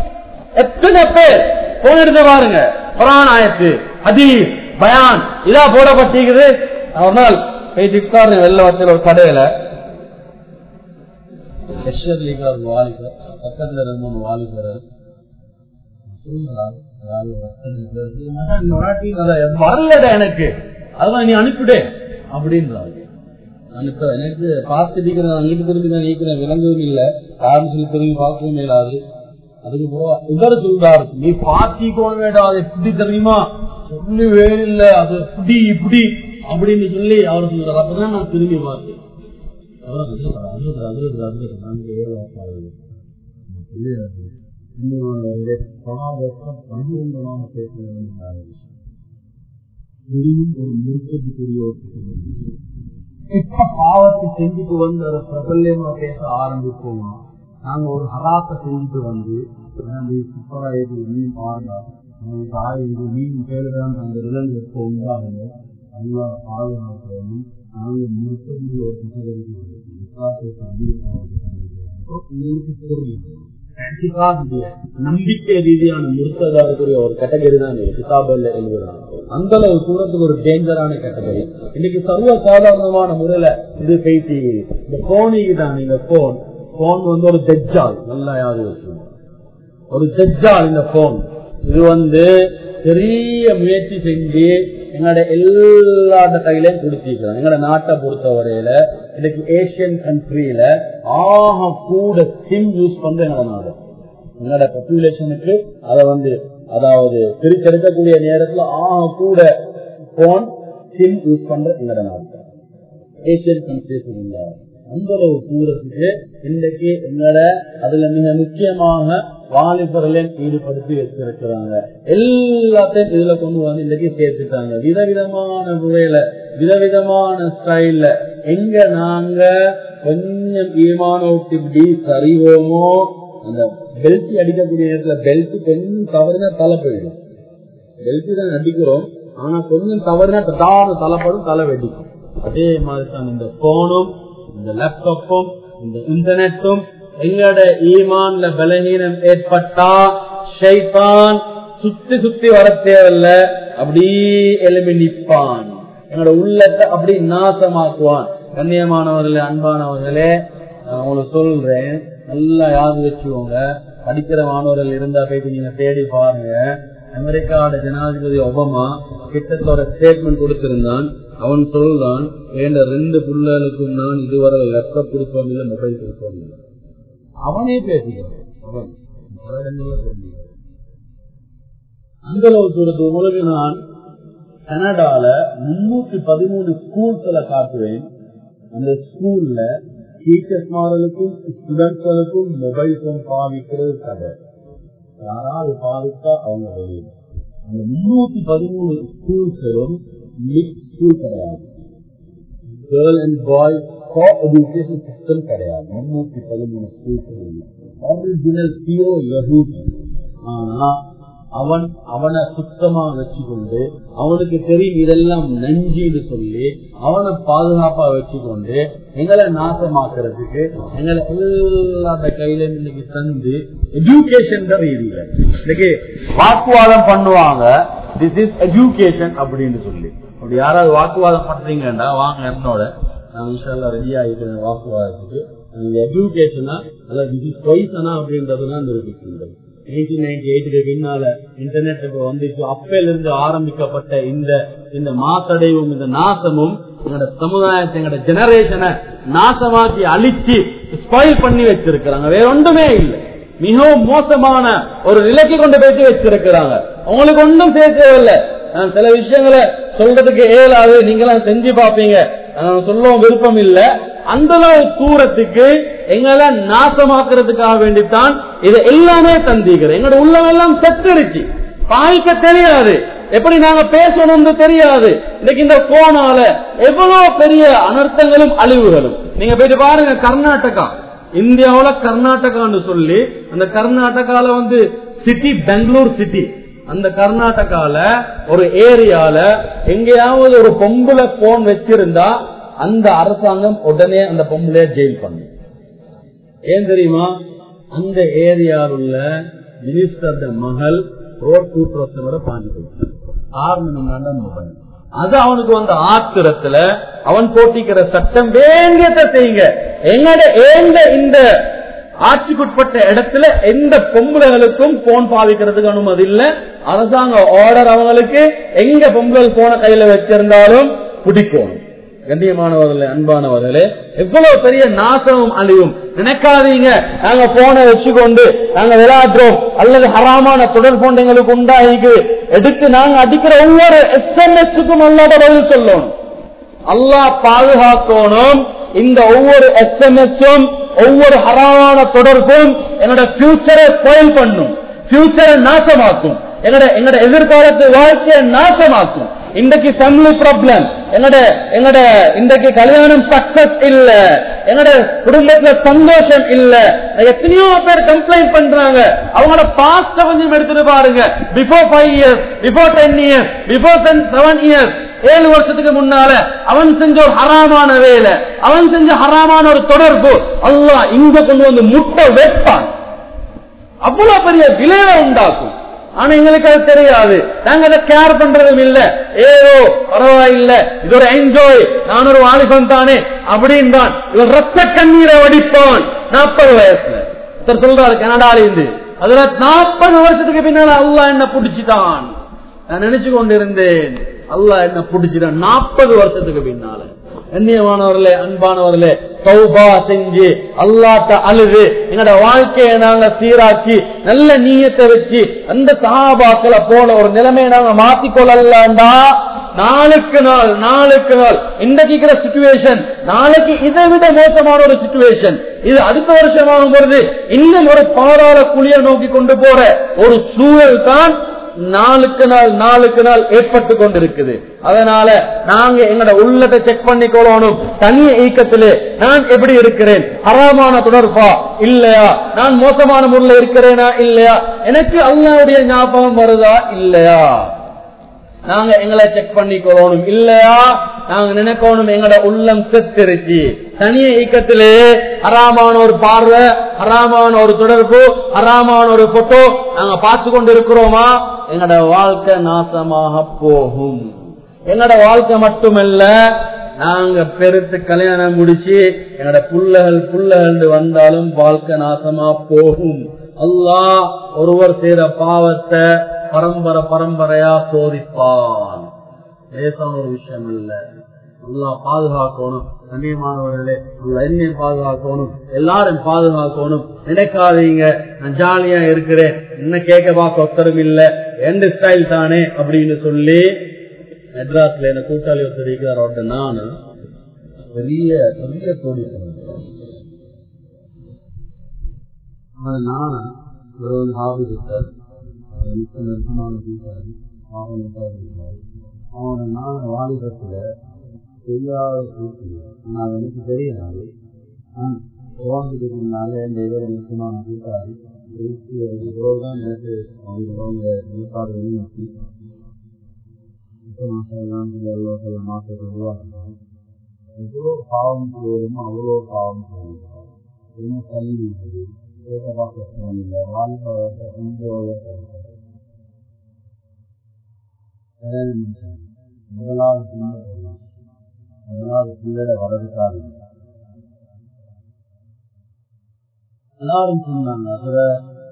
எத்தனை பேர் போன் எடுத்து பாருங்க குரான் ஆயத்து ஹதீஸ் பயான் இதா போடப்பட்டிருக்குது ஒரு நாள் பேசி உட்கார்ந்து வெள்ள வச்சல ஒரு கடையில வாலிபர் பக்கத்துல இருந்த ஒரு வாலிபர் வரலடா எனக்கு அதான் நீ அனுப்பிடு அப்படின்றாங்க அனுப்ப எனக்கு பார்த்துட்டு அங்கிட்டு திரும்பி நான் நீக்கிறேன் விளங்கவும் இல்லை யாரும் சொல்லி திரும்பி பார்க்கவும் இயலாது அதுக்கு போக இவர் சொல்றாரு நீ பார்த்திக்கோணும் வேண்டாம் அது எப்படி தெரியுமா சொல்லி வேறில்ல அது இப்படி இப்படி அப்படின்னு சொல்லி அவர் சொல்றாரு அப்பதான் நான் திரும்பி பார்த்தேன் பகிரங்கமாக பேசுகிறது இதுவும் ஒரு முறுக்கத்துக்குரிய ஒரு எப்ப பாவத்தை செஞ்சுட்டு வந்து அதை பிரபல்யமா பேச ஆரம்பிப்போமா நாங்க ஒரு ஹராத்தை செஞ்சுட்டு வந்து சூப்பரா இது மீன் பாருங்க ஆயுது மீன் பேருதான் அந்த விலங்கு எப்போ உண்டாகுதோ நல்லா பாதுகாக்கணும் நாங்க முறுக்கக்கூடிய ஒரு நம்பிக்கை ரீதியான முறுக்கதாரக்கூடிய ஒரு கேட்டகரி தான் கிதாபல்ல எழுதுறாங்க அந்த அளவு தூரத்துக்கு ஒரு டேஞ்சரான கேட்டகரி இன்னைக்கு சர்வ சாதாரணமான முறையில இது பேசி இந்த போனிக்கு தான் நீங்க போன் போன் வந்து ஒரு தெஜ்ஜால் நல்லா யாரு வச்சுக்கணும் ஒரு தெஜ்ஜால் இந்த போன் இது வந்து பெரிய முயற்சி செஞ்சு எங்களோட எல்லாத்த கையிலையும் கொடுத்திருக்கிறோம் எங்களோட நாட்டை பொறுத்த வரையில இன்னைக்கு ஏசியன் கண்ட்ரியில ஆக கூட சிம் யூஸ் பண்ற எங்களோட நாடு எங்களோட பாப்புலேஷனுக்கு அதை வந்து அதாவது பிரிச்செடுக்கக்கூடிய நேரத்துல ஆக கூட போன் சிம் யூஸ் பண்ற எங்களோட நாடு ஏசியன் கண்ட்ரிஸ் அந்த அளவு தூரத்துக்கு இன்றைக்கு எங்களோட அதுல மிக முக்கியமாக வாலிபர்களையும் ஈடுபடுத்தி வச்சிருக்கிறாங்க எல்லாத்தையும் இதுல கொண்டு வந்து இன்றைக்கு சேர்த்துட்டாங்க விதவிதமான முறையில விதவிதமான ஸ்டைல்ல எங்க நாங்க கொஞ்சம் ஈமான விட்டு இப்படி சரிவோமோ அந்த பெல்ட் அடிக்கக்கூடிய நேரத்துல பெல்ட் கொஞ்சம் தவறுனா தலை போயிடும் பெல்ட் தான் அடிக்கிறோம் ஆனா கொஞ்சம் தவறுனா தான தலைப்படும் தலை வெடிக்கும் அதே மாதிரி தான் இந்த போனும் இந்த லேப்டாப்பும் இந்த இன்டர்நெட்டும் எங்களோட ஈமான்ல பலகீனம் ஏற்பட்டா ஷைத்தான் சுத்தி சுத்தி வர தேவையில்ல அப்படி எழுப்பி நிற்பான் எங்களோட உள்ளத்தை அப்படி நாசமாக்குவான் கண்ணியமானவர்களே அன்பானவர்களே நான் உங்களுக்கு சொல்றேன் நல்லா யாரு வச்சுக்கோங்க படிக்கிற மாணவர்கள் இருந்தா போயிட்டு நீங்க தேடி பாருங்க அமெரிக்காவோட ஜனாதிபதி ஒபாமா கிட்டத்தோட ஸ்டேட்மெண்ட் கொடுத்திருந்தான் அவன் சொல்றான் வேண்ட ரெண்டு புள்ளலுக்கும் நான் இதுவரை லேப்டாப் கொடுப்போம் இல்லை மொபைல் கொடுப்போம் இல்லை அவனே பேசுகிறான் அவன் பல இடங்கள்ல சொல்லுகிறான் அந்த அளவு தூரத்து உங்களுக்கு நான் கனடால முன்னூத்தி பதிமூணு ஸ்கூல்ஸ்ல காட்டுவேன் அந்த ஸ்கூல்ல டீச்சர்ஸ்மார்களுக்கும் ஸ்டூடெண்ட்ஸ்களுக்கும் மொபைல் போன் பாவிக்கிறது கதை யாராவது பாவித்தா அவங்க வெளியே அந்த முன்னூத்தி பதிமூணு ஸ்கூல்ஸும் மிக்ஸ் ஸ்கூல் கிடையாது girl and boy co education system கிடையாது முன்னூத்தி பதிமூணு ஸ்கூல்ஸ் ஒரிஜினல் பியோ யகூதி ஆனா அவன் அவனை சுத்தமா வச்சுக்கொண்டு அவனுக்கு தெரியும் இதெல்லாம் நஞ்சின்னு சொல்லி அவனை பாதுகாப்பா வச்சுக்கொண்டு எங்களை நாசமாக்குறதுக்கு எங்களை எல்லாத்த கையில இன்னைக்கு தந்து எஜுகேஷன் ரீதியில இன்னைக்கு வாக்குவாதம் பண்ணுவாங்க திஸ் இஸ் எஜுகேஷன் அப்படின்னு சொல்லி அப்படி யாராவது வாக்குவாதம் பண்றீங்கன்னா வாங்க என்னோட நான் இன்ஷால்லா ரெடி ஆகிட்டேன் வாக்குவாதத்துக்கு எஜுகேஷனா அல்ல திஸ் இஸ் பொய்சனா அப்படின்றதுதான் நிரூபிக்கின்றது நைன்டீன் நைன்டி எயிட்டுக்கு பின்னால இன்டர்நெட் இப்ப வந்துச்சு அப்பையில இருந்து ஆரம்பிக்கப்பட்ட இந்த இந்த மாசடைவும் இந்த நாசமும் எங்களோட சமுதாயத்தை எங்களோட ஜெனரேஷனை நாசமாக்கி அழிச்சு ஸ்பாயில் பண்ணி வச்சிருக்கிறாங்க வேற ஒன்றுமே இல்லை மிகவும் மோசமான ஒரு நிலைக்கு கொண்டு போயிட்டு வச்சிருக்கிறாங்க உங்களுக்கு ஒன்றும் சேர்க்கவில்லை நான் சில விஷயங்களை சொல்றதுக்கு ஏழாது நீங்களாம் செஞ்சு பாப்பீங்க நான் சொல்லவும் விருப்பம் இல்ல அந்த அளவு தூரத்துக்கு எங்களை நாசமாக்குறதுக்காக வேண்டித்தான் இதை எல்லாமே தந்திக்கிறேன் எங்களோட உள்ளம் எல்லாம் செத்துருச்சு பாய்க்க தெரியாது எப்படி நாங்க பேசணும்னு தெரியாது இன்னைக்கு இந்த போனால எவ்வளவு பெரிய அனர்த்தங்களும் அழிவுகளும் நீங்க போயிட்டு பாருங்க கர்நாடகா இந்தியாவுல கர்நாடகான்னு சொல்லி அந்த கர்நாடகால வந்து சிட்டி பெங்களூர் சிட்டி அந்த கர்நாடகால ஒரு ஏரியால எங்கேயாவது ஒரு பொம்பளை போன் வச்சிருந்தா அந்த அரசாங்கம் உடனே அந்த பொம்பளைய ஜெயில் பண்ணும் ஏன் தெரியுமா அந்த ஏரியாவில் உள்ள மினிஸ்டர் மகள் ரோட் கூட்டுறத்தை விட பாஞ்சு கொடுத்தார் காரணம் மொபைல் அது அவனுக்கு வந்த ஆத்திரத்துல அவன் போட்டிக்கிற சட்டம் வேண்டியதை செய்யுங்க எங்கட ஏங்க இந்த ஆட்சிக்குட்பட்ட இடத்துல எந்த பொம்பளைகளுக்கும் போன் பாவிக்கிறதுக்கு அனுமதி இல்ல அரசாங்க ஆர்டர் அவங்களுக்கு எங்க பொம்பளை போன கையில வச்சிருந்தாலும் பிடிக்கும் கண்ணியமானவர்களே அன்பானவர்களே எவ்வளவு பெரிய நாசமும் அழிவும் நினைக்காதீங்க நாங்க போனை வச்சுக்கொண்டு நாங்க விளையாடுறோம் அல்லது ஹராமான தொடர் போன்ற எங்களுக்கு உண்டாகி எடுத்து நாங்க அடிக்கிற ஒவ்வொரு எஸ்எம்எஸ்க்கும் அல்லாத பதில் சொல்லணும் அல்லாஹ் பாதுகாக்கணும் இந்த ஒவ்வொரு எஸ்எம்எஸும் ஒவ்வொரு ஹராமான தொடர்பும் என்னோட ஃபியூச்சரை ஸ்பாயில் பண்ணும் ஃபியூச்சரை நாசமாக்கும் எங்கட எங்கட எதிர்காலத்து வாழ்க்கையை நாசமாக்கும் இன்றைக்கு ஃபேமிலி ப்ராப்ளம் எங்கட எங்கட இன்றைக்கு கல்யாணம் சக்சஸ் இல்ல எங்கட குடும்பத்துல சந்தோஷம் இல்ல எத்தனையோ பேர் கம்ப்ளைண்ட் பண்றாங்க அவங்களோட பாஸ்ட கொஞ்சம் எடுத்துட்டு பாருங்க before five years before ten years before seven years ஏழு வருஷத்துக்கு முன்னால அவன் செஞ்ச ஒரு ஹராமான வேலை அவன் செஞ்ச ஹராமான ஒரு தொடர்பு அல்லாஹ் இங்க கொண்டு வந்து முட்டை வைப்பான் அவ்வளவு பெரிய விளைவை உண்டாக்கும் ஆனா எங்களுக்கு அது தெரியாது நாங்க அதை கேர் பண்றதும் இல்ல ஏதோ பரவாயில்ல இது ஒரு என்ஜாய் நான் ஒரு வாலிபன் தானே அப்படின்னு தான் இவன் ரத்த கண்ணீரை வடிப்பான் நாற்பது வயசுல ஒருத்தர் சொல்றாரு கனடால இருந்து அதுல நாற்பது வருஷத்துக்கு பின்னால அல்லாஹ் என்ன புடிச்சிட்டான் நான் நினைச்சு கொண்டிருந்தேன் அல்லாஹ் என்ன புடிச்சிட்டான் நாற்பது வருஷத்துக்கு பின்னால கண்ணியமானவர்களே அன்பானவர்களே சௌபா செஞ்சு அல்லாட்ட அழுது எங்களோட வாழ்க்கையை நாங்க சீராக்கி நல்ல நீயத்தை வச்சு அந்த சகாபாக்களை போல ஒரு நிலைமையை நாங்க மாத்திக்கொள்ளலாண்டா நாளுக்கு நாள் நாளுக்கு நாள் இன்றைக்கு சுச்சுவேஷன் நாளைக்கு இதை விட மோசமான ஒரு சுச்சுவேஷன் இது அடுத்த வருஷம் ஆகும் பொழுது இன்னும் ஒரு பாதாள குழிய நோக்கி கொண்டு போற ஒரு சூழல் தான் நாளுக்கு நாள் நாளுக்கு நாள் ஏற்பட்டு கொண்டிருக்குது அதனால நாங்க எங்கட உள்ளத்தை செக் பண்ணிக்கொள்ளணும் தனி ஈக்கத்திலே நான் எப்படி இருக்கிறேன் அறமான தொடர்பா இல்லையா நான் மோசமான முறையில் இருக்கிறேனா இல்லையா எனக்கு அல்லாவுடைய ஞாபகம் வருதா இல்லையா நாங்க எங்களை செக் பண்ணிக்கொள்ளணும் இல்லையா நாங்க நினைக்கணும் எங்களோட உள்ளம் செத்துருச்சு தனிய இயக்கத்திலே அறாமான ஒரு பார்வை அறாமான ஒரு தொடர்பு அறாமான ஒரு போட்டோ நாங்க பார்த்து கொண்டு இருக்கிறோமா எங்களோட வாழ்க்கை நாசமாக போகும் எங்களோட வாழ்க்கை மட்டுமல்ல நாங்க பெருத்து கல்யாணம் முடிச்சு எங்களோட புள்ளகள் புள்ளகள் வந்தாலும் வாழ்க்கை நாசமா போகும் அல்லாஹ் ஒருவர் செய்த பாவத்தை பரம்பரை பரம்பரையா சோதிப்பான் லேசான ஒரு விஷயம் இல்ல நல்லா பாதுகாக்கணும் கண்ணியமானவர்களே உள்ள என்னையும் பாதுகாக்கணும் எல்லாரும் பாதுகாக்கணும் நினைக்காதீங்க நான் ஜாலியா இருக்கிறேன் என்ன கேட்க பார்க்க ஒத்தரும் இல்ல எந்த ஸ்டைல் தானே அப்படின்னு சொல்லி மெட்ராஸ்ல என்ன கூட்டாளி ஒருத்தர் இருக்கிறார் அவர்கிட்ட நானு பெரிய பெரிய தோடி சொன்னேன் நானு ஒரு வந்து ஆபீஸ் அவனை நான் வாலிபத்துல தெரியாத நான் எனக்கு தெரியாது நான் உறங்கிட்டு முன்னால இந்த இவர் முக்கியமான கூட்டாளி தான் எனக்கு அவங்க நிலப்பாடு நோக்கி மாற்றத்தை உருவாக்கினாங்க எவ்வளோ பாவம் செய்யணுமோ அவ்வளோ பாவம் செய்யணும் என்ன கல்வி கேட்க பார்க்க இல்லை வாழ்க்கை முதலாவது முதலாவது பிள்ளை வரதுக்காக எல்லாரும் சொன்னாங்க அதுல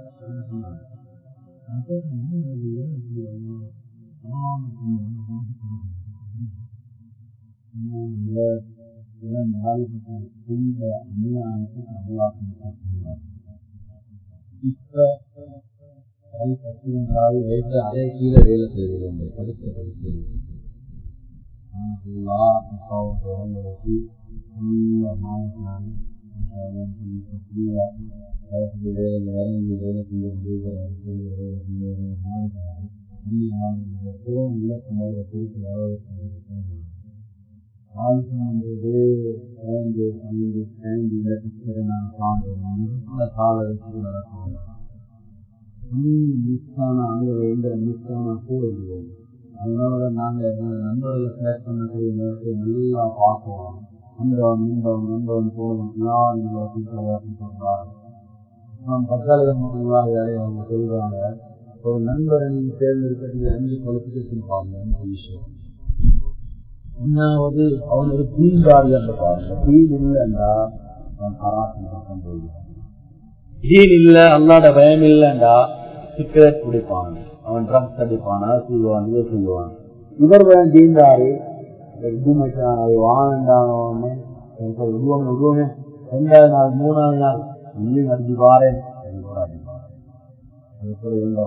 இப்ப கை கட்டியும் காலை வைத்து அதே கீழே வேலை செய்கிறோம் படித்த படித்து மிஸ்ஸான அங்கே எங்களை மிஸ்ஸான போயிடுவோம் அதனால நாங்க எங்க நண்பர்களை செலக்ட் பண்ணக்கூடிய நேரத்தில் நல்லா பார்க்குவோம் நண்பவன் நண்பவன் நண்பவன் போகணும் யார் எங்களை அப்படின்னு சொல்றாங்க நாம் பத்தாயிரம் அவங்க சொல்றாங்க ஒரு நண்பரை நீங்க தேர்ந்தெடுக்கிறதுக்கு அஞ்சு குவாலிபிகேஷன் பாருங்க அஞ்சு விஷயம் ஒன்னாவது அவன் ஒரு தீன்காரி என்று பாருங்க தீன் இல்லைன்னா அவன் கராத்தி பக்கம் போயிடுவான் தீன் இல்ல அல்லாட பயம் இல்லைண்டா சிகரெட் குடிப்பான் அவன் ட்ரக்ஸ் அடிப்பானா செய்வான் இதை செய்வான் இவர் பயம் தீண்டாரு இதுமச்சான் அது வாண்டானே விடுவோமே விடுவோமே ரெண்டாவது நாள் மூணாவது நாள் இன்னும் அடிச்சு பாரு இருந்த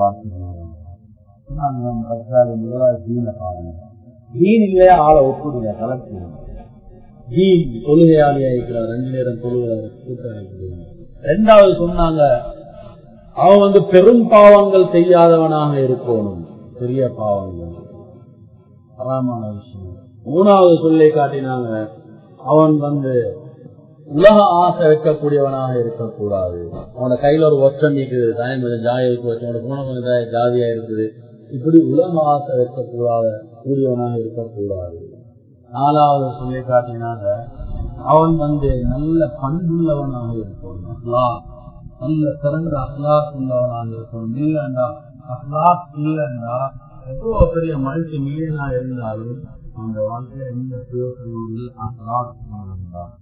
வார்த்தை முதலாவது தீன பாருங்க தீன் இல்லையா ஆளை ஒப்புடுங்க கலெக்ட் தீன் தொழுகையாளியா இருக்கிறார் ரெண்டு நேரம் தொழுகிறார் கூட்டம் ரெண்டாவது சொன்னாங்க அவன் வந்து பெரும் பாவங்கள் செய்யாதவனாக இருக்கணும் பெரிய பாவங்கள் அறாமான விஷயம் மூணாவது சொல்லை காட்டினாங்க அவன் வந்து உலக ஆசை வைக்கக்கூடியவனாக இருக்கக்கூடாது அவனோட கையில ஒரு ஒற்றம் நிற்குது தாயம் கொஞ்சம் ஜாய இருக்கு வச்சு அவனோட குணம் கொஞ்சம் ஜாதியா இருக்குது இப்படி உலக ஆசை வைக்கக்கூடாத கூடியவனாக இருக்கக்கூடாது நாலாவது சொல்லி காட்டினாங்க அவன் வந்து நல்ல பண்புள்ளவனாக இருக்கணும் அஹ்லாக் நல்ல சிறந்த அஹ்லாக் உள்ளவனாக இருக்கணும் இல்லைண்டா அஹ்லாக் இல்லைண்டா எவ்வளவு பெரிய மல்டி மில்லியனா இருந்தாலும் அந்த வாழ்க்கையில எந்த பிரயோசனமும் இல்லை அஹ்லாக் இருந்தால்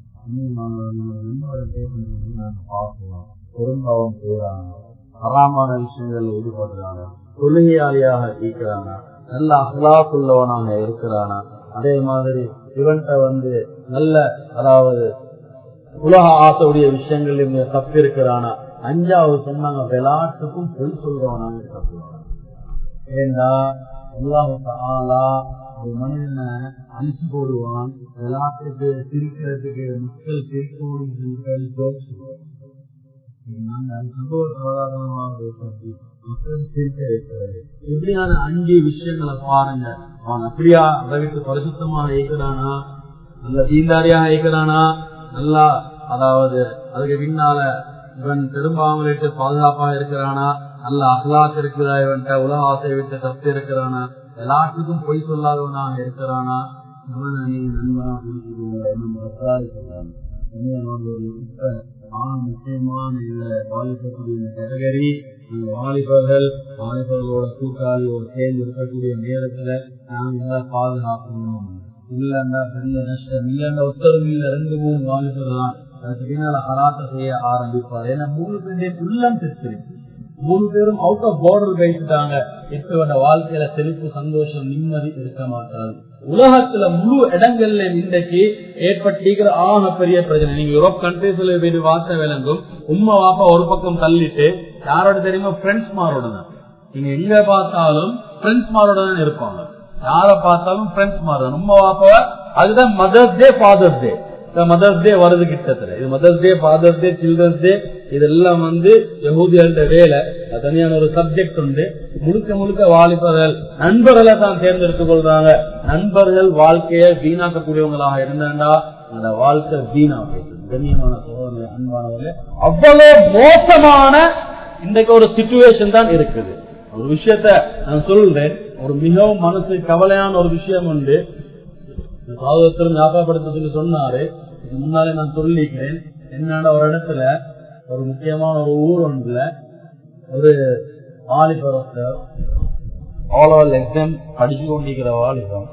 பார்க்கலாம் பெரும்பாவம் செய்யறாங்க அறாமான விஷயங்கள்ல ஈடுபடுறாங்க தொழுகையாளியாக இருக்கிறாங்க நல்ல அஹ்லாக் உள்ளவனாக இருக்கிறானா அதே மாதிரி இவன்கிட்ட வந்து நல்ல அதாவது உலக ஆசையுடைய விஷயங்கள் இவங்க தப்பு இருக்கிறானா அஞ்சாவது சொன்னாங்க விளையாட்டுக்கும் பொய் சொல்றவனாக இருக்கக்கூடாது ஏண்டா உலகா ஒரு மனிதனை அழிச்சு போடுவான் விளையாட்டுக்கு சிரிக்கிறதுக்கு மக்கள் சிரிக்கணும் ஜோக் சொல்லுவாங்க இப்படியான அஞ்சு விஷயங்களை பாருங்க அவன் அப்படியா அளவுக்கு பரிசுத்தமாக இருக்கிறானா நல்ல தீண்டாரியாக இருக்கிறானா நல்லா அதாவது அதுக்கு பின்னால இவன் பெரும்பாவங்களுக்கு பாதுகாப்பாக இருக்கிறானா நல்ல அகலாக்கு இருக்கிறா இவன்கிட்ட உலக ஆசை விட்டு தப்பு இருக்கிறானா எல்லாத்துக்கும் பொய் சொல்லாதவனாக இருக்கிறானா இவனை நீ நண்பனா சொல்றாங்க இப்ப முக்கியமான இந்த வாலிபக்கூடிய இந்த கேட்டகரி வாலிபர்கள் வாலிபர்களோட கூட்டாளியோட சேர்ந்து இருக்கக்கூடிய நேரத்துல நாங்க பாதுகாக்கணும் இல்லன்னா பெரிய நஷ்டம் இல்லன்னா ஒத்தரும் இல்ல ரெண்டு மூணு வாலிபர்கள் தான் அதுக்கு பின்னால ஹராத்த செய்ய ஆரம்பிப்பார் ஏன்னா மூணு பேருடைய உள்ளம் திருத்திருக்கு மூணு பேரும் அவுட் ஆஃப் பார்டர் வைத்துட்டாங்க இப்ப வாழ்க்கையில செழிப்பு சந்தோஷம் நிம்மதி இருக்க மாட்டாது உலகத்துல முழு இடங்கள்ல இன்றைக்கு ஏற்பட்டிருக்கிற ஆக பெரிய பிரச்சனை நீங்க யூரோப் கண்ட்ரீஸ்ல போய் வார்த்தை விளங்கும் உண்மை வாப்பா ஒரு பக்கம் தள்ளிட்டு யாரோட தெரியுமா ஃப்ரெண்ட்ஸ் மாரோட தான் நீங்க எங்க பார்த்தாலும் ஃப்ரெண்ட்ஸ் மாரோட தான் இருப்பாங்க யார பார்த்தாலும் ஃப்ரெண்ட்ஸ் மாரோட உண்மை வாப்பா அதுதான் mother's day father's day mother's day வருது கிட்டத்தட்ட இது mother's day father's day children's day இதெல்லாம் வந்து யகுதியோட வேலை தனியான ஒரு சப்ஜெக்ட் உண்டு முழுக்க முழுக்க வாலிபர்கள் நண்பர்களை தான் தேர்ந்தெடுத்துக் கொள்றாங்க நண்பர்கள் வாழ்க்கையை வீணாக்கக்கூடியவங்களாக இருந்தாண்டா அந்த வாழ்க்கை வீணா கண்ணியமான சோதனை அன்பானவர்களே அவ்வளவு மோசமான இன்றைக்கு ஒரு சிச்சுவேஷன் தான் இருக்குது ஒரு விஷயத்த நான் சொல்றேன் ஒரு மிகவும் மனசு கவலையான ஒரு விஷயம் உண்டு சாதகத்திலும் ஞாபகப்படுத்த சொல்லி சொன்னாரு இது முன்னாலே நான் சொல்லிக்கிறேன் என்னன்னா ஒரு இடத்துல ஒரு முக்கியமான ஒரு ஊர் ஒன்றுல ஒரு வாலிபர் ஆல் ஓவர் எக்ஸாம் படிச்சு கொண்டிருக்கிற வாலிபம்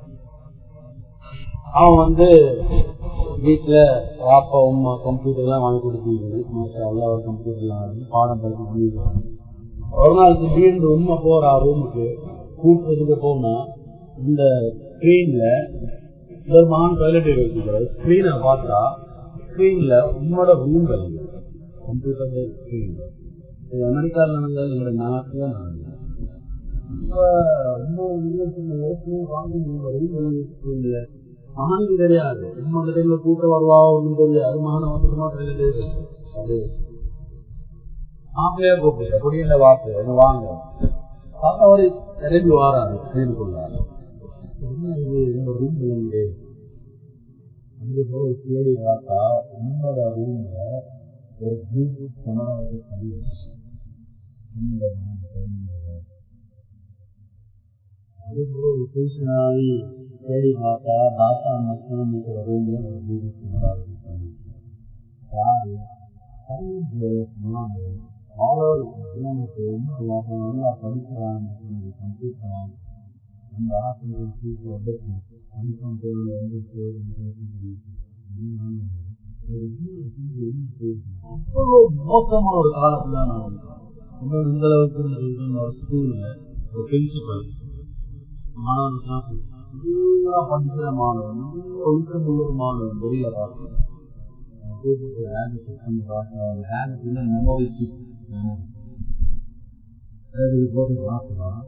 அவன் வந்து வீட்டுல பாப்பா உமா கம்ப்யூட்டர் எல்லாம் வாங்கி கொடுத்தீங்க எல்லா ஒரு கம்ப்யூட்டர் எல்லாம் வாங்கி பாடம் படிச்சு ஒரு நாள் திடீர்னு உண்மை போறா ரூமுக்கு கூப்பிடுறதுக்கு போனா இந்த ஸ்கிரீன்ல ஒரு மகான் டாய்லெட் வச்சுக்கிறார் ஸ்கிரீனை பார்த்தா ஸ்கிரீன்ல உன்னோட ரூம் கலந்து கம்ப்யூட்டர் ஸ்கிரீன்ல இது அமெரிக்காவில் நடந்தது எங்களோட நாட்டுல நடந்தது மகானுக்கு தெரியாது உன்னோட டைம்ல கூட்டம் வருவா ஒன்றும் தெரியாது மகான வந்துட்டுமா அது மாப்பிள்ளையா கூப்பிடுற குடியில வாக்கு வாங்க பார்த்தா ஒரு இறங்கி வாராரு ஸ்கிரீனுக்குள்ளாரு என்ன இது என்னோட ரூம் இல்லைங்க அங்க போய் தேடி பார்த்தா உன்னோட ரூம்ல ஒரு ப்ளூடூத் கேமராவுக்கு தள்ளி அது போல ஒரு ஸ்டேஷனாகி தேடி பார்த்தா தாத்தா மட்டும் இருக்கிற ரூம்ல ஒரு ப்ளூடூத் கேமராவுக்கு தள்ளி யாரு ஆளோடு எனக்கு ரொம்ப நல்லா படிக்கிறான் கம்ப்யூட்டர் அந்த ஆசிரியர் சீட்டு வந்துச்சு அனுப்பம் பொருள் வந்து அவ்வளோ மோசமான ஒரு காலத்துல நான் இன்னும் இந்த அளவுக்கு ஒரு ஸ்கூல்ல ஒரு பிரின்சிபல் மாணவன் நல்லா படிக்கிற மாணவன் ஒழுக்கம் உள்ள மாணவன் வெளியில பார்க்கணும் கூப்பிட்டு ஹேண்ட் செக் பண்ணி பார்க்கணும் ஹேண்ட் மெமோரி சிப் மெமோரி போட்டு பார்க்கலாம்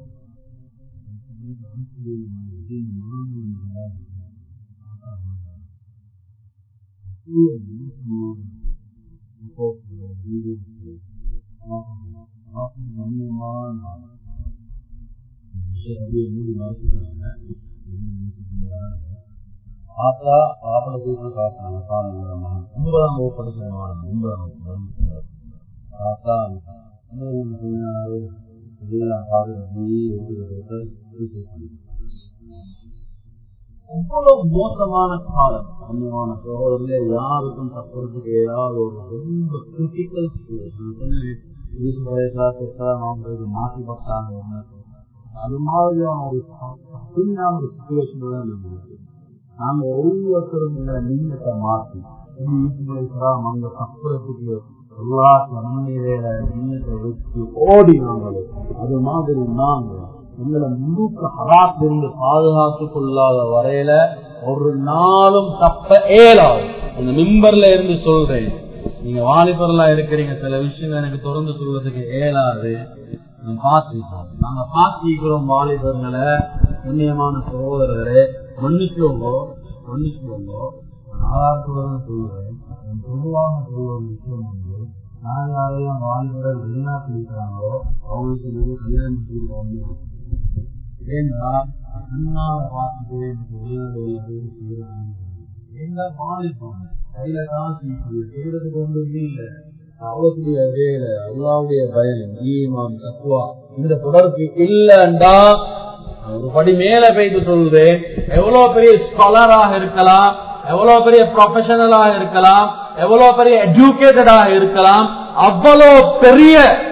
ஆத்தா பாப்பளத்துக்கு காட்டினாங்க காலங்கள மகன் ஒன்பதாம் வகுப்பு படிக்கிற மகன் ஒன்பதாம் வகுப்பு ஆத்தா அவ்வளவு மோசமான காலம் கண்ணியமான சோழர்களே யாருக்கும் தப்புறதுக்கு ஏதாவது ஒரு ரொம்ப கிரிட்டிக்கல் மாற்றி பட்டாங்க அது மாதிரியான ஒரு கடுமையான ஒரு சுச்சுவேஷன் தான் நம்மளுக்கு நாங்க ஒவ்வொருத்தரும் இந்த நீங்கத்தை மாற்றி அங்க தப்புறதுக்கு எல்லா தன்மையில நீங்கத்தை வச்சு ஓடினாங்களே அது மாதிரி நாங்க எங்களை முழுக்க ஹராத்திலிருந்து பாதுகாத்துக் கொள்ளாத வரையில ஒரு நாளும் தப்ப ஏலாது அந்த மிம்பர்ல இருந்து சொல்றேன் நீங்க வாலிபர்லா இருக்கிறீங்க சில விஷயங்கள் எனக்கு தொடர்ந்து சொல்றதுக்கு ஏலாது பார்த்திருக்கோம் நாங்க பார்த்திருக்கிறோம் வாலிபர்களை புண்ணியமான சகோதரர்களே மன்னிச்சுவோங்கோ மன்னிச்சுவோங்கோ ஆதாரத்துடன் சொல்லுவேன் பொதுவாக சொல்ல ஒரு விஷயம் வந்து நான் யாரையும் வாலிபர்கள் வெளிநாட்டில் இருக்கிறாங்களோ அவங்களுக்கு இது கல்யாணம் செய்து ஏன்னா அண்ணாவை பார்த்துட்டு எனக்கு வெளிநாடு செய்யறாங்க என்ன வாலிபம் கையில காசு செய்யறதுக்கு ஒன்றுமே இல்லை அவ்வளவுடைய வேலை அல்லாவுடைய பயம் ஈமான் தக்குவா இந்த தொடர்பு இல்லண்டா ஒரு படி மேல போயிட்டு சொல்றேன் எவ்வளவு பெரிய ஸ்காலராக இருக்கலாம் எவ்வளவு பெரிய ப்ரொஃபஷனலாக இருக்கலாம் எவ்வளவு பெரிய எஜுகேட்டடாக இருக்கலாம் அவ்வளவு பெரிய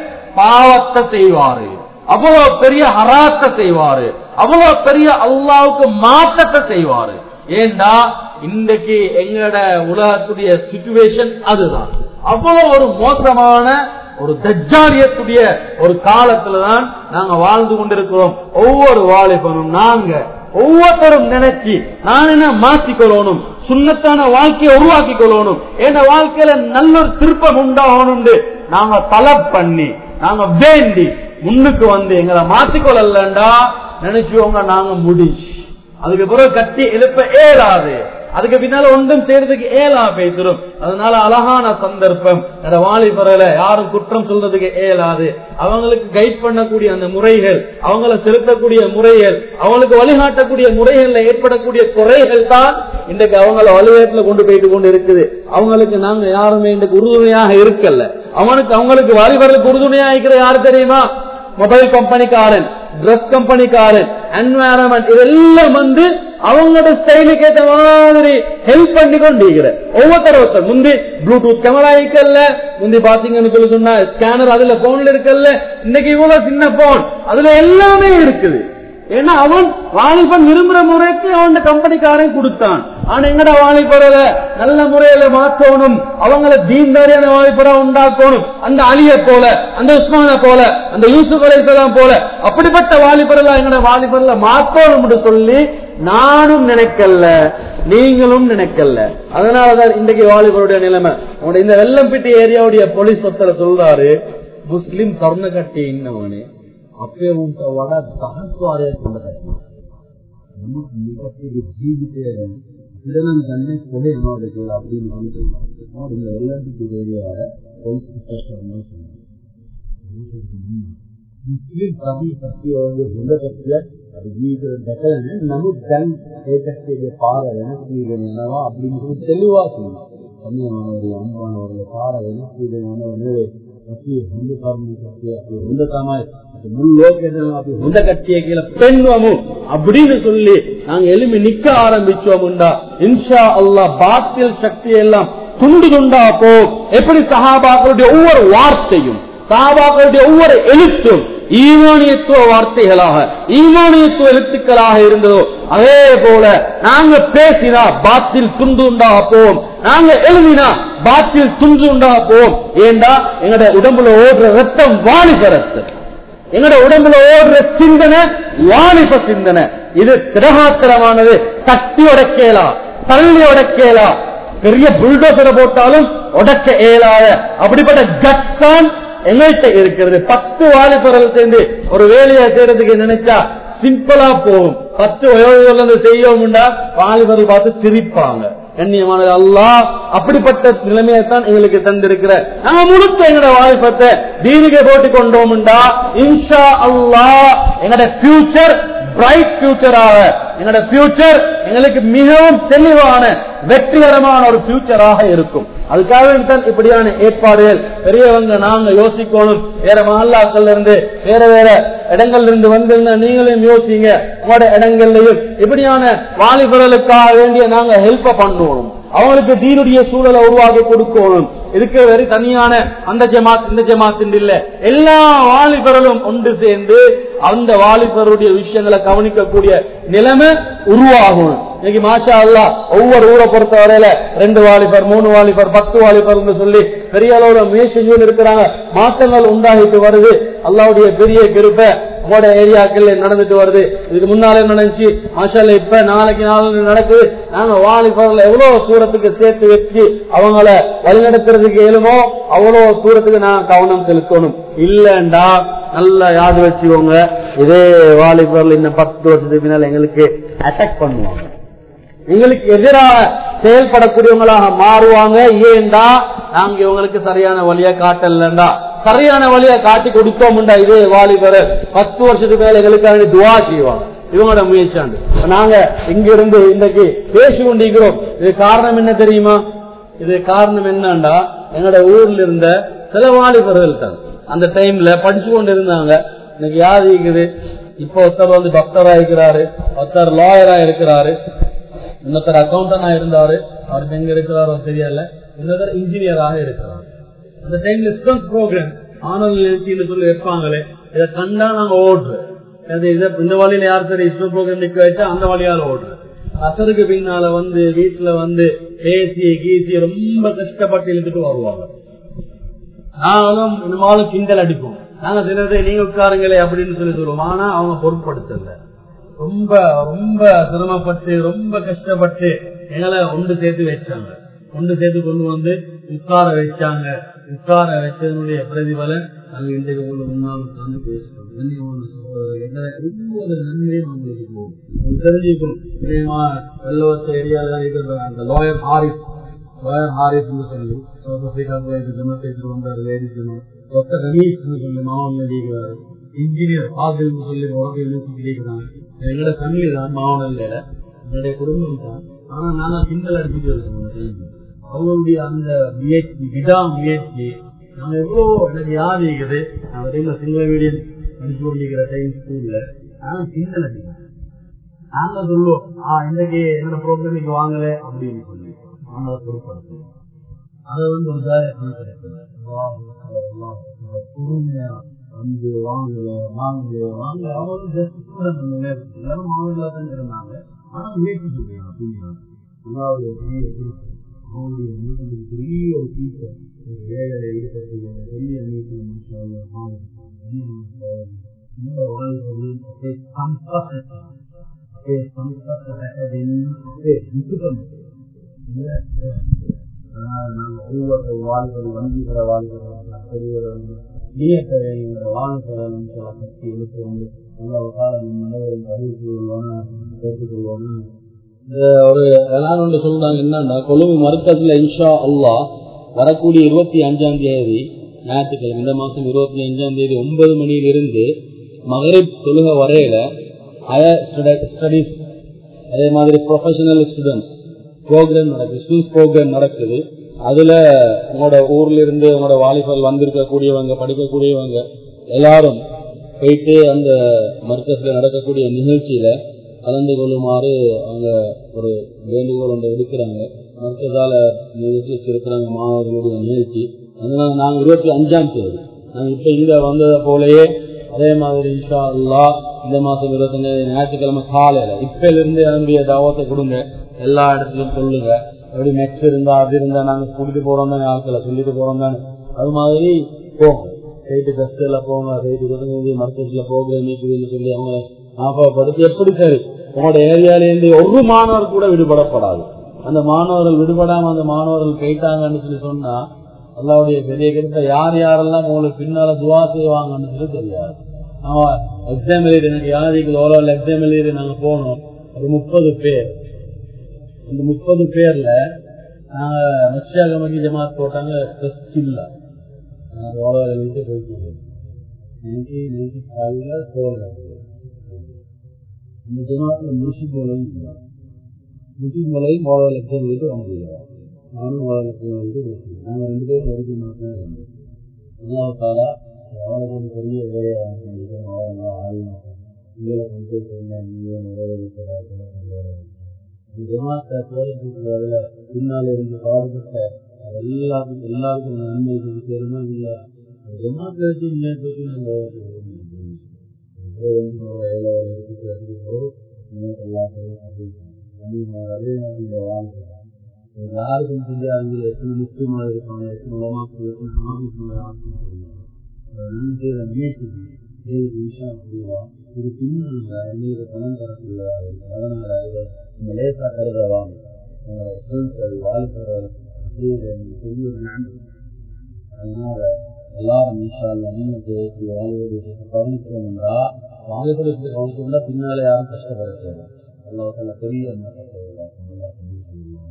பாவத்தை செய்வாரு அவ்வளவு பெரிய ஹராத்தை செய்வாரு அவ்வளவு பெரிய அல்லாவுக்கு மாற்றத்தை செய்வாரு ஏண்டா இன்றைக்கு எங்கட உலகத்துடைய சுச்சுவேஷன் அதுதான் அவ்வளவு ஒரு மோசமான ஒரு தஜ்ஜாரியத்துடைய ஒரு காலத்துலதான் நாங்க வாழ்ந்து கொண்டிருக்கிறோம் ஒவ்வொரு வாலிபனும் நாங்க ஒவ்வொருத்தரும் நினைச்சு நான் என்ன மாற்றிக்கொள்ளணும் சுண்ணத்தான வாழ்க்கையை உருவாக்கி கொள்ளணும் என் வாழ்க்கையில நல்ல ஒரு திருப்பம் உண்டாகணும் நாங்க தலை பண்ணி நாங்க வேண்டி முன்னுக்கு வந்து எங்களை மாற்றிக்கொள்ளலண்டா நினைச்சுவோங்க நாங்க முடிச்சு அதுக்கு பிறகு கட்டி எழுப்ப ஏறாது அதுக்கு பின்னால ஒன்றும் செய்யறதுக்கு ஏலா பேசிடும் அதனால அழகான சந்தர்ப்பம் அந்த வாலிபரல யாரும் குற்றம் சொல்றதுக்கு ஏலாது அவங்களுக்கு கைட் பண்ணக்கூடிய அந்த முறைகள் அவங்கள செலுத்தக்கூடிய முறைகள் அவங்களுக்கு வழிகாட்டக்கூடிய முறைகள்ல ஏற்படக்கூடிய குறைகள் தான் இன்றைக்கு அவங்கள வலுவேட்டில கொண்டு போயிட்டு கொண்டு இருக்குது அவங்களுக்கு நாங்க யாருமே இன்றைக்கு உறுதுணையாக இருக்கல அவனுக்கு அவங்களுக்கு வாலிபர்களுக்கு உறுதுணையா இருக்கிற யாரு தெரியுமா மொபைல் கம்பெனிக்காரன் ட்ரெஸ் கம்பெனிக்காரன் என்வாரன்மெண்ட் இதெல்லாம் வந்து அவங்களோட ஸ்டைலுக்கு ஏற்ற மாதிரி ஹெல்ப் பண்ணி கொண்டிருக்கிற ஒவ்வொருத்தர் ஒருத்தர் முந்தி ப்ளூடூத் கேமரா இருக்கல்ல முந்தி பாத்தீங்கன்னு சொல்லி சொன்னா ஸ்கேனர் அதுல போன்ல இருக்கல்ல இன்னைக்கு இவ்வளவு சின்ன போன் அதுல எல்லாமே இருக்குது ஏன்னா அவன் வாலிபன் விரும்புற முறைக்கு அவன் கம்பெனிக்காரன் கொடுத்தான் ஆனா எங்கட வாலிபரத நல்ல முறையில மாற்றணும் அவங்கள தீன்தாரியான வாலிபரா உண்டாக்கணும் அந்த அலிய போல அந்த உஸ்மான போல அந்த யூசுப் அலைசலாம் போல அப்படிப்பட்ட வாலிபரெல்லாம் எங்கட வாலிபர்ல மாற்றணும் சொல்லி நானும் நினைக்கல நீங்களும் நினைக்கல அதனாலதான் இன்றைக்கு வாலிபருடைய நிலைமை உங்களுடைய இந்த வெள்ளம்பிட்டி ஏரியாவுடைய போலீஸ் ஒருத்தர சொல்றாரு முஸ்லிம் தருண கட்டி இன்னவனே අපේ උන්ට වඩා දහස් වාරයක් හොඳ කරනවා. නමුත් මේකත් ජීවිතය ඉඳන් ගන්න කොහේ යනවද කියලා අපි මම කියනවා. මොකද මේ එල්ලන්ටි ටිකේරියාව පොලිස් ස්ටේෂන් මුස්ලිම් තමයි කතියෝගේ හොඳ කතියක් அது ஜீவிதத்தை දැකලා නැහැ. නමුත් දැන් ඒ කට්ටියගේ පාර වෙනස් වීගෙන යනවා අපි මොකද தெளிவா சொல்லணும். අනිවාර්යයෙන්ම අම්මානවගේ පාර වෙනස් වීගෙන යනව නෙවෙයි. අපි හොඳ කර්ම කට්ටිය අපි හොඳ තමයි முழு லோகத்தில் அப்படி சொந்த கட்சியை கீழே பெண்ணுவமு அப்படின்னு சொல்லி நாங்க எலும்பி நிக்க ஆரம்பிச்சோம்டா இன்ஷா அல்லா பாத்தில் சக்தி எல்லாம் துண்டு துண்டா போ எப்படி சகாபாக்களுடைய ஒவ்வொரு வார்த்தையும் சகாபாக்களுடைய ஒவ்வொரு எழுத்தும் ஈமானியத்துவ வார்த்தைகளாக ஈமானியத்துவ எழுத்துக்களாக இருந்ததோ அதே போல நாங்க பேசினா பாத்தில் துண்டு உண்டாக போவோம் நாங்க எழுதினா பாத்தில் துண்டு உண்டாக போவோம் ஏண்டா எங்கட உடம்புல ஓடுற ரத்தம் வாலிப ரத்தம் எங்கட உடம்புல ஓடுற சிந்தனை வாலிப சிந்தனை இது திரகாத்திரமானது தட்டி உடைக்கலா தள்ளி உடைக்கலா பெரிய புல்டோசரை போட்டாலும் உடைக்க இயலாத அப்படிப்பட்ட கட்தான் எங்கள்கிட்ட இருக்கிறது பத்து வாலிபர்கள் சேர்ந்து ஒரு வேலையை செய்யறதுக்கு நினைச்சா சிம்பிளா போகும் பத்து வயோதிகர்ல செய்யவும்டா வாலிபர்கள் பார்த்து சிரிப்பாங்க கண்ணியமானது அல்லாஹ் அப்படிப்பட்ட நிலைமையைத்தான் எங்களுக்கு தந்திருக்கிற நாங்க முழுக்க எங்களோட வாய்ப்பத்தை தீனிகை போட்டு கொண்டோம்டா இன்ஷா அல்லாஹ் எங்களோட ஃபியூச்சர் பிரைட் ஃபியூச்சராக எங்களோட ஃபியூச்சர் எங்களுக்கு மிகவும் தெளிவான வெற்றிகரமான ஒரு ஃபியூச்சராக இருக்கும் அதுக்காக தான் இப்படியான ஏற்பாடுகள் பெரியவங்க நாங்க யோசிக்கணும் வேற மஹல்லாக்கள் இருந்து வேற வேற இடங்கள்ல இருந்து வந்திருந்தா நீங்களும் யோசிங்க உங்களோட இடங்கள்லயும் இப்படியான வாலிபர்களுக்காக வேண்டிய நாங்க ஹெல்ப் பண்ணுவோம் அவங்களுக்கு தீனுடைய சூழலை உருவாக்கி கொடுக்கணும் இதுக்கு வேறு தனியான அந்த ஜமாத் இந்த ஜமாத் இல்ல எல்லா வாலிபர்களும் ஒன்று சேர்ந்து அந்த வாலிபருடைய விஷயங்களை கவனிக்கக்கூடிய நிலைமை உருவாகும் இன்னைக்கு மாஷா அல்லா ஒவ்வொரு ஊரை பொறுத்த வரையில ரெண்டு வாலிபர் மூணு வாலிபர் பத்து வாலிபர் சொல்லி பெரிய அளவுல முயற்சி இருக்கிறாங்க மாற்றங்கள் உண்டாகிட்டு வருது அல்லாவுடைய பெரிய கிருப்பை உங்களோட ஏரியாக்கள் நடந்துட்டு வருது இதுக்கு முன்னாலே நடந்துச்சு மாஷால இப்ப நாளைக்கு நாள் நடக்குது நாங்க வாலிபர்கள் எவ்வளவு தூரத்துக்கு சேர்த்து வச்சு அவங்கள வழிநடத்துறதுக்கு இயலுமோ அவ்வளவு தூரத்துக்கு நான் கவனம் செலுத்தணும் இல்லண்டா நல்லா யாது வச்சுக்கோங்க இதே வாலிபர்கள் இன்னும் பத்து வருஷத்துக்கு பின்னால் எங்களுக்கு அட்டாக் பண்ணுவாங்க எங்களுக்கு எதிராக செயல்படக்கூடியவங்களாக மாறுவாங்க ஏண்டா நாங்க இவங்களுக்கு சரியான வழியை காட்டலண்டா சரியான வழியை காட்டி கொடுத்தோம்டா இதே வாலிபர் பத்து வருஷத்துக்கு மேல எங்களுக்காக துவா செய்வாங்க இவங்களோட முயற்சியாண்டு நாங்க இங்க இருந்து இன்றைக்கு பேசி கொண்டிருக்கிறோம் இது காரணம் என்ன தெரியுமா இது காரணம் என்னண்டா எங்களோட ஊர்ல இருந்த சில வாலிபர்கள் தான் அந்த டைம்ல படிச்சு கொண்டு இருந்தாங்க இன்னைக்கு யார் இருக்குது இப்ப ஒருத்தர் வந்து டாக்டரா இருக்கிறாரு ஒருத்தர் லாயரா இருக்கிறாரு இன்னொருத்தர் அக்கௌண்டனா இருந்தாரு அவருக்கு எங்க இருக்கிறாரோ தெரியல இன்னொருத்தர் இன்ஜினியராக இருக்கிறார் அந்த டைம்ல ஸ்டன்ஸ் ப்ரோக்ராம் ஆனல் நிகழ்ச்சின்னு சொல்லி வைப்பாங்களே இதை கண்டா நாங்க ஓடுறோம் அது இத இந்த வழியில யார் சரி இஸ்ரோ ப்ரோக்ராம் நிக்க வச்சா அந்த வழியால ஓடுறோம் அசருக்கு பின்னால வந்து வீட்டுல வந்து பேசி கீசி ரொம்ப கஷ்டப்பட்டு இழுத்துட்டு வருவாங்க நாங்களும் இந்த மாதிரி கிண்டல் அடிப்போம் நாங்க சிலதை நீங்க உட்காருங்களே அப்படின்னு சொல்லி சொல்லுவோம் ஆனா அவங்க பொருட்படுத்தல ரொம்ப ரொம்ப சிரமப்பட்டு ரொம்ப கஷ்டப்பட்டு எங்களை ஒன்று சேர்த்து வச்சாங்க ஒன்று சேர்த்து கொண்டு வந்து உட்கார வச்சாங்க உட்கார வச்சதனுடைய பிரதிபலன் நாங்க இன்றைக்கு உங்களுக்கு முன்னால் உட்கார்ந்து பேசுறோம் ஒவ்வொரு நன்மையும் அவங்களுக்கு போகும் உங்களுக்கு தெரிஞ்சுக்கணும் வெள்ளவத்த ஏரியால இருக்கிற அந்த லாயர் ஹாரிஸ் லாயர் ஹாரிஸ் சொல்லி சவுத் ஆப்பிரிக்கா ஜனத்தை வந்தார் லேடிஸ் டாக்டர் ரமேஷ் சொல்லி மாவன் இருக்கிறாரு இன்ஜினியர் ஆதில் சொல்லி உலகம் கிடைக்கிறாங்க எங்களோட ஃபேமிலி தான் மாவனில் என்னுடைய குடும்பம் தான் ஆனா நாங்க கிண்டல் அடிச்சுட்டு இருக்கோம் அவங்களுடைய அந்த முயற்சி விடா முயற்சி நாங்க எவ்வளவு எனக்கு யார் இருக்குது நாங்க டைம்ல சிங்கள மீடியம் படிச்சு கொண்டிருக்கிற டைம் ஸ்கூல்ல நாங்க கிண்டல் அடிக்கிறோம் நாங்க சொல்லுவோம் ஆஹ் இன்னைக்கு என்னோட ப்ரோக்ராம் இங்க வாங்கல அப்படின்னு சொல்லி நாங்க பொறுப்படுத்துவோம் அதை வந்து ஒரு பொறுமையா வந்து வாங்கல வாங்கல வாங்க அவங்க ஜஸ்ட் எல்லாரும் மாவட்டத்தில் தான் இருந்தாங்க ஆனா முயற்சி செய்யலாம் அப்படின்னா அல்லாவுடைய பெரிய திருப்பம் அவங்களுடைய மீட்டிங் பெரிய ஒரு டீச்சர் ஒரு வேலையில ஈடுபட்டு கொண்ட பெரிய மீட்டிங் இந்த வாழ்க்கையில் நாங்கள் ஒவ்வொரு வாழ்கள் வங்கிகிற வாழ்கள் பெரியவர்கள் நீயத்தரைங்கிற வாழ்க்கையின் சில சக்தி எழுப்பு வந்து நல்ல காலம் அனைவரும் அறிவித்து கொள்வோனா கேட்டுக்கொள்வோனா இந்த ஒரு எல்லாரும் ஒன்று சொல்றாங்க என்னன்னா கொழும்பு மருக்கத்துல இன்ஷா அல்லா வரக்கூடிய இருபத்தி அஞ்சாம் தேதி ஞாயிற்றுக்கிழமை இந்த மாசம் இருபத்தி அஞ்சாம் தேதி ஒன்பது மணியிலிருந்து மகரிப் தொழுக வரையில ஹயர் ஸ்டடிஸ் அதே மாதிரி ப்ரொஃபஷனல் ஸ்டூடெண்ட்ஸ் ப்ரோக்ராம் நடக்குது ஸ்கூல்ஸ் ப்ரோக்ராம் நடக்குது அதுல உங்களோட ஊர்ல இருந்து உங்களோட வாலிபல் வந்திருக்கக்கூடியவங்க படிக்கக்கூடியவங்க எல்லாரும் போயிட்டு அந்த மர்க்கஸ்ல நடக்கக்கூடிய நிகழ்ச்சியில கலந்து கொள்ளுமாறு அவங்க ஒரு வேண்டுகோள் ஒன்று விடுக்கிறாங்க மர்க்கஸால நிகழ்ச்சி இருக்கிறாங்க மாணவர்களுடைய நிகழ்ச்சி அதனால நாங்க இருபத்தி அஞ்சாம் தேதி நாங்க இப்ப இங்க வந்ததை போலயே அதே மாதிரி இன்ஷா அல்லா இந்த மாசம் இருபத்தஞ்சு ஞாயிற்றுக்கிழமை காலையில இப்பல இருந்து என்னுடைய தாவத்தை கொடுங்க எல்லா இடத்துலயும் சொல்லுங்க எப்படி நெக்ஸ்ட் இருந்தா அது இருந்தா நாங்க கூட்டிட்டு போறோம் தானே ஆட்களை சொல்லிட்டு போறோம் தானே அது மாதிரி போங்க போயிட்டு டெஸ்ட்ல போங்க போயிட்டு இருபத்தஞ்சு மருத்துவத்துல போக நீக்குதுன்னு சொல்லி அவங்க ஞாபகப்படுத்தி எப்படி சரி உங்களோட ஏரியால இருந்து ஒரு மாணவர் கூட விடுபடப்படாது அந்த மாணவர்கள் விடுபடாம அந்த மாணவர்கள் போயிட்டாங்கன்னு சொல்லி சொன்னா அல்லாவுடைய பெரிய கிட்ட யார் யாரெல்லாம் உங்களுக்கு பின்னால துவா செய்வாங்கன்னு சொல்லி தெரியாது அவன் எக்ஸாம் எழுதி எனக்கு யாருக்கு ஓலோவில் எக்ஸாம் எழுதி நாங்க போனோம் ஒரு முப்பது பேர் இந்த முப்பது பேர்ல நாங்க நஷ்யா கமிட்டி ஜமாத் போட்டாங்க டெஸ்ட் இல்ல நான் ஓலோட வீட்டு போயிட்டு நைன்டி நைன்டி ஃபைவ்ல சோழ இந்த ஜமாத்துல முர்ஷித் மூலையும் இருந்தாங்க முஸ்லிம் மூலையும் ஓலோ லட்சம் வீட்டு வாங்கிடுவாங்க நானும் ஓலோ லட்சம் வீட்டு பேசுகிறேன் நாங்கள் ரெண்டு பேரும் ஒரு ஜமாத் தான் இருந்தோம் அல்லாஹாலா எவ்வளோ கொஞ்சம் பெரிய வேலையை வாங்கிட்டு அவ்வளோ ஆளுநர் இங்கே கொண்டு போய் சொன்னேன் நீங்கள் ஓட ஜமாத்தை தோல்விக்கிறதுல பின்னால் இருந்து பாடுபட்ட அது எல்லாத்துக்கும் எல்லாருக்கும் நன்மை கொண்டு சேருமா இல்லை ஜமாத்தை வச்சு முன்னேற்றத்துக்கு யாருக்கும் தெரியாது எத்தனை முக்கியமாக இருப்பாங்க எத்தனை உலமாக்கள் எத்தனை ஆபீஸ் முயற்சி விஷயம் அப்படின்னா இது பின்னால நீங்க பணம் தரக்கூடியதாக இருக்கும் அதனால இதை இந்த லேசா கருதலாம் வாழ்க்கை பெரிய ஒரு நன்மை அதனால எல்லாரும் இன்ஷால்ல நீங்க வாழ்வுடைய கவனிக்கிறோம்டா வாங்கக்கூடிய கவனிச்சோம்னா பின்னால யாரும் கஷ்டப்பட செய்யலாம் அல்லாஹால பெரிய மாற்றத்தை உருவாக்கும் நல்லா சொல்லுவாங்க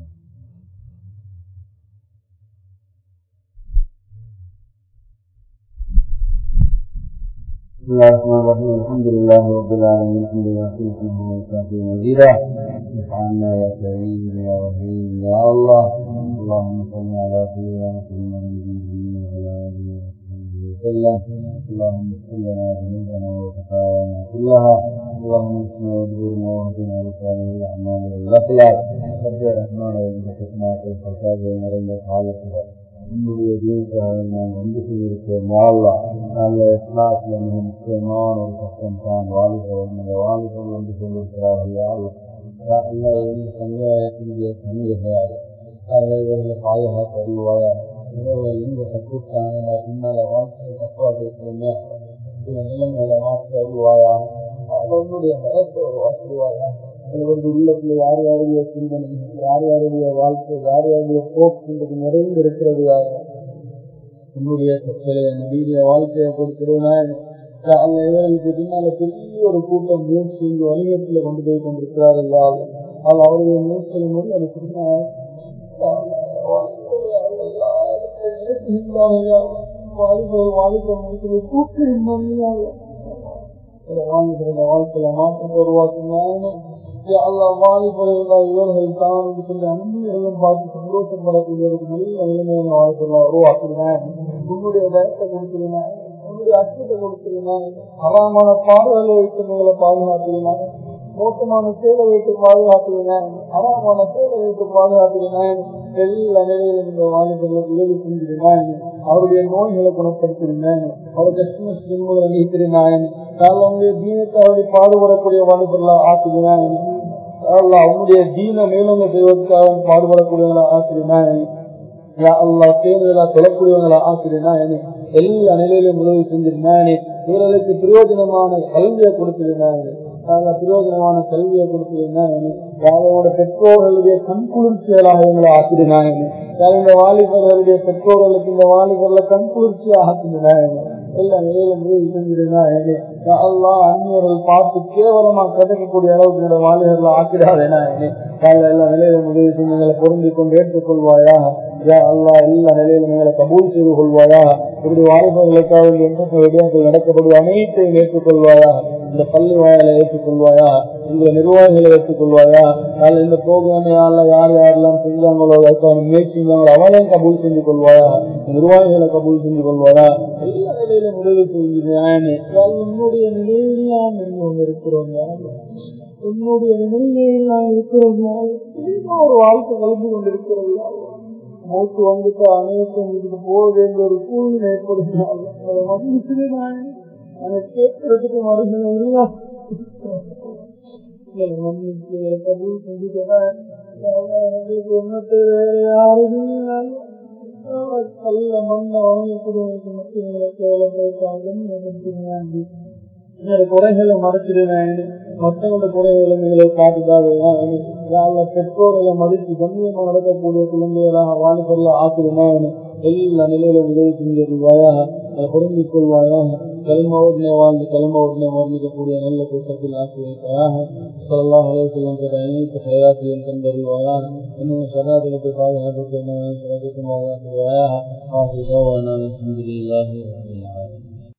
بسم الله الرحمن الرحيم الحمد لله رب العالمين الحمد لله سبحانه وتعالى مزيدا نفعنا يا كريم يا رحيم يا الله اللهم صل على سيدنا محمد وعلى اله وصحبه وسلم اللهم اغفر لنا ذنوبنا وخطايانا كلها اللهم اشفنا واجبرنا واهدنا لصالح الاعمال والاخلاق رب الرحمن وبركاته الفساد ونرد حالتها உன்னுடைய தீர்க்காக நான் வந்து செய்திருக்கிறேன் வாழ்லா நல்ல இஸ்லாத்துல மிக முக்கியமான ஒரு கஷ்டம் தான் வாலிபர்கள் இந்த வாலிபர்கள் வந்து சொல்லியிருக்கிறார்கள் அல்ல சமுதாயத்தினுடைய சமூகத்தையாக இவர்களை பாதுகாத்து வருவாயா இவர்கள் எங்க தப்புட்டாங்க பின்னால வாழ்க்கை தப்பா பேசுறீங்க நிலைமையில மாற்றி வருவாயா அவர்களுடைய பயத்தோடு வாசுவாயா இவர்கள் உள்ளத்துல யார் யாருடைய சிந்தனை யார் யாருடைய வாழ்க்கை யார் யாருடைய போக்குன்றது நிறைந்து இருக்கிறது யார் உன்னுடைய கட்டளை நபீரிய வாழ்க்கையை கொடுக்கிறேன் அந்த இவர்களுக்கு பின்னால பெரிய ஒரு கூட்டம் முயற்சி இங்கு வணிகத்துல கொண்டு போய் கொண்டிருக்கிறார்கள் அது அவருடைய முயற்சியின் போது அது வாழ்க்கையில மாற்றத்தை உருவாக்குங்க இவர்கள் தான் சொல்லி அன்புகளும் பார்த்து சந்தோஷப்படக்கூடியதுக்கு நல்ல நிலைமையான வாழ்க்கையெல்லாம் உருவாக்குறேன் உன்னுடைய தயத்தை கொடுக்கிறேன் உன்னுடைய அச்சத்தை கொடுக்கிறேன் அறமான பார்வைகளை வைத்து உங்களை பாதுகாக்கிறேன் மோசமான சேலை வைத்து பாதுகாக்கிறேன் அறமான சேலை வைத்து பாதுகாக்கிறேன் எல்லா நிலையிலும் இந்த வாலிபர்களுக்கு உதவி செஞ்சிருந்தேன் அவருடைய நோய்களை குணப்படுத்திருந்தேன் அவர் கஷ்டம சிறுமுகளை நீக்கிறேன் அவங்களுடைய தீனத்தை அவருடைய பாடுபடக்கூடிய வாலிபர்களா ஆக்குகிறேன் அவங்களுடைய தீன மேலங்க செய்வதற்காக பாடுபடக்கூடியவங்களா ஆக்குறேன் அல்லா தேவைகளா தொழக்கூடியவங்களா ஆக்குறேன் எல்லா நிலையிலும் உதவி செஞ்சிருந்தேன் இவர்களுக்கு பிரயோஜனமான கல்வியை கொடுத்திருந்தேன் பிரயோஜனமான கல்வியை கொடுத்திருந்தேன் அவங்களோட பெற்றோர்களுடைய கண் குளிர்ச்சிகளாக எங்களை ஆக்கிடுனாங்க இந்த வாலிபர்களுடைய பெற்றோர்களுக்கு இந்த வாலிபர்ல கண் குளிர்ச்சியாக ஆக்கிடுனாங்க எல்லா நிலையிலும் உதவி செஞ்சிருந்தாங்க அல்லா அந்நியர்கள் பார்த்து கேவலமா கதைக்கக்கூடிய அளவுக்கு என்னோட வாலிபர்கள் ஆக்கிடாதேனா எல்லா நிலையிலும் உதவி செஞ்சு எங்களை பொருந்தி கொண்டு ஏற்றுக்கொள்வாயா யா அல்லா எல்லா நிலையிலும் எங்களை கபூல் செய்து கொள்வாயா இப்படி வாலிபர்களுக்காக எந்த விடயங்கள் நடக்கப்படுவது அனைத்தையும் ஏற்றுக்கொள்வாயா இந்த பள்ளி வாயில ஏற்றுக்கொள்வாயா இந்த நிர்வாகிகளை ஏற்றுக்கொள்வாயா அதில் இந்த ப்ரோக்ராமையால யார் யாரெல்லாம் செஞ்சாங்களோ அதுக்கான முயற்சிங்களோ அவளையும் கபூல் செஞ்சு கொள்வாயா நிர்வாகிகளை கபூல் செஞ்சு கொள்வாயா எல்லா நிலையிலும் உதவி செய்கிறேன் உன்னுடைய நிலையில் நாம் இன்னும் இருக்கிறோம் உன்னுடைய நிலையில் நாம் இருக்கிறோம் ஒரு வாழ்க்கை கலந்து கொண்டிருக்கிறது மூச்சு வந்துட்டு அனைத்தும் இதுக்கு போக வேண்டிய ஒரு சூழ்நிலை ஏற்படுத்தினால் அதை மன்னிச்சுது நான் அதை கேட்கறதுக்கு மறுபடியும் இல்லை மன்னிச்சு கபூல் செஞ்சுக்கிறேன் ஒன்னத்தை வேற யாருமே நல்ல மண்ணை வாங்கக்கூடிய மக்களை கேவலப்படுத்தாங்க குறைகளை மறைச்சிடுவேன் மற்றவங்களோட குறைகளை நீங்களை காட்டுதாக பெற்றோர்களை மதித்து கண்ணியமா நடக்கக்கூடிய குழந்தைகளாக வாலிபர்ல ஆக்கிடுவேன் எல்லா நிலையில உதவி செஞ்சிருவாயாக அதை பொருந்திக் கொள்வாயாக கல்ம உடனே வாழ்ந்து கல்ம உடனே மரணிக்கக்கூடிய நல்ல கூட்டத்தில் ஆக்கி வைப்பாயாக சொல்லலாம் அலைவசம் பெற அனைத்து ஹயாத்தையும் தந்தருவாயாக இன்னும் சராதரத்தை பாதுகாப்பு சரத்துக்கும் பாதுகாத்துவாயாக ஆசிரியர் அலமதுல்லாஹி